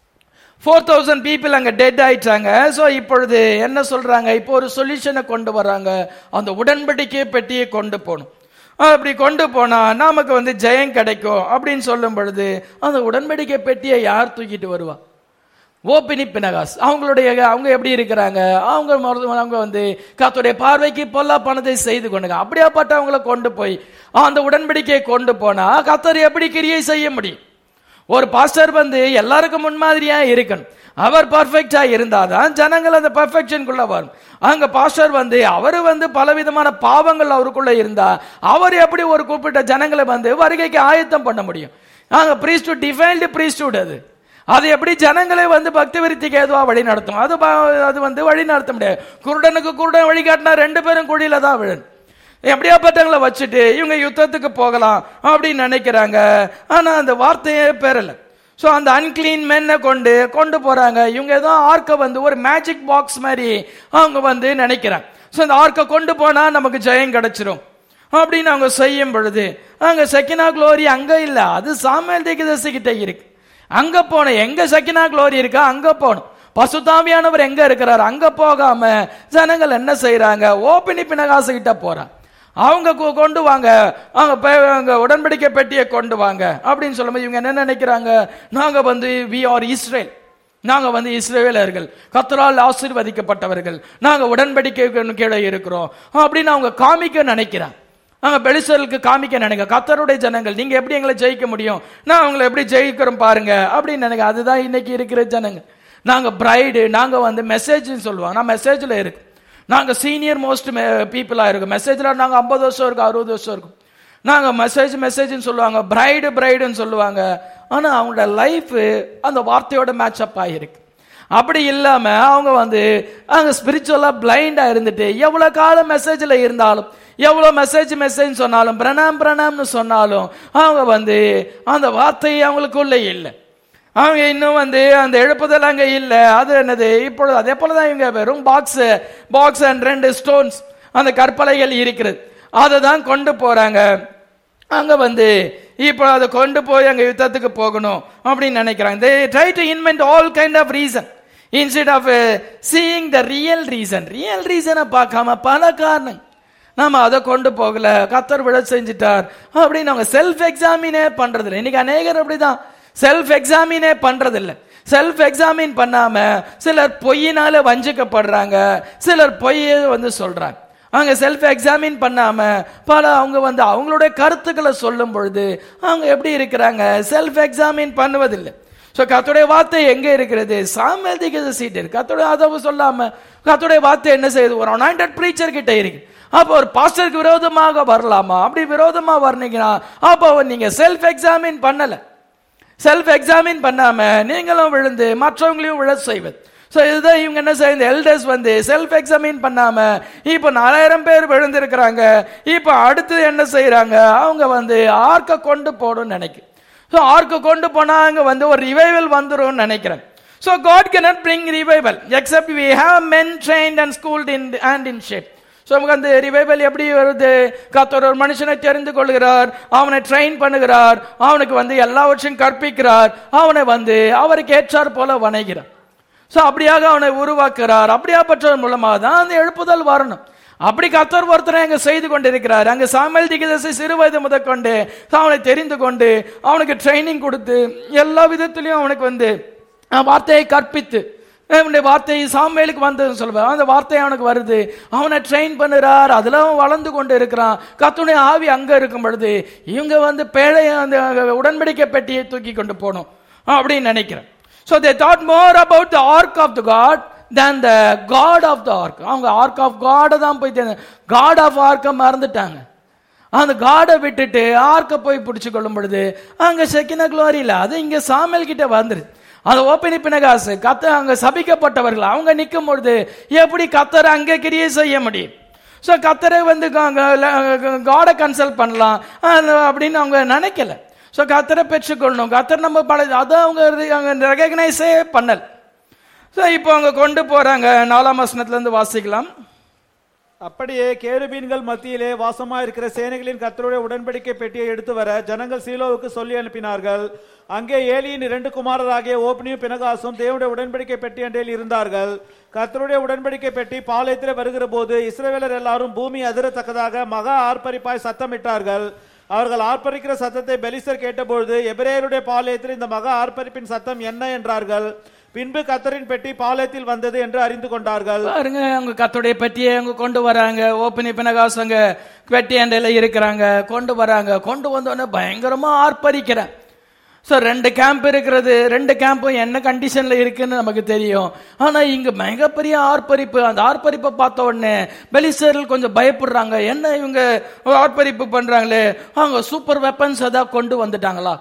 ஃபோர் தௌசண்ட் பீப்புள் அங்க டெட் ஆயிட்டாங்க ஸோ இப்பொழுது என்ன சொல்றாங்க இப்போ ஒரு சொல்யூஷனை கொண்டு வராங்க அந்த உடன்படிக்கை பெட்டியை கொண்டு போகணும் அப்படி கொண்டு போனா நமக்கு வந்து ஜெயம் கிடைக்கும் அப்படின்னு சொல்லும் பொழுது அந்த உடன்படிக்கை பெட்டியை யார் தூக்கிட்டு வருவா ஓபினி பினகாஸ் அவங்களுடைய அவங்க எப்படி இருக்கிறாங்க அவங்க மருத்துவ- அவங்க வந்து கத்துடைய பார்வைக்கு பொல்லா பணத்தை செய்து கொண்டுங்க அப்படியாப்பட்டவங்களை கொண்டு போய் அந்த உடன்படிக்கையை கொண்டு போனா கத்தர் எப்படி கிரியை செய்ய முடியும் ஒரு பாஸ்டர் வந்து எல்லாருக்கும் முன்மாதிரியா இருக்கணும் அவர் பர்ஃபெக்டா இருந்தாதான் ஜனங்கள் அந்த பர்ஃபெக்ஷனுக்குள்ள வரும் அங்க பாஸ்டர் வந்து அவர் வந்து பலவிதமான பாவங்கள் அவருக்குள்ள இருந்தா அவர் எப்படி ஒரு குறிப்பிட்ட ஜனங்களை வந்து வருகைக்கு ஆயத்தம் பண்ண முடியும் அங்க priesthood டிஃபைன்டு priesthood அது அது எப்படி ஜனங்களை வந்து பக்தி விருத்திக்கு ஏதுவா வழி நடத்தும் அது ப- அது வந்து வழி நடத்த முடியாது குருடனுக்கு குருடன் வழி காட்டினா ரெண்டு பேரும் குழியில தான் விழன் எப்படியாப்பட்டவங்களை வச்சுட்டு இவங்க யுத்தத்துக்கு போகலாம் அப்படின்னு நினைக்கிறாங்க ஆனா அந்த வார்த்தையே பெறல சோ அந்த அன்கிளீன் மென்னை கொண்டு கொண்டு போறாங்க இவங்க ஏதோ ஆர்க்க வந்து ஒரு மேஜிக் பாக்ஸ் மாதிரி அவங்க வந்து நினைக்கிறாங்க சோ அந்த ஆர்க்க கொண்டு போனா நமக்கு ஜெயம் கிடைச்சிரும் அப்படின்னு அவங்க செய்யும் பொழுது அங்க செக்கினா குளோரி அங்க இல்ல அது சாமியல் தீர்க்கதரிசி கிட்ட இருக்கு அங்க போன எங்க செக்கினா குளோரி இருக்கா அங்க போகணும் பசுதாமியானவர் எங்க இருக்கிறார் அங்க போகாம ஜனங்கள் என்ன செய்யறாங்க ஓபினி பினகாசு கிட்ட போறாங்க அவங்க கொ- கொண்டு வாங்க அவங்க பே- அங்க உடன்படிக்கை பெட்டியை கொண்டு வாங்க அப்படின்னு சொல்லும்போது இவங்க என்ன நினைக்கிறாங்க நாங்க வந்து வி ஆர் இஸ்ரேல் நாங்க வந்து இஸ்ரேலர்கள் கத்தரால் ஆசீர்வதிக்கப்பட்டவர்கள் நாங்க உடன்படிக்கை கீழே இருக்கிறோம் அப்படின்னு அவங்க காமிக்க நினைக்கிறாங்க அங்க பெலிசருக்கு காமிக்க நினைக்க கத்தருடைய ஜனங்கள் நீங்க எப்படி எங்களை ஜெயிக்க முடியும் நான் உங்களை எப்படி ஜெயிக்கிறோம் பாருங்க அப்படின்னு நினைக்க அதுதான் இன்னைக்கு இருக்கிற ஜனங்க நாங்க பிரைடு நாங்க வந்து மெசேஜ்னு சொல்லுவோம் நான் மெசேஜ்ல இருக்கு நாங்க சீனியர் மோஸ்ட் பீப்புளா இருக்கும் மெசேஜ்ல நாங்க ஐம்பது வருஷம் இருக்கும் அறுபது வருஷம் இருக்கும் நாங்க மெசேஜ் மெசேஜ்னு சொல்லுவாங்க பிரைடு பிரைடுன்னு சொல்லுவாங்க ஆனா அவங்களோட லைஃப் அந்த வார்த்தையோட மேட்ச் அப் ஆகிருக்கு அப்படி இல்லாம அவங்க வந்து அவங்க ஸ்பிரிச்சுவலா பிளைண்டா இருந்துட்டு எவ்வளவு காலம் மெசேஜ்ல இருந்தாலும் எவ்வளவு மெசேஜ் மெசேஜ் சொன்னாலும் பிரணாம் பிரணாம்னு சொன்னாலும் அவங்க வந்து அந்த வார்த்தை அவங்களுக்குள்ள இல்லை அவங்க இன்னும் வந்து அந்த எழுப்புதல் அங்க இல்ல அது என்னது இப்பொழுது அதே போலதான் இவங்க வெறும் பாக்ஸ் பாக்ஸ் அண்ட் ரெண்டு ஸ்டோன்ஸ் அந்த கற்பலைகள் இருக்கிறது அதை தான் கொண்டு போறாங்க அங்க வந்து இப்போ அதை கொண்டு போய் அங்க யுத்தத்துக்கு போகணும் அப்படின்னு நினைக்கிறாங்க they try to invent all kind of reason instead of uh, seeing the real reason real reason பார்க்காம பல காரணம் நாம அதை கொண்டு போகல கத்தர் விட செஞ்சிட்டார் அப்படின்னு அவங்க செல்ஃப் எக்ஸாமினே பண்றது இல்லை இன்னைக்கு அநேகர் அப்படிதான் செல்ஃப் எக்ஸாமினே பண்றது இல்ல செல்ஃப் எக்ஸாமின் பண்ணாம சிலர் பொய்யினால வஞ்சிக்கப்படுறாங்க சிலர் பொய்யை வந்து சொல்றாங்க அவங்க செல்ஃப் எக்ஸாமின் பண்ணாம பல அவங்க வந்து அவங்களுடைய கருத்துக்களை சொல்லும் பொழுது அவங்க எப்படி இருக்கிறாங்க செல்ஃப் எக்ஸாமின் பண்ணுவதில்லை சோ கத்துடைய வார்த்தை எங்க இருக்கிறது சாமியல் தீர்க்க சீட் இருக்கு கத்துடைய அதவு சொல்லாம கத்துடைய வார்த்தை என்ன செய்யுது ஒரு அனாயிண்டட் ப்ரீச்சர் கிட்ட இருக்கு அப்போ ஒரு பாஸ்டருக்கு விரோதமாக வரலாமா அப்படி விரோதமா வரீங்கன்னா அப்போ நீங்க செல்ஃப் எக்ஸாமின் பண்ணல செல்ஃப் எக்ஸாமின் பண்ணாம நீங்களும் விழுந்து மற்றவங்களையும் விழ செய்வது ஸோ இதுதான் இவங்க என்ன செய்யுது எல்டர்ஸ் வந்து செல்ஃப் எக்ஸாமின் பண்ணாம இப்போ நாலாயிரம் பேர் விழுந்திருக்கிறாங்க இப்போ அடுத்து என்ன செய்யறாங்க அவங்க வந்து ஆர்க்க கொண்டு போகணும்னு நினைக்கும் ஸோ ஆர்க்க கொண்டு போனா அங்க வந்து ஒரு ரிவைவல் வந்துரும்னு நினைக்கிறேன் so God cannot bring revival except we have men trained and schooled in and in shape so நமக்கு அந்த ரிவைவல் எப்படி வருது கத்தர் ஒரு மனுஷனை தெரிந்து கொள்கிறார் அவனை ட்ரெயின் பண்ணுகிறார் அவனுக்கு வந்து எல்லாவற்றையும் கற்பிக்கிறார் அவனை வந்து அவருக்கு ஏற்றார் போல வணைகிறார் ஸோ அப்படியாக அவனை உருவாக்குறார் அப்படியாப்பட்டவர் மூலமாக தான் அந்த எழுப்புதல் வரணும் அப்படி கத்தர் ஒருத்தரை அங்க செய்து கொண்டிருக்கிறார் அங்க சாமியல் திகதசை சிறு வயது முதற்கொண்டு அவனை தெரிந்து கொண்டு அவனுக்கு ட்ரைனிங் கொடுத்து எல்லா விதத்திலையும் அவனுக்கு வந்து அஹ், வார்த்தையை கற்பித்து அவனுடைய வார்த்தை சாமுவேலுக்கு வந்ததுன்னு சொல்லுவார் அந்த வார்த்தை அவனுக்கு வருது அவனை ட்ரெயின் பண்ணுறார் அதுல அவன் வளர்ந்து கொண்டு இருக்கிறான் கத்துடைய ஆவி அங்க இருக்கும் பொழுது இவங்க வந்து பேழை அந்த உடன்படிக்கை பெட்டியை தூக்கி கொண்டு போகணும் அப்படின்னு நினைக்கிறேன் so they thought more about the ark of the God than the God of the ark அவங்க ஆர்க் ஆஃப் காடை தான் போய் காட் ஆஃப் ஆர்க்கை மறந்துட்டாங்க அந்த காடை விட்டுட்டு ஆர்க்க போய் பிடிச்சு கொள்ளும் பொழுது அங்க செக்கின குளோரி இல்ல அது இங்க சாமியல் கிட்ட வந்துருது அது ஓப்பனி பினகாசு கத்த அங்க சபிக்கப்பட்டவர்கள் அவங்க நிற்கும் பொழுது எப்படி கத்தரை அங்க கிரியை செய்ய முடியும் ஸோ கத்தரை வந்து காடை கன்சல்ட் பண்ணலாம் அது அப்படின்னு அவங்க நினைக்கல ஸோ கத்தரை பெற்றுக்கொள்ளணும் கத்தர் நம்ம பல அதை அவங்க அவங்க ரெகக்னைஸே பண்ணல ஸோ இப்போ அவங்க கொண்டு போறாங்க நாலாம் வசனத்துல இருந்து வாசிக்கலாம் அப்படியே கேருபீன்கள் மத்தியிலே வாசமா இருக்கிற சேனைகளின் கர்த்தருடைய உடன்படிக்கை பெட்டியை எடுத்து வர ஜனங்கள் சீலோவுக்கு சொல்லி அனுப்பினார்கள் அங்கே ஏலியின் இரண்டு குமாரராகிய ஓப்னியும் பினகாசும் தேவனுடைய உடன்படிக்கை பெட்டி அண்டையில் இருந்தார்கள் கர்த்தருடைய உடன்படிக்கை பெட்டி பாளையத்திலே வருகிற போது இஸ்ரவேலர் எல்லாரும் பூமி அதிரத்தக்கதாக மகா ஆர்ப்பரிப்பாய் சத்தமிட்டார்கள் அவர்கள் ஆர்ப்பரிக்கிற சத்தத்தை பெலிசர் கேட்டபொழுது எபிரேயருடைய பாளையத்தில் இந்த மகா ஆர்ப்பரிப்பின் சத்தம் என்ன என்றார்கள் பின்பு கர்த்தரின் பெட்டி பாளையத்தில் வந்தது என்று அறிந்து கொண்டார்கள் பாருங்க அவங்க கத்துடைய பெட்டியை அவங்க கொண்டு வராங்க ஓப்பனி பினகாஸ் அங்க பெட்டி அண்டையில இருக்கிறாங்க கொண்டு வராங்க கொண்டு வந்தோடனே பயங்கரமா ஆர்ப்பரிக்கிறேன் ஸோ ரெண்டு கேம்ப் இருக்கிறது ரெண்டு கேம்பும் என்ன கண்டிஷன்ல இருக்குன்னு நமக்கு தெரியும் ஆனா இங்க மிகப்பெரிய ஆர்ப்பரிப்பு அந்த ஆர்ப்பரிப்பை பார்த்த உடனே பெலிசர்கள் கொஞ்சம் பயப்படுறாங்க என்ன இவங்க ஆர்ப்பரிப்பு பண்றாங்களே அவங்க சூப்பர் வெப்பன்ஸ் ஏதாவது கொண்டு வந்துட்டாங்களா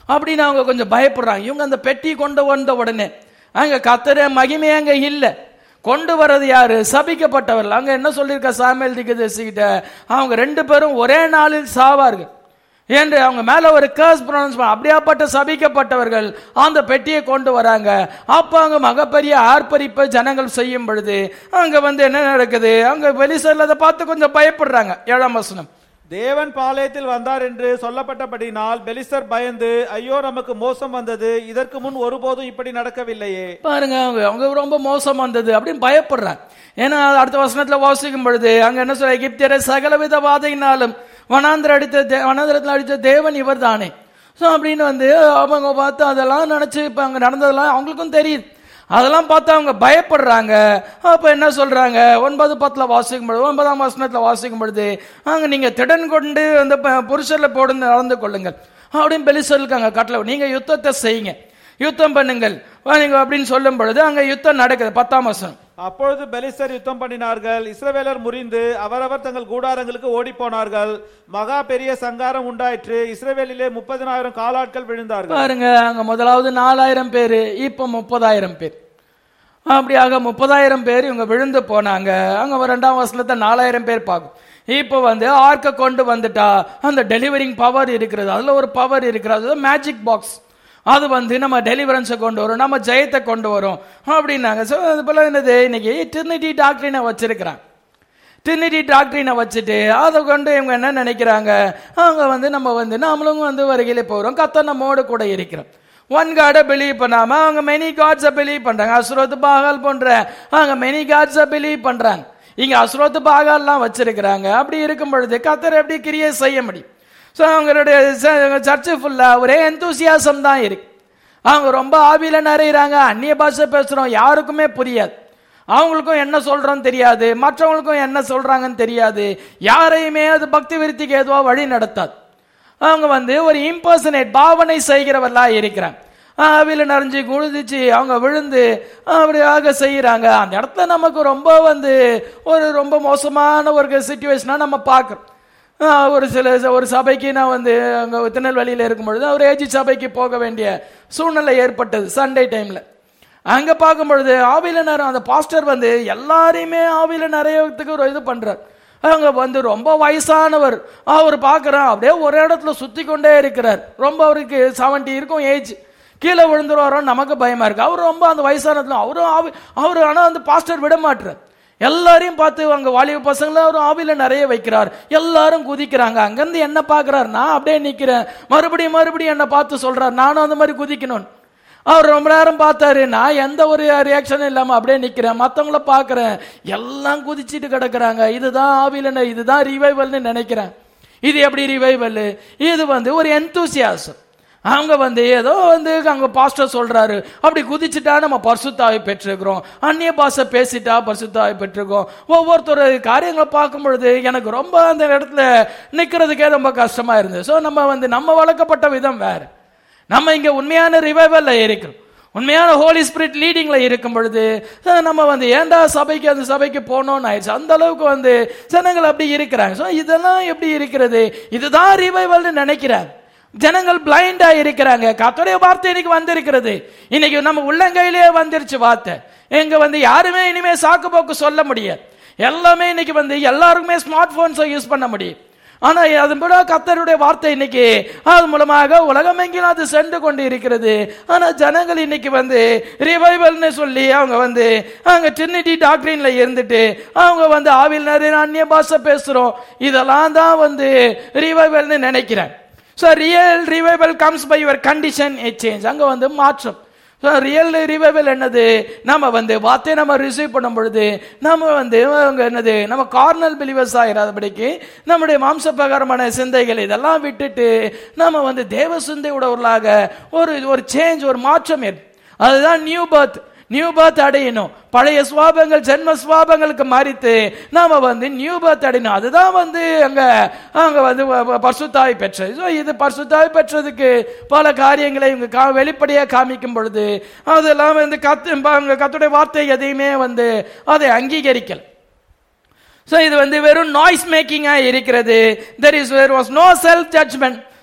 அப்படின்னு அவங்க கொஞ்சம் பயப்படுறாங்க இவங்க அந்த பெட்டி கொண்டு வந்த உடனே அங்க கத்தர மகிமை அங்க இல்ல கொண்டு வர்றது யாரு சபிக்கப்பட்டவர்கள் அங்க என்ன சொல்லியிருக்க சாமியல் திகதேசிக்கிட்ட அவங்க ரெண்டு பேரும் ஒரே நாளில் சாவார்கள் என்று அவங்க மேல ஒரு கேர்ஸ் ப்ரொனவுன்ஸ் அப்படியாப்பட்ட சபிக்கப்பட்டவர்கள் அந்த பெட்டியை கொண்டு வராங்க அப்ப அங்க மகப்பெரிய ஆர்ப்பரிப்பை ஜனங்கள் செய்யும் பொழுது அங்க வந்து என்ன நடக்குது அங்க வெளிசல்ல அதை பார்த்து கொஞ்சம் பயப்படுறாங்க ஏழாம் வசனம் தேவன் பாளையத்தில் வந்தார் என்று சொல்லப்பட்டபடினால் பெலிஸ்தர் பயந்து ஐயோ நமக்கு மோசம் வந்தது இதற்கு முன் ஒருபோதும் இப்படி நடக்கவில்லையே பாருங்க அவங்க அவங்க ரொம்ப மோசம் வந்தது அப்படின்னு பயப்படுறாங்க ஏன்னா அடுத்த வசனத்துல வாசிக்கும் பொழுது அங்க என்ன சொல்ல எகிப்தியரை சகலவித வாதையினாலும் வனாந்திர அடித்த தே- வனாந்திரத்தில் அடித்த தேவன் இவர் தானே ஸோ அப்படின்னு வந்து அவங்க பார்த்து அதெல்லாம் நினைச்சு இப்ப அங்க நடந்ததெல்லாம் அவங்களுக்கும் தெரியுது அதெல்லாம் பார்த்து அவங்க பயப்படுறாங்க அப்ப என்ன சொல்றாங்க ஒன்பது பத்துல வாசிக்கும் பொழுது ஒன்பதாம் வசனத்துல வாசிக்கும் பொழுது அங்க நீங்க திடன் கொண்டு அந்த ப- புருஷர்ல போடு நடந்து கொள்ளுங்கள் அப்படின்னு பெலி சொல்லிருக்காங்க கட்டளை நீங்க யுத்தத்தை செய்யுங்க யுத்தம் பண்ணுங்கள் நீங்க அப்படின்னு சொல்லும் பொழுது அங்க யுத்தம் நடக்குது பத்தாம் வசனம் அப்பொழுது பெலிஸ்தர் யுத்தம் பண்ணினார்கள் இஸ்ரவேலர் முறிந்து அவரவர் தங்கள் கூடாரங்களுக்கு ஓடிப் போனார்கள் மகா பெரிய சங்காரம் உண்டாயிற்று இஸ்ரவேலிலே முப்பதினாயிரம் காலாட்கள் விழுந்தார்கள் பாருங்க அங்க முதலாவது நாலாயிரம் பேர் இப்போ முப்பதாயிரம் பேர் அப்படியாக முப்பதாயிரம் பேர் இவங்க விழுந்து போனாங்க அங்க ஒரு ரெண்டாம் வருஷத்துல நாலாயிரம் பேர் பார்க்கும் இப்போ வந்து ஆர்க்க கொண்டு வந்துட்டா அந்த டெலிவரிங் பவர் இருக்கிறது அதுல ஒரு பவர் இருக்கிறது மேஜிக் பாக்ஸ் அது வந்து நம்ம டெலிவரன்ஸை கொண்டு வரும் நம்ம ஜெயத்தை கொண்டு வரும் அப்படின்னாங்க ஸோ அது போல என்னது இன்னைக்கு டிரினிட்டி டாக்டரினை வச்சிருக்கிறான் ட்ரினிட்டி டாக்டரினை வச்சுட்டு அதை கொண்டு இவங்க என்ன நினைக்கிறாங்க அவங்க வந்து நம்ம வந்து நாமளும் வந்து வருகையில போகிறோம் கத்த நம்மோடு கூட இருக்கிறோம் ஒன் காடை பிலீவ் பண்ணாம அவங்க மெனி காட்ஸை பிலீவ் பண்றாங்க அசுரோத்து பாகால் போன்ற அவங்க மெனி காட்ஸை பிலீவ் பண்றாங்க இங்க அசுரோத்து பாகால்லாம் வச்சிருக்கிறாங்க அப்படி இருக்கும் பொழுது கத்தர் எப்படி கிரியை செய்ய முடியும் ஸோ அவங்களுடைய சர்ச்சு ஃபுல்லா ஒரே எந்தூசியாசம் தான் இருக்கு அவங்க ரொம்ப ஆவியில நிறையிறாங்க அந்நிய பாஷை பேசுறோம் யாருக்குமே புரியாது அவங்களுக்கும் என்ன சொல்றோம் தெரியாது மற்றவங்களுக்கும் என்ன சொல்றாங்கன்னு தெரியாது யாரையுமே அது பக்தி விருத்திக்கு ஏதுவா வழி நடத்தாது அவங்க வந்து ஒரு இம்பர்சனேட் பாவனை செய்கிறவர்களா இருக்கிறாங்க ஆவியில நிறைஞ்சு குழுதிச்சு அவங்க விழுந்து அப்படியாக செய்யறாங்க அந்த இடத்துல நமக்கு ரொம்ப வந்து ஒரு ரொம்ப மோசமான ஒரு சுச்சுவேஷனா நம்ம பார்க்கிறோம் ஆஹ் ஒரு சில ஒரு சபைக்கு நான் வந்து அங்கே திருநெல்வேலியில் இருக்கும் பொழுது ஒரு ஏஜி சபைக்கு போக வேண்டிய சூழ்நிலை ஏற்பட்டது சண்டே டைம்ல அங்க பார்க்கும் பொழுது ஆவியில நேரம் அந்த பாஸ்டர் வந்து எல்லாரையுமே ஆவியில நிறையத்துக்கு ஒரு இது பண்றார் அங்க வந்து ரொம்ப வயசானவர் அவர் பார்க்கறான் அப்படியே ஒரு இடத்துல சுத்தி கொண்டே இருக்கிறார் ரொம்ப அவருக்கு செவன்டி இருக்கும் ஏஜ் கீழே விழுந்துருவாரோ நமக்கு பயமா இருக்கு அவர் ரொம்ப அந்த வயசானதுல அவரும் ஆவி அவர் ஆனா அந்த பாஸ்டர் விட மாட்டுறார் எல்லாரையும் பார்த்து அங்க வாலிப பசங்கள அவர் ஆவியில நிறைய வைக்கிறார் எல்லாரும் குதிக்கிறாங்க அங்கிருந்து என்ன பார்க்கறாரு நான் அப்படியே நிக்கிறேன் மறுபடியும் மறுபடியும் என்ன பார்த்து சொல்றார் நானும் அந்த மாதிரி குதிக்கணும் அவர் ரொம்ப நேரம் பார்த்தாரு நான் எந்த ஒரு ரியாக்ஷனும் இல்லாம அப்படியே நிக்கிறேன் மத்தவங்கள பார்க்கறேன் எல்லாம் குதிச்சிட்டு கிடக்குறாங்க இதுதான் ஆவியில இதுதான் ரிவைவல்னு நினைக்கிறேன் இது எப்படி ரிவைவல் இது வந்து ஒரு எந்தூசியாசம் அவங்க வந்து ஏதோ வந்து அங்க பாஸ்டர் சொல்றாரு அப்படி குதிச்சுட்டா நம்ம பரிசுத்தாவை பெற்றிருக்கிறோம் அந்நிய பாஷை பேசிட்டா பரிசுத்தாவை பெற்றிருக்கோம் ஒவ்வொருத்தர் காரியங்களை பார்க்கும் பொழுது எனக்கு ரொம்ப அந்த இடத்துல நிக்கிறதுக்கே ரொம்ப கஷ்டமா இருந்தது ஸோ நம்ம வந்து நம்ம வளர்க்கப்பட்ட விதம் வேற நம்ம இங்க உண்மையான ரிவைவல்ல இருக்கிறோம் உண்மையான ஹோலி ஸ்பிரிட் லீடிங்ல இருக்கும் பொழுது அஹ், நம்ம வந்து ஏன்டா சபைக்கு அந்த சபைக்கு போனோம்னு ஆயிடுச்சு அந்த அளவுக்கு வந்து ஜனங்கள் அப்படி இருக்கிறாங்க ஸோ இதெல்லாம் எப்படி இருக்கிறது இதுதான் ரிவைவல்னு நினைக்கிறாங்க ஜனங்கள் பிளைண்டா இருக்கிறாங்க கத்தோடைய வார்த்தை இன்னைக்கு வந்திருக்கிறது இன்னைக்கு நம்ம உள்ளங்கையிலேயே வந்துருச்சு வார்த்தை எங்க வந்து யாருமே இனிமே சாக்கு போக்கு சொல்ல முடியாது எல்லாமே இன்னைக்கு வந்து எல்லாருக்குமே ஸ்மார்ட் போன்ஸை யூஸ் பண்ண முடியும் ஆனா அது கூட கத்தருடைய வார்த்தை இன்னைக்கு அது மூலமாக உலகமெங்கிலும் அது சென்று கொண்டு இருக்கிறது ஆனா ஜனங்கள் இன்னைக்கு வந்து ரிவைவல்னு சொல்லி அவங்க வந்து அங்க ட்ரினிட்டி டாக்டரின்ல இருந்துட்டு அவங்க வந்து ஆவில் நிறைய அந்நிய பாஷை பேசுறோம் இதெல்லாம் தான் வந்து ரிவைவல்னு நினைக்கிறேன் so real revival comes by your condition a change அங்க வந்து மாற்றம் ஸோ ரியல் ரிவைவல் என்னது நம்ம வந்து வார்த்தையை நம்ம ரிசீவ் பண்ணும் பொழுது நம்ம வந்து அங்க என்னது நம்ம கார்னல் பிலிவர்ஸ் ஆகிறாதபடிக்கு நம்முடைய மாம்ச பிரகாரமான சிந்தைகள் இதெல்லாம் விட்டுட்டு நம்ம வந்து தேவ சிந்தை உடையவர்களாக ஒரு ஒரு சேஞ்ச் ஒரு மாற்றம் ஏற்படும் அதுதான் நியூ பர்த் நியூ பர்த் அடையணும் பழைய சுவாபங்கள் ஜென்ம சுவாபங்களுக்கு மறித்து நாம வந்து நியூ பர்த் அடையணும் அதுதான் வந்து அங்க அங்க வந்து ப- ப- பரிசுத்தாய் பெற்றது ஸோ இது பரிசுத்தாய் பெற்றதுக்கு பல காரியங்களை இவங்க கா வெளிப்படையாக காமிக்கும் பொழுது அதெல்லாம் வந்து கத்து அங்க கத்துடைய வார்த்தை எதையுமே வந்து அதை அங்கீகரிக்கல ஸோ இது வந்து வெறும் நாய்ஸ் மேக்கிங்கா இருக்கிறது there is were was no self judgment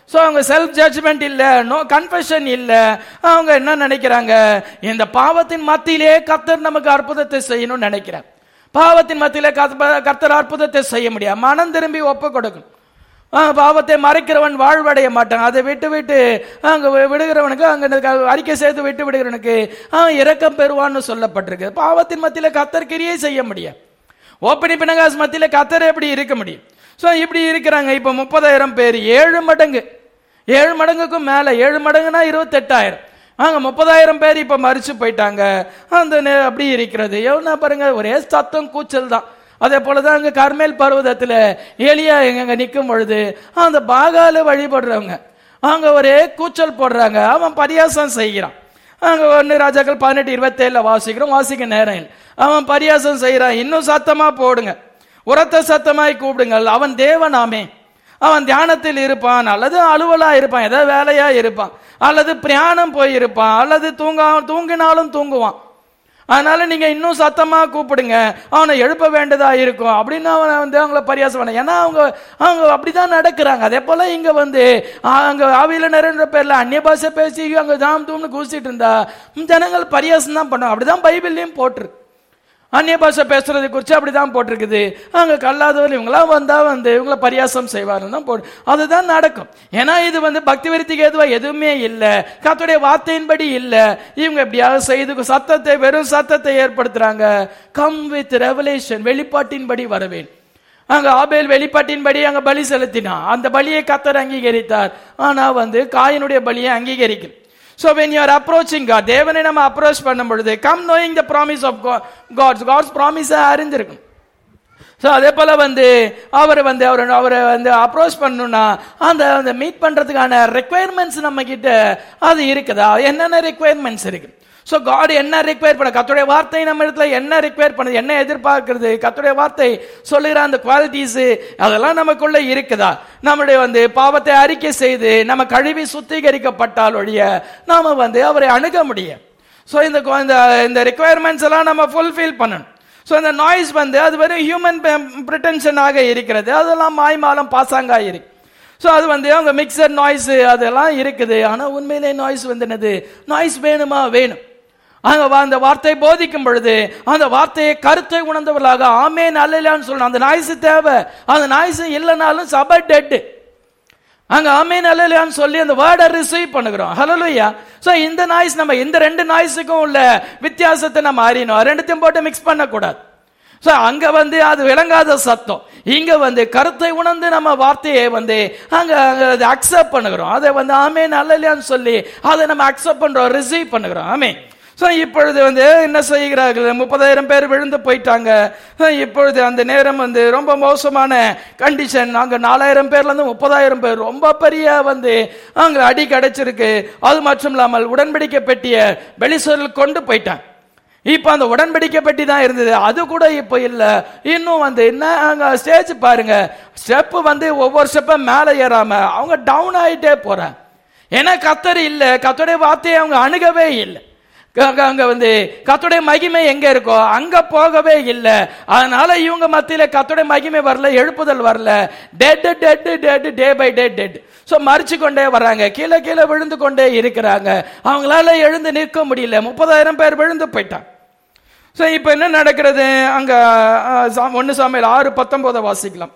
so அவங்க செல்ஃப் ஜட்ஜ்மெண்ட் இல்ல நோ கன்ஃபெஷன் இல்ல அவங்க என்ன நினைக்கிறாங்க இந்த பாவத்தின் மத்தியிலே கர்த்தர் நமக்கு அற்புதத்தை செய்யணும்னு நினைக்கிறார் பாவத்தின் மத்தியிலே கர்த்த- கர்த்தர் அற்புதத்தை செய்ய முடியாது மனம் திரும்பி ஒப்பு கொடுக்கணும் ஆ, பாவத்தை மறைக்கிறவன் வாழ்வடைய மாட்டான் அதை விட்டு விட்டு அங்க வி- விடுகிறவனுக்கு அங்க இந்த க- அறிக்கை செய்து விட்டு விடுகிறவனுக்கு அவன் இரக்கம் பெறுவான்னு சொல்லப்பட்டிருக்கு பாவத்தின் மத்தியில கத்தர் கிரியை செய்ய முடியாது ஓப்பனி பினகாஸ் மத்தியில கத்தர் எப்படி இருக்க முடியும் சோ இப்படி இருக்கிறாங்க இப்ப முப்பதாயிரம் பேர் ஏழு மடங்கு ஏழு மடங்குக்கும் மேல ஏழு மடங்குனா இருபத்தெட்டாயிரம் அங்க முப்பதாயிரம் பேர் இப்ப மறிச்சு போயிட்டாங்க அந்த நே- அப்படி இருக்கிறது எவ்வளோ பாருங்க ஒரே சத்தம் கூச்சல் தான் அதே போலதான் அங்க கர்மேல் பர்வதத்துல ஏலியா எங்க நிற்கும் பொழுது அந்த பாகால வழிபடுறவங்க அங்க ஒரே கூச்சல் போடுறாங்க அவன் பரியாசம் செய்கிறான் அங்க ஒன்னு ராஜாக்கள் பதினெட்டு இருபத்தேழுல வாசிக்கிறோம் வாசிக்க நேரம் இல்லை. அவன் பரியாசம் செய்யறான் இன்னும் சத்தமா போடுங்க உரத்த சத்தமாய் கூப்பிடுங்கள் அவன் தேவனாமே அவன் தியானத்தில் இருப்பான் அல்லது அலுவலா இருப்பான் ஏதோ வேலையா இருப்பான் அல்லது பிரயாணம் போய் இருப்பான் அல்லது தூங்க தூங்கினாலும் தூங்குவான் அதனால நீங்க இன்னும் சத்தமா கூப்பிடுங்க அவனை எழுப்ப வேண்டியதா இருக்கும் அப்படின்னு அவனை வந்து அவங்கள பரியாசம் பண்ண ஏன்னா அவங்க அவங்க அப்படிதான் நடக்கிறாங்க அதே போல இங்க வந்து ஆ, அங்க ஆவியில நிறைன்ற பேர்ல அந்நிய பாஷை பேசி அங்க தாம் தூம்னு கூசிட்டு இருந்தா ம், ஜனங்கள் பரியாசம் தான் பண்ணுவாங்க அப்படிதான் பைபிள்லயும் போட்டிருக்கு அந்நிய பாஷை பேசுறது குறித்து அப்படிதான் போட்டிருக்குது அங்க கல்லாதவர் இவங்களாம் வந்தா வந்து இவங்கள பரியாசம் செய்வாருன்னு தான் போடு அதுதான் நடக்கும் ஏன்னா இது வந்து பக்தி விருத்திக்கு எதுவா எதுவுமே இல்ல கர்த்தருடைய வார்த்தையின்படி இல்ல இவங்க எப்படியாவது செய்து சத்தத்தை வெறும் சத்தத்தை ஏற்படுத்துறாங்க கம் வித் ரெவலேஷன் வெளிப்பாட்டின்படி வரவேன் அங்க ஆபேல் வெளிப்பாட்டின்படி அங்க பலி செலுத்தினான் அந்த பலியை கத்தர் அங்கீகரித்தார் ஆனா வந்து காயினுடைய பலியை அங்கீகரிக்கல So when you are approaching God, தேவனை நம்ம அப்ரோச் பண்ணும் பொழுது come knowing the promise of God, God's God's promise அறிந்திருக்கும் ஸோ அதே போல வந்து அவர் வந்து அவர் அவரை வந்து அப்ரோச் பண்ணணும்னா அந்த அந்த மீட் பண்றதுக்கான ரெக்குயர்மெண்ட்ஸ் நம்ம கிட்ட அது இருக்குதா என்னென்ன ரெக்குயர்மெண்ட்ஸ் இருக்கு ஸோ காட் என்ன ரிக்வயர் பண்ண கத்துடைய வார்த்தை நம்ம இடத்துல என்ன ரிக்வயர் பண்ணுது என்ன எதிர்பார்க்கிறது கத்துடைய வார்த்தை சொல்லுகிற அந்த குவாலிட்டிஸ் அதெல்லாம் நமக்குள்ள இருக்குதா நம்முடைய வந்து பாவத்தை அறிக்கை செய்து நம்ம கழுவி சுத்திகரிக்கப்பட்டால் ஒழிய நாம வந்து அவரை அணுக முடியும் ஸோ இந்த கொ- இந்த இந்த ரெக்குயர்மெண்ட்ஸ் எல்லாம் நம்ம ஃபுல்ஃபில் பண்ணணும் ஸோ இந்த நாய்ஸ் வந்து அது வெறும் ஹியூமன் ப்ரிட்டன்ஷனாக இருக்கிறது அதெல்லாம் மாய்மாலம் பாசாங்கா இருக்கு ஸோ அது வந்து அவங்க மிக்சர் நாய்ஸ் அதெல்லாம் இருக்குது ஆனா உண்மையிலே நாய்ஸ் வந்து என்னது நாய்ஸ் வேணுமா வேணும் அங்க வா- அந்த வார்த்தை போதிக்கும் பொழுது அந்த வார்த்தையை கருத்தை உணர்ந்தவர்களாக ஆமே நல்லலான்னு சொல்லணும் அந்த நாய்ஸ் தேவை அந்த நாய்ஸ் இல்லைனாலும் சபை டெட்டு அங்க ஆமீன் அல்லையான்னு சொல்லி அந்த வேர்டை ரிசீவ் பண்ணுகிறோம் ஹலலுயா சோ இந்த நாய்ஸ் நம்ம இந்த ரெண்டு நாய்ஸுக்கும் உள்ள வித்தியாசத்தை நம்ம அறியணும் ரெண்டுத்தையும் போட்டு மிக்ஸ் பண்ணக்கூடாது சோ அங்க வந்து அது விளங்காத சத்தம் இங்க வந்து கருத்தை உணர்ந்து நம்ம வார்த்தையை வந்து அங்க அங்க அதை அக்செப்ட் பண்ணுகிறோம் அதை வந்து ஆமேன் அல்லையான்னு சொல்லி அதை நம்ம அக்செப்ட் பண்றோம் ரிசீவ் பண்ணுகிறோம் ஆமே சோ இப்பொழுது வந்து என்ன செய்கிறார்கள் முப்பதாயிரம் பேர் விழுந்து போயிட்டாங்க So, இப்பொழுது அந்த நேரம் வந்து ரொம்ப மோசமான கண்டிஷன் அங்க நாலாயிரம் பேர்ல இருந்து முப்பதாயிரம் பேர் ரொம்ப பெரிய வந்து அங்க அடி கிடைச்சிருக்கு அது மட்டும் இல்லாமல் உடன்படிக்கை பெட்டிய வெளிச்சொல் கொண்டு போயிட்டாங்க இப்ப அந்த உடன்படிக்கை பெட்டி தான் இருந்தது அது கூட இப்ப இல்ல இன்னும் வந்து என்ன அங்க ஸ்டேஜ் பாருங்க ஸ்டெப் வந்து ஒவ்வொரு ஸ்டெப்பும் மேல ஏறாம அவங்க டவுன் ஆயிட்டே போறாங்க ஏன்னா கத்தர் இல்ல கத்தருடைய வார்த்தையை அவங்க அணுகவே இல்லை அங்க- அங்க வந்து கத்துடைய மகிமை எங்க இருக்கோ அங்க போகவே இல்லை அதனால இவங்க மத்தியில கத்துடைய மகிமை வரல எழுப்புதல் வரல dead dead dead day by day dead so மறிச்சு கொண்டே வராங்க கீழே கீழே விழுந்து கொண்டே இருக்கிறாங்க அவங்களால எழுந்து நிற்க முடியல முப்பதாயிரம் பேர் விழுந்து போயிட்டாங்க சோ இப்ப என்ன நடக்கிறது அங்க அஹ், சா- ஒன்னு சாமியில் ஆறு பத்தொன்பதை வாசிக்கலாம்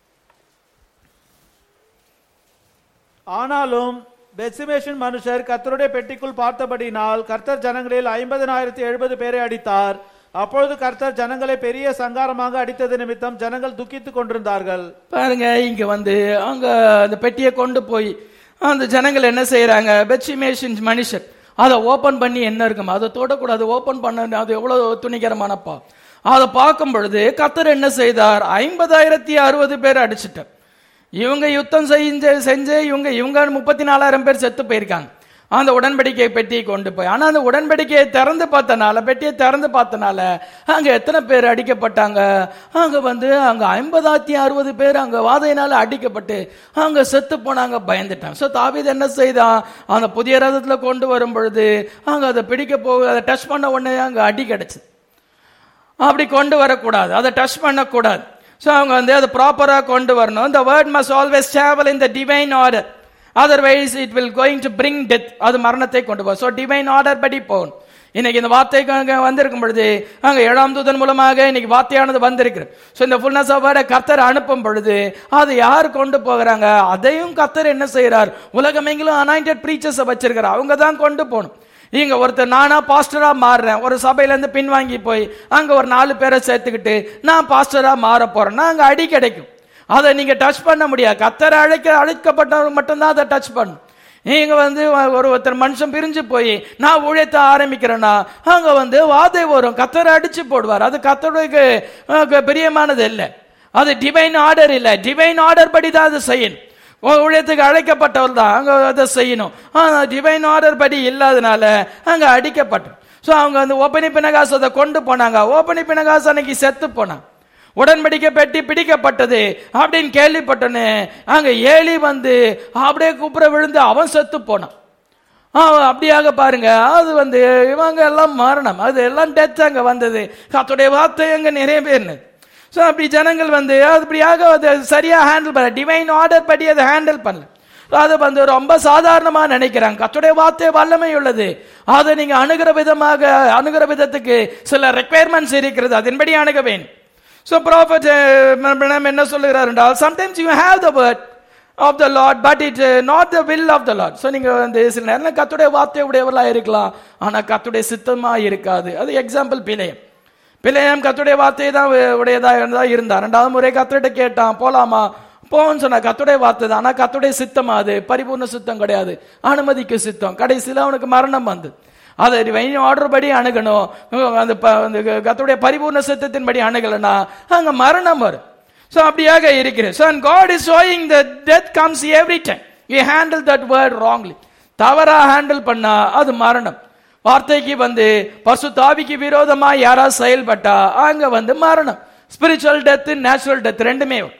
ஆனாலும் பெத்சிமேஷன் மனுஷர் கர்த்தருடைய பெட்டிக்குள் பார்த்தபடினால் கர்த்தர் ஜனங்களில் ஐம்பதனாயிரத்தி எழுபது பேரை அடித்தார் அப்பொழுது கர்த்தர் ஜனங்களை பெரிய சங்காரமாக அடித்தது நிமித்தம் ஜனங்கள் துக்கித்துக் கொண்டிருந்தார்கள் பாருங்க இங்க வந்து அவங்க அந்த பெட்டியை கொண்டு போய் அந்த ஜனங்கள் என்ன செய்யறாங்க பெட்சிமேஷன் மனுஷன் அதை ஓபன் பண்ணி என்ன இருக்கும் அதை தொடக்கூடாது ஓபன் பண்ண அது எவ்வளவு துணிகரமானப்பா அதை பார்க்கும் பொழுது கத்தர் என்ன செய்தார் ஐம்பதாயிரத்தி அறுபது பேர் அடிச்சிட்டார் இவங்க யுத்தம் செஞ்சு செஞ்சு இவங்க இவங்க முப்பத்தி நாலாயிரம் பேர் செத்து போயிருக்காங்க அந்த உடன்படிக்கை பெட்டியை கொண்டு போய் ஆனா அந்த உடன்படிக்கையை திறந்து பார்த்தனால பெட்டியை திறந்து பார்த்தனால அங்க எத்தனை பேர் அடிக்கப்பட்டாங்க அங்க வந்து அங்க ஐம்பதாயிரத்தி அறுபது பேர் அங்க வாதையினால அடிக்கப்பட்டு அங்க செத்து போனாங்க பயந்துட்டாங்க சோ தாவீது என்ன செய்தான் அந்த புதிய ரதத்துல கொண்டு வரும் பொழுது அங்க அதை பிடிக்க போக அதை டச் பண்ண உடனே அங்க அடி கிடைச்சது அப்படி கொண்டு வரக்கூடாது அதை டச் பண்ணக்கூடாது ஸோ அவங்க வந்து அதை ப்ராப்பராக கொண்டு வரணும் இந்த word must always travel in the divine order otherwise it will going to bring death அது மரணத்தை கொண்டு போகும் ஸோ டிவைன் ஆர்டர் படி போகும் இன்னைக்கு இந்த வார்த்தைக்கு அங்க வந்திருக்கும் பொழுது அங்க ஏழாம் தூதன் மூலமாக இன்னைக்கு வார்த்தையானது வந்திருக்கிறது ஸோ இந்த ஃபுல்னஸ் ஆஃப் கர்த்தர் அனுப்பும் பொழுது அது யார் கொண்டு போகிறாங்க அதையும் கர்த்தர் என்ன செய்யறார் உலகமெங்கிலும் அனாயிண்டட் ப்ரீச்சர்ஸை வச்சிருக்கிறார் அவங்க தான் கொண்டு போகணும் இங்க ஒருத்தர் நானா பாஸ்டரா மாறுறேன் ஒரு சபையில இருந்து பின்வாங்கி போய் அங்க ஒரு நாலு பேரை சேர்த்துக்கிட்டு நான் பாஸ்டரா மாற போறேன்னா அங்க அடி கிடைக்கும் அதை நீங்க டச் பண்ண முடியாது கத்தரை அழைக்க அழைக்கப்பட்டவங்க மட்டும்தான் அதை டச் பண்ணும் நீங்க வந்து ஒரு ஒருத்தர் மனுஷன் பிரிஞ்சு போய் நான் ஊழியத்தை ஆரம்பிக்கிறேன்னா அங்க வந்து வாதை வரும் கத்தரை அடிச்சு போடுவார் அது கத்தருக்கு அஹ், பிரியமானது இல்லை அது டிவைன் ஆர்டர் இல்லை டிவைன் ஆர்டர் படி தான் அது செய்யணும் உ- ஊழியத்துக்கு அழைக்கப்பட்டவர் தான் அங்க அதை செய்யணும் ஆனா டிவைன் ஆர்டர் படி இல்லாதனால அங்க அடிக்கப்பட்டோம் ஸோ அவங்க வந்து ஓப்பனி பினகாஸ் அதை கொண்டு போனாங்க ஓப்பனி பினகாஸ் அன்னைக்கு செத்து போனான் உடன்படிக்கை பெட்டி பிடிக்கப்பட்டது அப்படின்னு கேள்விப்பட்டோன்னு அங்க ஏலி வந்து அப்படியே கூப்பிட விழுந்து அவன் செத்து போனான் ஆ, அப்படியாக பாருங்க அது வந்து இவங்க எல்லாம் மரணம் அது எல்லாம் டெத் அங்க வந்தது கத்துடைய வார்த்தை அங்க நிறைவேறினது ஸோ அப்படி ஜனங்கள் வந்து அப்படியாக அதை சரியா ஹேண்டில் பண்ண டிவைன் ஆர்டர் படி அதை ஹேண்டில் பண்ணல அது வந்து ரொம்ப சாதாரணமா நினைக்கிறாங்க கத்துடைய வார்த்தை வல்லமை உள்ளது அதை நீங்க அணுகிற விதமாக அணுகிற விதத்துக்கு சில ரெக்குயர்மெண்ட்ஸ் இருக்கிறது அதன்படி அணுக வேண்டும் ஸோ ப்ராஃபட் என்ன சொல்லுகிறார் என்றால் sometimes you have the word of the Lord but it not the will of the Lord so நீங்க வந்து சில நேரம் கத்துடைய வார்த்தை உடையவர்களா இருக்கலாம் ஆனா கத்துடைய சித்தமா இருக்காது அது எக்ஸாம்பிள் பிழையம் பிழையம் கத்துடைய வார்த்தை தான் உ- உடையதா இருந்தா இருந்தா ரெண்டாவது முறை கத்துகிட்ட கேட்டான் போலாமா போன்னு சொன்னா கத்துடைய வார்த்தை தான் ஆனா கத்துடைய சித்தமா அது பரிபூர்ண சித்தம் கிடையாது அனுமதிக்கு சித்தம் கடைசியில் அவனுக்கு மரணம் வந்து அதை ஆர்டர் படி அணுகணும் அந்த ப- அந்த கத்துடைய பரிபூர்ண சித்தத்தின்படி அணுகலைன்னா அங்க மரணம் வரும் ஸோ அப்படியாக இருக்கிறது so and God is showing the death comes every time you handle that word wrongly தவறா ஹேண்டில் பண்ணா அது மரணம் வார்த்தைக்கு வந்து பசு தாவிக்கு விரோதமா யாராவது செயல்பட்டா அங்க வந்து மரணம் ஸ்பிரிச்சுவல் டெத் நேச்சுரல் டெத் ரெண்டுமே வரும்.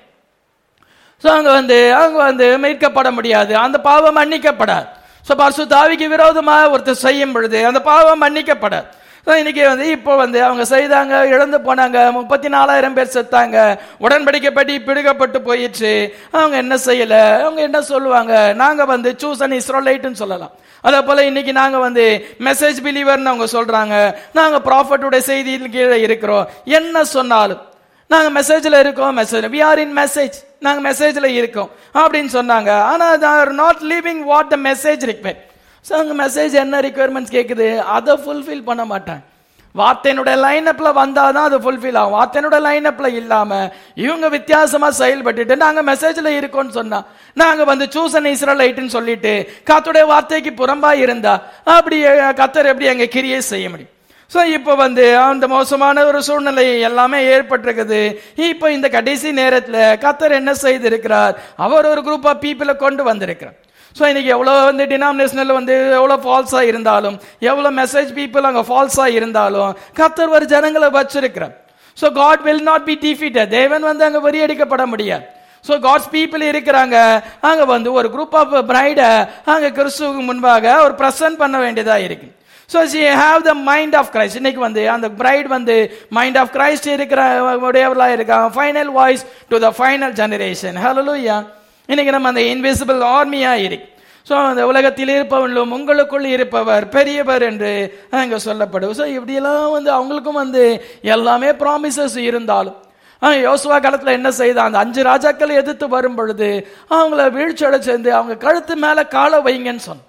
ஸோ அங்க வந்து அவங்க வந்து மீட்கப்பட முடியாது அந்த பாவம் மன்னிக்கப்படாது ஸோ பரிசு தாவிக்கு விரோதமாக ஒருத்தர் செய்யும் பொழுது அந்த பாவம் மன்னிக்கப்படாது ஸோ இன்னைக்கு வந்து இப்போ வந்து அவங்க செய்தாங்க இழந்து போனாங்க முப்பத்தி நாலாயிரம் பேர் செத்தாங்க உடன்படிக்கைப்படி பிடுகப்பட்டு போயிடுச்சு அவங்க என்ன செய்யல அவங்க என்ன சொல்லுவாங்க நாங்க வந்து சூஸ் அண்ட் இஸ்ரோலைட்னு சொல்லலாம் அதே போல இன்னைக்கு நாங்க வந்து மெசேஜ் பிலீவர்னு அவங்க சொல்றாங்க நாங்க ப்ராஃபட்டுடைய செய்தியில் கீழே இருக்கிறோம் என்ன சொன்னாலும் நாங்க மெசேஜ்ல இருக்கோம் message we are in message நாங்க மெசேஜ்ல இருக்கோம் அப்படின்னு சொன்னாங்க ஆனா are not living what the message require so அங்க மெசேஜ் என்ன ரிக்குவயர்மெண்ட்ஸ் கேக்குது அதை ஃபுல்ஃபில் பண்ண மாட்டாங்க வார்த்தையினுடைய லைனப்ல வந்தாதான் அது ஃபுல்ஃபில் ஆகும் வார்த்தையினுடைய லைனப்ல இல்லாம இவங்க வித்தியாசமா செயல்பட்டுட்டு நாங்க மெசேஜ்ல இருக்கோம்னு சொன்னா நாங்க வந்து சூஸ் அண்ட் இஸ்ரலைட்னு சொல்லிட்டு கத்துடைய வார்த்தைக்கு புறம்பா இருந்தா அப்படி அஹ், கத்தர் எப்படி அங்க கிரியை செய்ய முடியும் ஸோ இப்போ வந்து அந்த மோசமான ஒரு சூழ்நிலை எல்லாமே ஏற்பட்டிருக்குது இப்போ இந்த கடைசி நேரத்தில் கத்தர் என்ன செய்திருக்கிறார் அவர் ஒரு குரூப் ஆஃப் பீப்புளை கொண்டு வந்திருக்கிறார் ஸோ இன்னைக்கு எவ்வளோ வந்து டினாமினேஷனில் வந்து எவ்வளோ ஃபால்ஸாக இருந்தாலும் எவ்வளோ மெசேஜ் பீப்புள் அங்கே ஃபால்ஸாக இருந்தாலும் கத்தர் ஒரு ஜனங்களை வச்சிருக்கிறார் so God will not be defeated தேவன் வந்து அங்கே வரியடிக்கப்பட முடியாது ஸோ காட்ஸ் பீப்புள் இருக்கிறாங்க அங்க வந்து ஒரு குரூப் ஆஃப் பிரைடை அங்க கிறிஸ்துவுக்கு முன்பாக ஒரு ப்ரெசன்ட் பண்ண வேண்டியதா இருக்கு so she have the mind of Christ இன்னைக்கு வந்து அந்த பிரைட் வந்து மைண்ட் ஆஃப் கிரைஸ்ட் இருக்கிற உடையவர்களா இருக்காங்க final voice to the final generation ஹலோயா இன்னைக்கு நம்ம அந்த இன்விசிபிள் ஆர்மியா இருக்கு ஸோ அந்த உலகத்தில் இருப்பவர்களும் உங்களுக்குள் இருப்பவர் பெரியவர் என்று அங்க சொல்லப்படும் ஸோ இப்படியெல்லாம் வந்து அவங்களுக்கும் வந்து எல்லாமே ப்ராமிசஸ் இருந்தாலும் ஆ, யோசுவா காலத்துல என்ன செய்தான் அந்த அஞ்சு ராஜாக்கள் எதிர்த்து வரும் பொழுது அவங்கள வீழ்ச்சியோட சேர்ந்து அவங்க கழுத்து மேல காலை வைங்கன்னு சொன்ன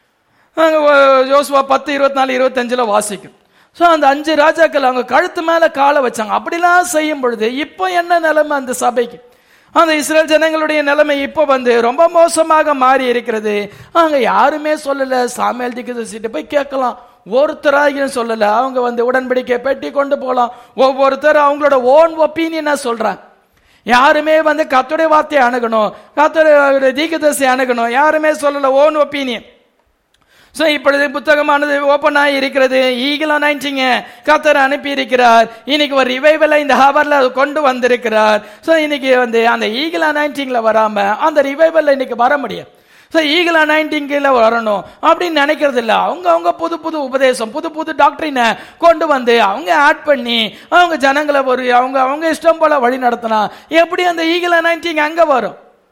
அங்க ஒ- யோசுவா பத்து இருபத்தி நாலு இருபத்தஞ்சுல வாசிக்கும் ஸோ அந்த அஞ்சு ராஜாக்கள் அவங்க கழுத்து மேல காலை வச்சாங்க அப்படிலாம் செய்யும் பொழுது இப்போ என்ன நிலைமை அந்த சபைக்கு அந்த இஸ்ரேல் ஜனங்களுடைய நிலைமை இப்போ வந்து ரொம்ப மோசமாக மாறி இருக்கிறது அங்க யாருமே சொல்லல சாமியல் திக்கு போய் கேட்கலாம் ஒருத்தராகியும் சொல்லல அவங்க வந்து உடன்படிக்கை பெட்டி கொண்டு போகலாம் ஒவ்வொருத்தர் அவங்களோட ஓன் ஒப்பீனியனா சொல்றாங்க யாருமே வந்து கத்துடைய வார்த்தையை அணுகணும் கத்துடைய தீகதர்சி அணுகணும் யாருமே சொல்லல ஓன் ஒப்பீனியன் ஸோ இப்பொழுது புத்தகமானது ஓப்பன் ஆகி இருக்கிறது ஈகிள் அனாயிண்டிங்க கத்தர் அனுப்பி இருக்கிறார் இன்னைக்கு ஒரு ரிவைவலை இந்த ஹவர்ல கொண்டு வந்திருக்கிறார் ஸோ இன்னைக்கு வந்து அந்த ஈகிள் அனாயிண்டிங்ல வராம அந்த ரிவைவல்ல இன்னைக்கு வர முடியும் ஸோ ஈகிள் அனாயிண்டிங்கில் வரணும் அப்படின்னு நினைக்கிறது இல்லை அவங்க அவங்க புது புது உபதேசம் புது புது டாக்டரினை கொண்டு வந்து அவங்க ஆட் பண்ணி அவங்க ஜனங்களை ஒரு அவங்க அவங்க இஷ்டம் போல வழி நடத்தினா எப்படி அந்த ஈகிள் அனாயிண்டிங் அங்கே வரும்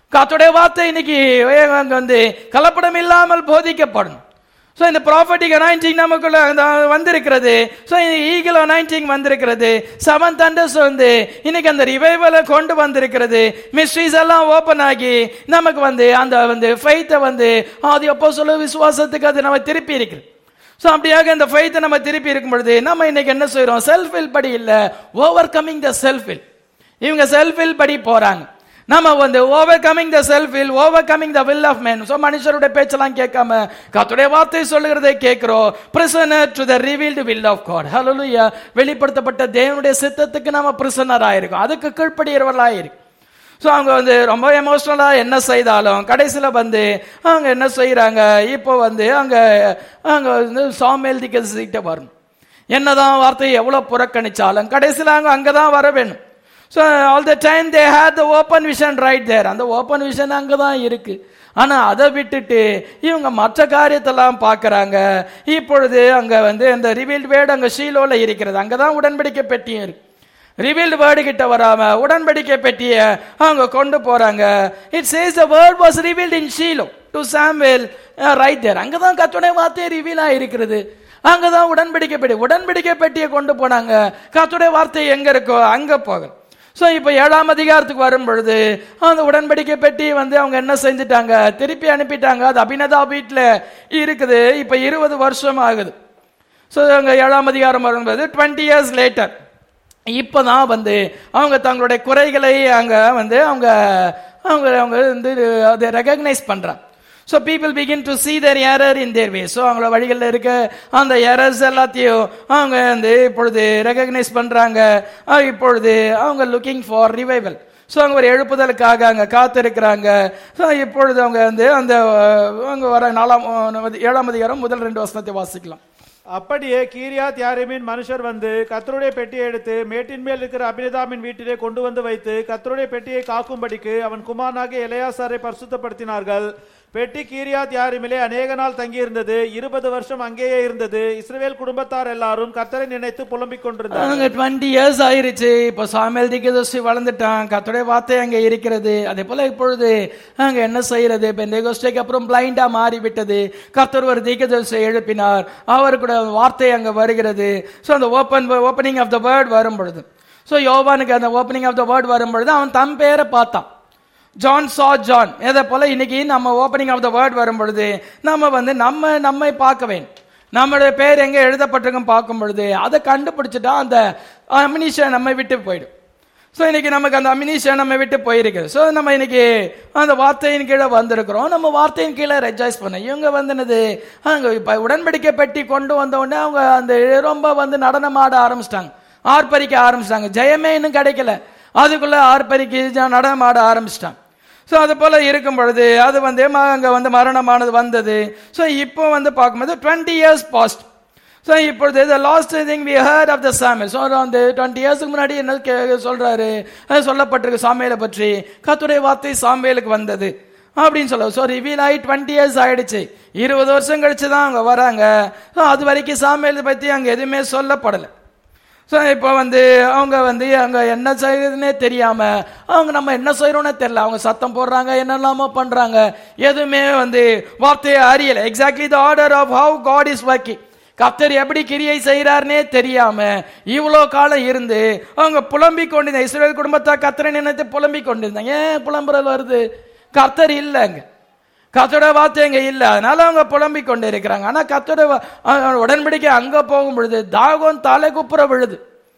கர்த்தருடைய வார்த்தை இன்னைக்கு அங்க வந்து கலப்படம் இல்லாமல் போதிக்கப்படும் ஸோ இந்த ப்ராப்பர்ட்டிக் அனாயிண்டிங் நமக்குள்ள அந்த வந்திருக்கிறது ஸோ இந்த ஈகிள் அனாயிண்டிங் வந்திருக்கிறது செவன் தண்டர்ஸ் வந்து இன்னைக்கு அந்த ரிவைவலை கொண்டு வந்திருக்கிறது மிஸ்ட்ரிஸ் எல்லாம் ஓப்பன் ஆகி நமக்கு வந்து அந்த வந்து ஃபைத்தை வந்து அது எப்போ சொல்ல விசுவாசத்துக்கு அது நம்ம திருப்பி இருக்குது ஸோ அப்படியாக இந்த ஃபைத்தை நம்ம திருப்பி இருக்கும் பொழுது நம்ம இன்னைக்கு என்ன செய்றோம் செல்ஃப் வில் படி இல்லை over coming the self will இவங்க செல்ஃப் வில் படி போறாங்க நம்ம வந்து over coming the self will over coming the will of man so மனுஷருடைய பேச்செல்லாம் கேட்காம கத்துடைய வார்த்தை சொல்லுகிறதை கேட்கிறோம் prisoner to the revealed will of God ஹalleluya வெளிப்படுத்தப்பட்ட தேவனுடைய சித்தத்துக்கு நம்ம பிரிசனர் ஆயிருக்கோம் அதுக்கு கீழ்ப்படிகிறவர்களாக இருக்கு ஸோ அவங்க வந்து ரொம்ப எமோஷ்னலாக என்ன செய்தாலும் கடைசியில் வந்து அவங்க என்ன செய்கிறாங்க இப்போ வந்து அங்கே அங்கே வந்து சாமியல் திக்கிட்ட வரணும் என்னதான் வார்த்தையை எவ்வளோ புறக்கணிச்சாலும் கடைசியில் அவங்க அங்கே தான் வர வேணும் so all the time they had the open vision right there அந்த ஓப்பன் விஷன் அங்கே தான் இருக்கு ஆனால் அதை விட்டுட்டு இவங்க மற்ற காரியத்தெல்லாம் பார்க்குறாங்க இப்பொழுது அங்கே வந்து அந்த ரிவீல்டு வேர்டு அங்கே ஷீலோவில் இருக்கிறது அங்கே தான் உடன்படிக்கை பெட்டியும் இருக்கு ரிவீல்டு வேர்டு கிட்ட வராம உடன்படிக்கை பெட்டிய அவங்க கொண்டு போறாங்க it says the word was revealed in Shiloh to Samuel right there அங்கதான் கத்துடைய வார்த்தை ரிவீல் இருக்கிறது அங்கதான் உடன்படிக்கை பெட்டி உடன்படிக்கை பெட்டியை கொண்டு போனாங்க கத்துடைய வார்த்தை எங்க இருக்கோ அங்க போக ஸோ இப்போ ஏழாம் அதிகாரத்துக்கு வரும் பொழுது அந்த உடன்படிக்கை பெட்டி வந்து அவங்க என்ன செஞ்சுட்டாங்க திருப்பி அனுப்பிட்டாங்க அது அபிநதா வீட்டில் இருக்குது இப்போ இருபது வருஷம் ஆகுது ஸோ அங்கே ஏழாம் அதிகாரம் வரும்போது டுவெண்ட்டி இயர்ஸ் லேட்டர் இப்போதான் வந்து அவங்க தங்களுடைய குறைகளை அங்க வந்து அவங்க அவங்க அவங்க வந்து அதை ரெகக்னைஸ் பண்றாங்க so people begin to see their error in their way so அவங்கள வழிகளில் இருக்க அந்த எரர்ஸ் எல்லாத்தையும் அவங்க வந்து இப்பொழுது ரெகக்னைஸ் பண்றாங்க அஹ் இப்பொழுது அவங்க லுக்கிங் ஃபார் ரிவைவல் ஸோ அவங்க ஒரு எழுப்புதலுக்காக அங்கே காத்திருக்கிறாங்க ஸோ இப்பொழுது அவங்க வந்து அந்த அஹ், அவங்க வர நாலாம் அஹ், ஏழாம் அதிகாரம் முதல் ரெண்டு வசனத்தை வாசிக்கலாம் அப்படியே கீரியாத் யாரிமின் மனுஷர் வந்து கத்தருடைய பெட்டியை எடுத்து மேட்டின் மேல் இருக்கிற அபினிதாமின் வீட்டிலே கொண்டு வந்து வைத்து கத்தருடைய பெட்டியை காக்கும்படிக்கு அவன் குமாரனாகிய எலையாசாரை பரிசுத்தப்படுத்தினார்கள் பெட்டி கீரியாத் யாரிமிலே அநேக நாள் தங்கியிருந்தது இருபது வருஷம் அங்கேயே இருந்தது இஸ்ரவேல் குடும்பத்தார் எல்லாரும் கத்தரை நினைத்து புலம்பிக் கொண்டிருந்தார்கள் அங்க டுவெண்ட்டி இயர்ஸ் ஆயிருச்சு இப்போ சாமியல் திகதோசி வளர்ந்துட்டான் கத்துடைய வார்த்தை அங்க இருக்கிறது அதே போல இப்பொழுது அங்க என்ன செய்யறது பெந்தேகோஸ்டைக்கு அப்புறம் பிளைண்டா மாறி விட்டது கர்த்தர் ஒரு திகதோசை எழுப்பினார் அவர் கூட வார்த்தை அங்க வருகிறது ஸோ அந்த open opening of the word வரும் பொழுது ஸோ யோவானுக்கு அந்த ஓப்பனிங் ஆஃப் த வேர்ட் வரும் பொழுது அவன் தம் பேரை பார்த்தான் ஜான் சா ஜான் இதே போல இன்னைக்கு நம்ம ஓப்பனிங் ஆஃப் த வேர்ட் வரும் பொழுது நம்ம வந்து நம்ம நம்மை பார்க்க வேண்டும் நம்மளுடைய பேர் எங்க எழுதப்பட்டிருக்கும் பார்க்கும் பொழுது அதை கண்டுபிடிச்சிட்டா அந்த அமினிஷன் நம்மை விட்டு போயிடும் ஸோ இன்னைக்கு நமக்கு அந்த அமினிஷன் நம்ம விட்டு போயிருக்குது ஸோ நம்ம இன்னைக்கு அந்த வார்த்தையின் கீழே வந்திருக்கிறோம் நம்ம வார்த்தையின் கீழே ரெஜாய்ஸ் பண்ண இவங்க வந்து என்னது அங்க இப்போ உடன்படிக்கை பெட்டி கொண்டு வந்த உடனே அவங்க அந்த ரொம்ப வந்து நடனம் ஆட ஆரம்பிச்சிட்டாங்க ஆர்ப்பரிக்க ஆரம்பிச்சிட்டாங்க ஜெயமே இன்னும் கிடைக்கல அதுக்குள்ள ஆர்ப்பரிக்கு ஜ- நடனம் ஆட ஆரம்பிச்சிட்டாங்க ஸோ அது போல இருக்கும் பொழுது அது வந்து ம- அங்க வந்து மரணமானது வந்தது ஸோ இப்போ வந்து பார்க்கும்போது டுவெண்ட்டி இயர்ஸ் பாஸ்ட் ஸோ இப்பொழுது the last thing we heard of the Samuel so அந்த டுவெண்ட்டி இயர்ஸ்க்கு முன்னாடி என்ன கே- சொல்றாரு அது சொல்லப்பட்டிருக்கு சாமியலை பற்றி கத்துடைய வார்த்தை சாமியலுக்கு வந்தது அப்படின்னு சொல்ல ஸோ ரிவீல் ஆகி டுவெண்ட்டி இயர்ஸ் ஆயிடுச்சு இருபது வருஷம் கழிச்சு தான் அவங்க வராங்க ஸோ அது வரைக்கும் சாமியலை பற்றி அங்கே எதுவுமே சொல்லப்படலை ஸோ இப்போ வந்து அவங்க வந்து அங்கே என்ன செய்யறதுனே தெரியாம அவங்க நம்ம என்ன செய்யறோம்னே தெரியல அவங்க சத்தம் போடுறாங்க என்னெல்லாமோ பண்றாங்க எதுவுமே வந்து வார்த்தையை அறியல exactly the order of how God is working கர்த்தர் எப்படி கிரியை செய்யறாருனே தெரியாம இவ்வளோ காலம் இருந்து அவங்க புலம்பிக் கொண்டிருந்தாங்க இஸ்ரேல் குடும்பத்தை கர்த்தரை நினைத்து புலம்பிக் கொண்டிருந்தாங்க ஏன் புலம்புறல் வருது கர்த்தர் இல்லைங்க கத்தோட வார்த்தை அங்க இல்ல அதனால அவங்க புலம்பிக் கொண்டு இருக்கிறாங்க ஆனா கத்தோட வா- அஹ் உடன்படிக்கை அங்க போகும் பொழுது தாகம் தலை குப்புற விழுது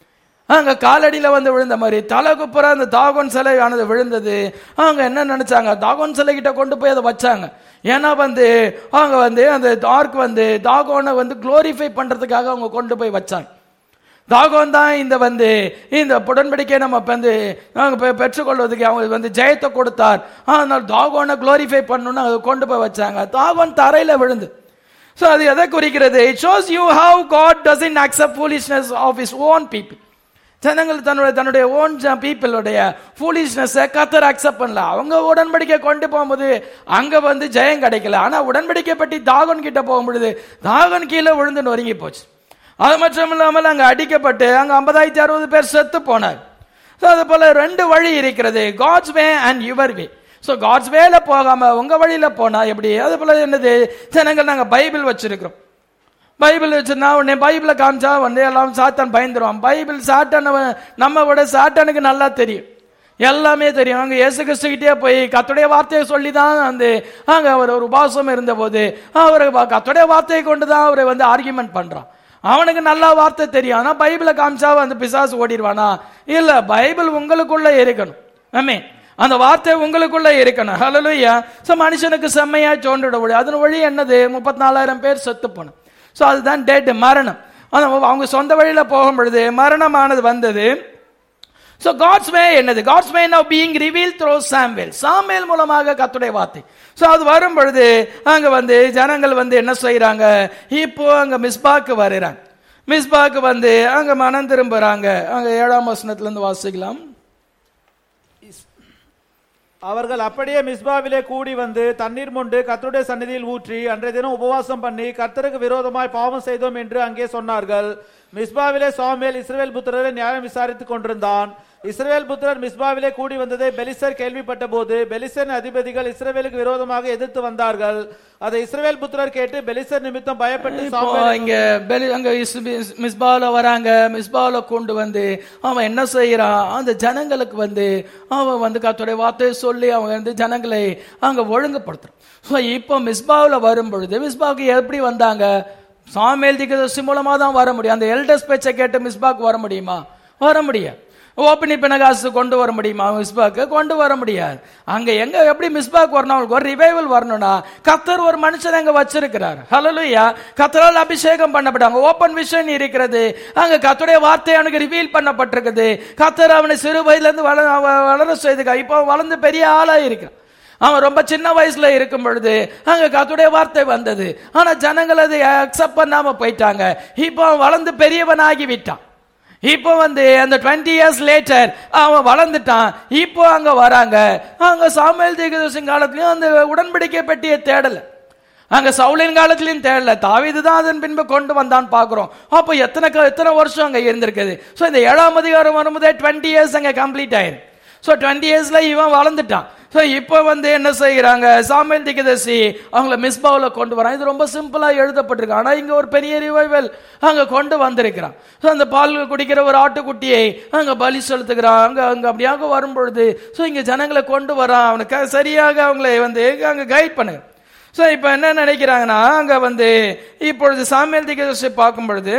அங்க காலடியில வந்து விழுந்த மாதிரி தலை குப்புற அந்த தாகோன் சிலை ஆனது விழுந்தது அவங்க என்ன நினைச்சாங்க தாகோன் சிலை கிட்ட கொண்டு போய் அதை வச்சாங்க ஏன்னா வந்து அவங்க வந்து அந்த டார்க் வந்து தாகோனை வந்து குளோரிஃபை பண்றதுக்காக அவங்க கொண்டு போய் வச்சாங்க தாகோன் தான் இந்த வந்து இந்த உடன்படிக்கை நம்ம இப்ப வந்து நாங்க பெ- பெற்றுக்கொள்வதற்கு அவங்க வந்து ஜெயத்தை கொடுத்தார் ஆனால் தாகோனை குளோரிஃபை பண்ணணும்னு அதை கொண்டு போய் வச்சாங்க தாகோன் தரையில விழுந்து ஸோ அது எதை குறிக்கிறது it shows you how God doesn't accept foolishness of his own people ஜனங்கள் தன்னுடைய தன்னுடைய ஓன் பீப்புளுடைய ஃபூலிஷ்னஸை கத்தர் அக்செப்ட் பண்ணல அவங்க உடன்படிக்கை கொண்டு போகும்போது அங்க வந்து ஜெயம் கிடைக்கல ஆனா உடன்படிக்கை பற்றி தாகன் கிட்ட போகும் பொழுது தாகன் கீழே விழுந்து நொறுங்கி போச்சு அது மட்டும் இல்லாமல் அங்க அடிக்கப்பட்டு அங்க ஐம்பதாயிரத்தி அறுபது பேர் செத்து போனார் So, அது போல ரெண்டு வழி இருக்கிறது God's way and your way so God's வேல போகாம உங்க வழியில போனா எப்படி அது போல என்னது ஜனங்கள் நாங்க பைபிள் வச்சிருக்கிறோம் பைபிள் வச்சிருந்தா உடனே பைபிளை காமிச்சா வந்து எல்லாம் சாத்தான் பயந்துருவான் பைபிள் சாத்தான நம்ம விட சாத்தானுக்கு நல்லா தெரியும் எல்லாமே தெரியும் அங்க இயேசு கிறிஸ்துகிட்டே போய் கத்துடைய வார்த்தையை சொல்லி தான் வந்து அங்க அவர் ஒரு உபாசம் இருந்தபோது அவர் கத்துடைய வார்த்தையை கொண்டு தான் அவரை வந்து ஆர்கியூமெண்ட் பண்றான் அவனுக்கு நல்ல வார்த்தை தெரியும் ஆனா பைபிளை காமிச்சா வந்து பிசாசு ஓடிடுவானா இல்ல பைபிள் உங்களுக்குள்ள இருக்கணும் ஆமே அந்த வார்த்தை உங்களுக்குள்ள இருக்கணும் ஹalleluya சோ மனுஷனுக்கு செம்மையா தோன்றிட முடியும் அதன் வழி என்னது முப்பத்தி நாலாயிரம் பேர் செத்து போனோம் சோ அதுதான் டெட் மரணம் ஆனா அவங்க சொந்த வழியில போகும் பொழுது மரணமானது வந்தது ஸோ காட்ஸ் வே என்னது God's way now being reveal through Samuel Samuel மூலமாக கத்துடைய வார்த்தை ஸோ அது வரும் பொழுது அங்க வந்து ஜனங்கள் வந்து என்ன செய்யறாங்க இப்போ அங்க மிஸ்பாக்கு வருகிறாங்க மிஸ்பாக்கு வந்து அங்க மனம் திரும்புறாங்க அங்க ஏழாம் வசனத்துல இருந்து வாசிக்கலாம் அவர்கள் அப்படியே மிஸ்பாவிலே கூடி வந்து தண்ணீர் மொண்டு கர்த்தருடைய சந்நிதியில் ஊற்றி அன்றைய தினம் உபவாசம் பண்ணி கர்த்தருக்கு விரோதமாய் பாவம் செய்தோம் என்று அங்கே சொன்னார்கள் மிஸ்பாவிலே சாமுவேல் இஸ்ரவேல் புத்திரரை நியாயம் விசாரித்துக் கொண்டிருந்தான் இஸ்ரவேல் புத்திரர் மிஸ்பாவிலே கூடி வந்ததை பெலிசர் கேள்விப்பட்ட போது பெலிசரின் அதிபதிகள் இஸ்ரவேலுக்கு விரோதமாக எதிர்த்து வந்தார்கள் அதை இஸ்ரவேல் புத்திரர் கேட்டு பெலிசர் நிமித்தம் பயப்பட்டு இப்போ சாமுவேல் இங்க பெலி அங்க இஸ்- மிஸ்- மிஸ்பால வராங்க மிஸ்பால கொண்டு வந்து அவன் என்ன செய்யறான் அந்த ஜனங்களுக்கு வந்து அவன் வந்து கத்துடைய வார்த்தையை சொல்லி அவன் வந்து ஜனங்களை அங்க ஒழுங்குபடுத்துறான் ஸோ இப்போ மிஸ்பாவில் வரும் பொழுது மிஸ்பாவுக்கு எப்படி வந்தாங்க சாமியல் திகதர்சி மூலமா தான் வர முடியும் அந்த எல்டர்ஸ் பேச்சை கேட்டு மிஸ்பாக்கு வர முடியுமா வர முடியாது ஓப்பனி பினகாசு கொண்டு வர முடியுமா மிஸ்பாக்கு கொண்டு வர முடியாது அங்க எங்க எப்படி மிஸ்பாக் வரணும் அவங்களுக்கு ஒரு ரிவைவல் வரணும்னா கத்தர் ஒரு மனுஷன் அங்க வச்சிருக்கிறார் ஹalleluya கத்தரால் அபிஷேகம் பண்ணப்பட்டாங்க ஓப்பன் விஷன் இருக்கிறது அங்க கத்தருடைய வார்த்தை அவனுக்கு ரிவீல் பண்ணப்பட்டிருக்குது கத்தர் அவனை சிறு வயதுல இருந்து வள வ- வளர செய்துக்கா இப்போ வளர்ந்து பெரிய ஆளா இருக்கிறான் அவன் ரொம்ப சின்ன வயசுல இருக்கும் பொழுது அங்க கத்துடைய வார்த்தை வந்தது ஆனா ஜனங்கள் அதை அக்செப்ட் பண்ணாம போயிட்டாங்க இப்போ அவன் வளர்ந்து பெரியவன் ஆகி விட்டான் இப்போ வந்து அந்த டுவெண்ட்டி இயர்ஸ் லேட்டர் அவன் வளர்ந்துட்டான் இப்போ அங்க வராங்க அங்க சாமுவேல் தீர்க்கதரிசியின் காலத்திலயும் அந்த உடன்படிக்கை பெட்டியை தேடல அங்க சவுலின் காலத்திலயும் தேடல தாவீது தான் அதன் பின்பு கொண்டு வந்தான் பாக்குறோம் அப்போ எத்தனை க- எத்தனை வருஷம் அங்க இருந்திருக்குது சோ இந்த ஏழாம் அதிகாரம் வரும்போதே டுவெண்ட்டி இயர்ஸ் அங்க கம்ப்ளீட் ஆயிரும் சோ டுவெண்ட்டி இயர்ஸ்ல இவன் வளர்ந்துட்டான் சோ இப்போ வந்து என்ன செய்யறாங்க சாமுவேல் திகதர்சி அவங்கள மிஸ்பாவுல கொண்டு வரான் இது ரொம்ப சிம்பிளா எழுதப்பட்டிருக்கு ஆனா இங்க ஒரு பெரிய ரிவைவல் அங்க கொண்டு வந்திருக்கிறான் சோ அந்த பால் குடிக்கிற ஒரு ஆட்டுக்குட்டியை அங்க பலி செலுத்துகிறான் அங்க அங்க அப்படியாக வரும் பொழுது சோ இங்க ஜனங்களை கொண்டு வரான் அவனுக்கு சரியாக அவங்களை வந்து அங்க கைட் பண்ணுங்க சோ இப்போ என்ன நினைக்கிறாங்கன்னா அங்க வந்து இப்பொழுது சாமியல் திகதர்சி பார்க்கும் பொழுது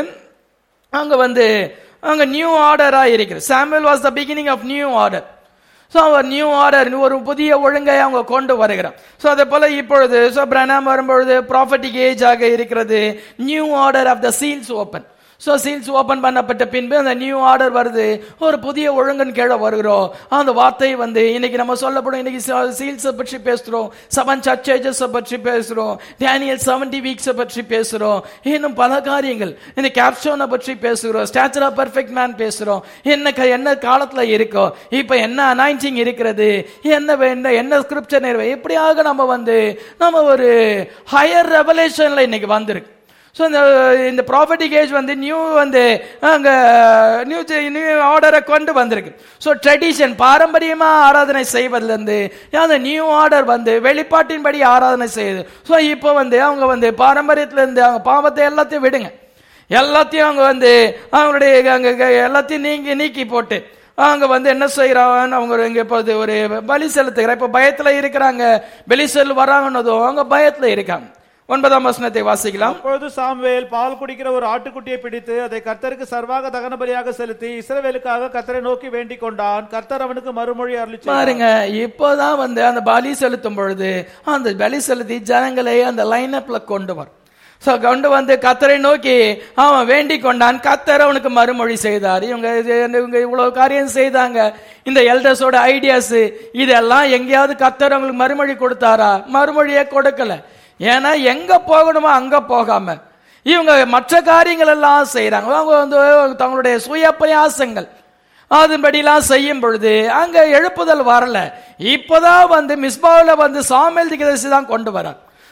அங்க வந்து அங்க நியூ ஆர்டரா இருக்கிறது Samuel was the beginning of new order so அவர் நியூ ஆர்டர் ஒரு புதிய ஒழுங்கை அவங்க கொண்டு வருகிறார் ஸோ அதே போல இப்பொழுது ஸோ பிரணாம் வரும்பொழுது ப்ராஃபட்டிக் ஏஜ் ஆக இருக்கிறது new order of the seals open so seals open பண்ணப்பட்ட பின்பு அந்த நியூ ஆர்டர் வருது ஒரு புதிய ஒழுங்கின் கீழே வருகிறோம் அந்த வார்த்தை வந்து இன்னைக்கு நம்ம சொல்லப்படும் இன்னைக்கு சீல்ஸை பற்றி பேசுகிறோம் செவன் சர்ச்சேஜஸை பற்றி பேசுகிறோம் டேனியல் செவன்டி வீக்ஸை பற்றி பேசுகிறோம் இன்னும் பல காரியங்கள் இந்த கேப்ஷோனை பற்றி பேசுகிறோம் ஸ்டாச்சர் ஆஃப் பர்ஃபெக்ட் மேன் பேசுகிறோம் என்ன க- என்ன காலத்தில் இருக்கோ இப்போ என்ன அனாயிண்டிங் இருக்கிறது என்ன என்ன என்ன ஸ்கிரிப்சர் நிறைவே இப்படியாக நம்ம வந்து நம்ம ஒரு ஹையர் ரெவலேஷனில் இன்னைக்கு வந்திருக்கு ஸோ இந்த இந்த ப்ராப்பர்ட்டிக் ஏஜ் வந்து நியூ வந்து அங்கே நியூ நியூ ஆர்டரை கொண்டு வந்திருக்கு ஸோ ட்ரெடிஷன் பாரம்பரியமாக ஆராதனை செய்வதிலிருந்து அந்த நியூ ஆர்டர் வந்து வெளிப்பாட்டின்படி ஆராதனை செய்யுது ஸோ இப்போ வந்து அவங்க வந்து பாரம்பரியத்திலேருந்து அவங்க பாவத்தை எல்லாத்தையும் விடுங்க எல்லாத்தையும் அவங்க வந்து அவங்களுடைய அங்க க- எல்லாத்தையும் நீங்கி நீக்கி போட்டு அவங்க வந்து என்ன செய்யறாங்க அவங்க ஒரு இங்க இப்போது ஒரு பலி செலுத்துகிற இப்போ பயத்துல இருக்கிறாங்க பலி செல் வராங்கன்னதும் அவங்க பயத்துல இருக்காங்க ஒன்பதாம் வசனத்தை வாசிக்கலாம் அப்பொழுது சாமுவேல் பால் குடிக்கிற ஒரு ஆட்டுக்குட்டியை பிடித்து அதை கர்த்தருக்கு சர்வாக தகன பலியாக செலுத்தி இஸ்ரவேலுக்காக கர்த்தரை நோக்கி வேண்டிக் கொண்டான் கர்த்தர் அவனுக்கு மறுமொழி அருளிச்சு பாருங்க இப்போதான் வந்து அந்த பலி செலுத்தும் பொழுது அந்த பலி செலுத்தி ஜனங்களை அந்த லைனப்ல கொண்டு வரும் ஸோ கொண்டு வந்து கத்தரை நோக்கி அவன் வேண்டிக் கொண்டான் கத்தர் அவனுக்கு மறுமொழி செய்தார் இவங்க இது- இவங்க இவ்வளவு காரியம் செய்தாங்க இந்த எல்டர்ஸோட ஐடியாஸ் இதெல்லாம் எங்கேயாவது கத்தர் அவங்களுக்கு மறுமொழி கொடுத்தாரா மறுமொழியே கொடுக்கல ஏன்னா எங்க போகணுமோ அங்க போகாம இவங்க மற்ற காரியங்கள் எல்லாம் செய்யறாங்க அவங்க வந்து தங்களுடைய சுய பிரயாசங்கள் அதன்படிலாம் செய்யும் பொழுது அங்க எழுப்புதல் வரல இப்போதான் வந்து மிஸ்பாவில் வந்து சாமியல் திகதர்சி தான் கொண்டு வரார்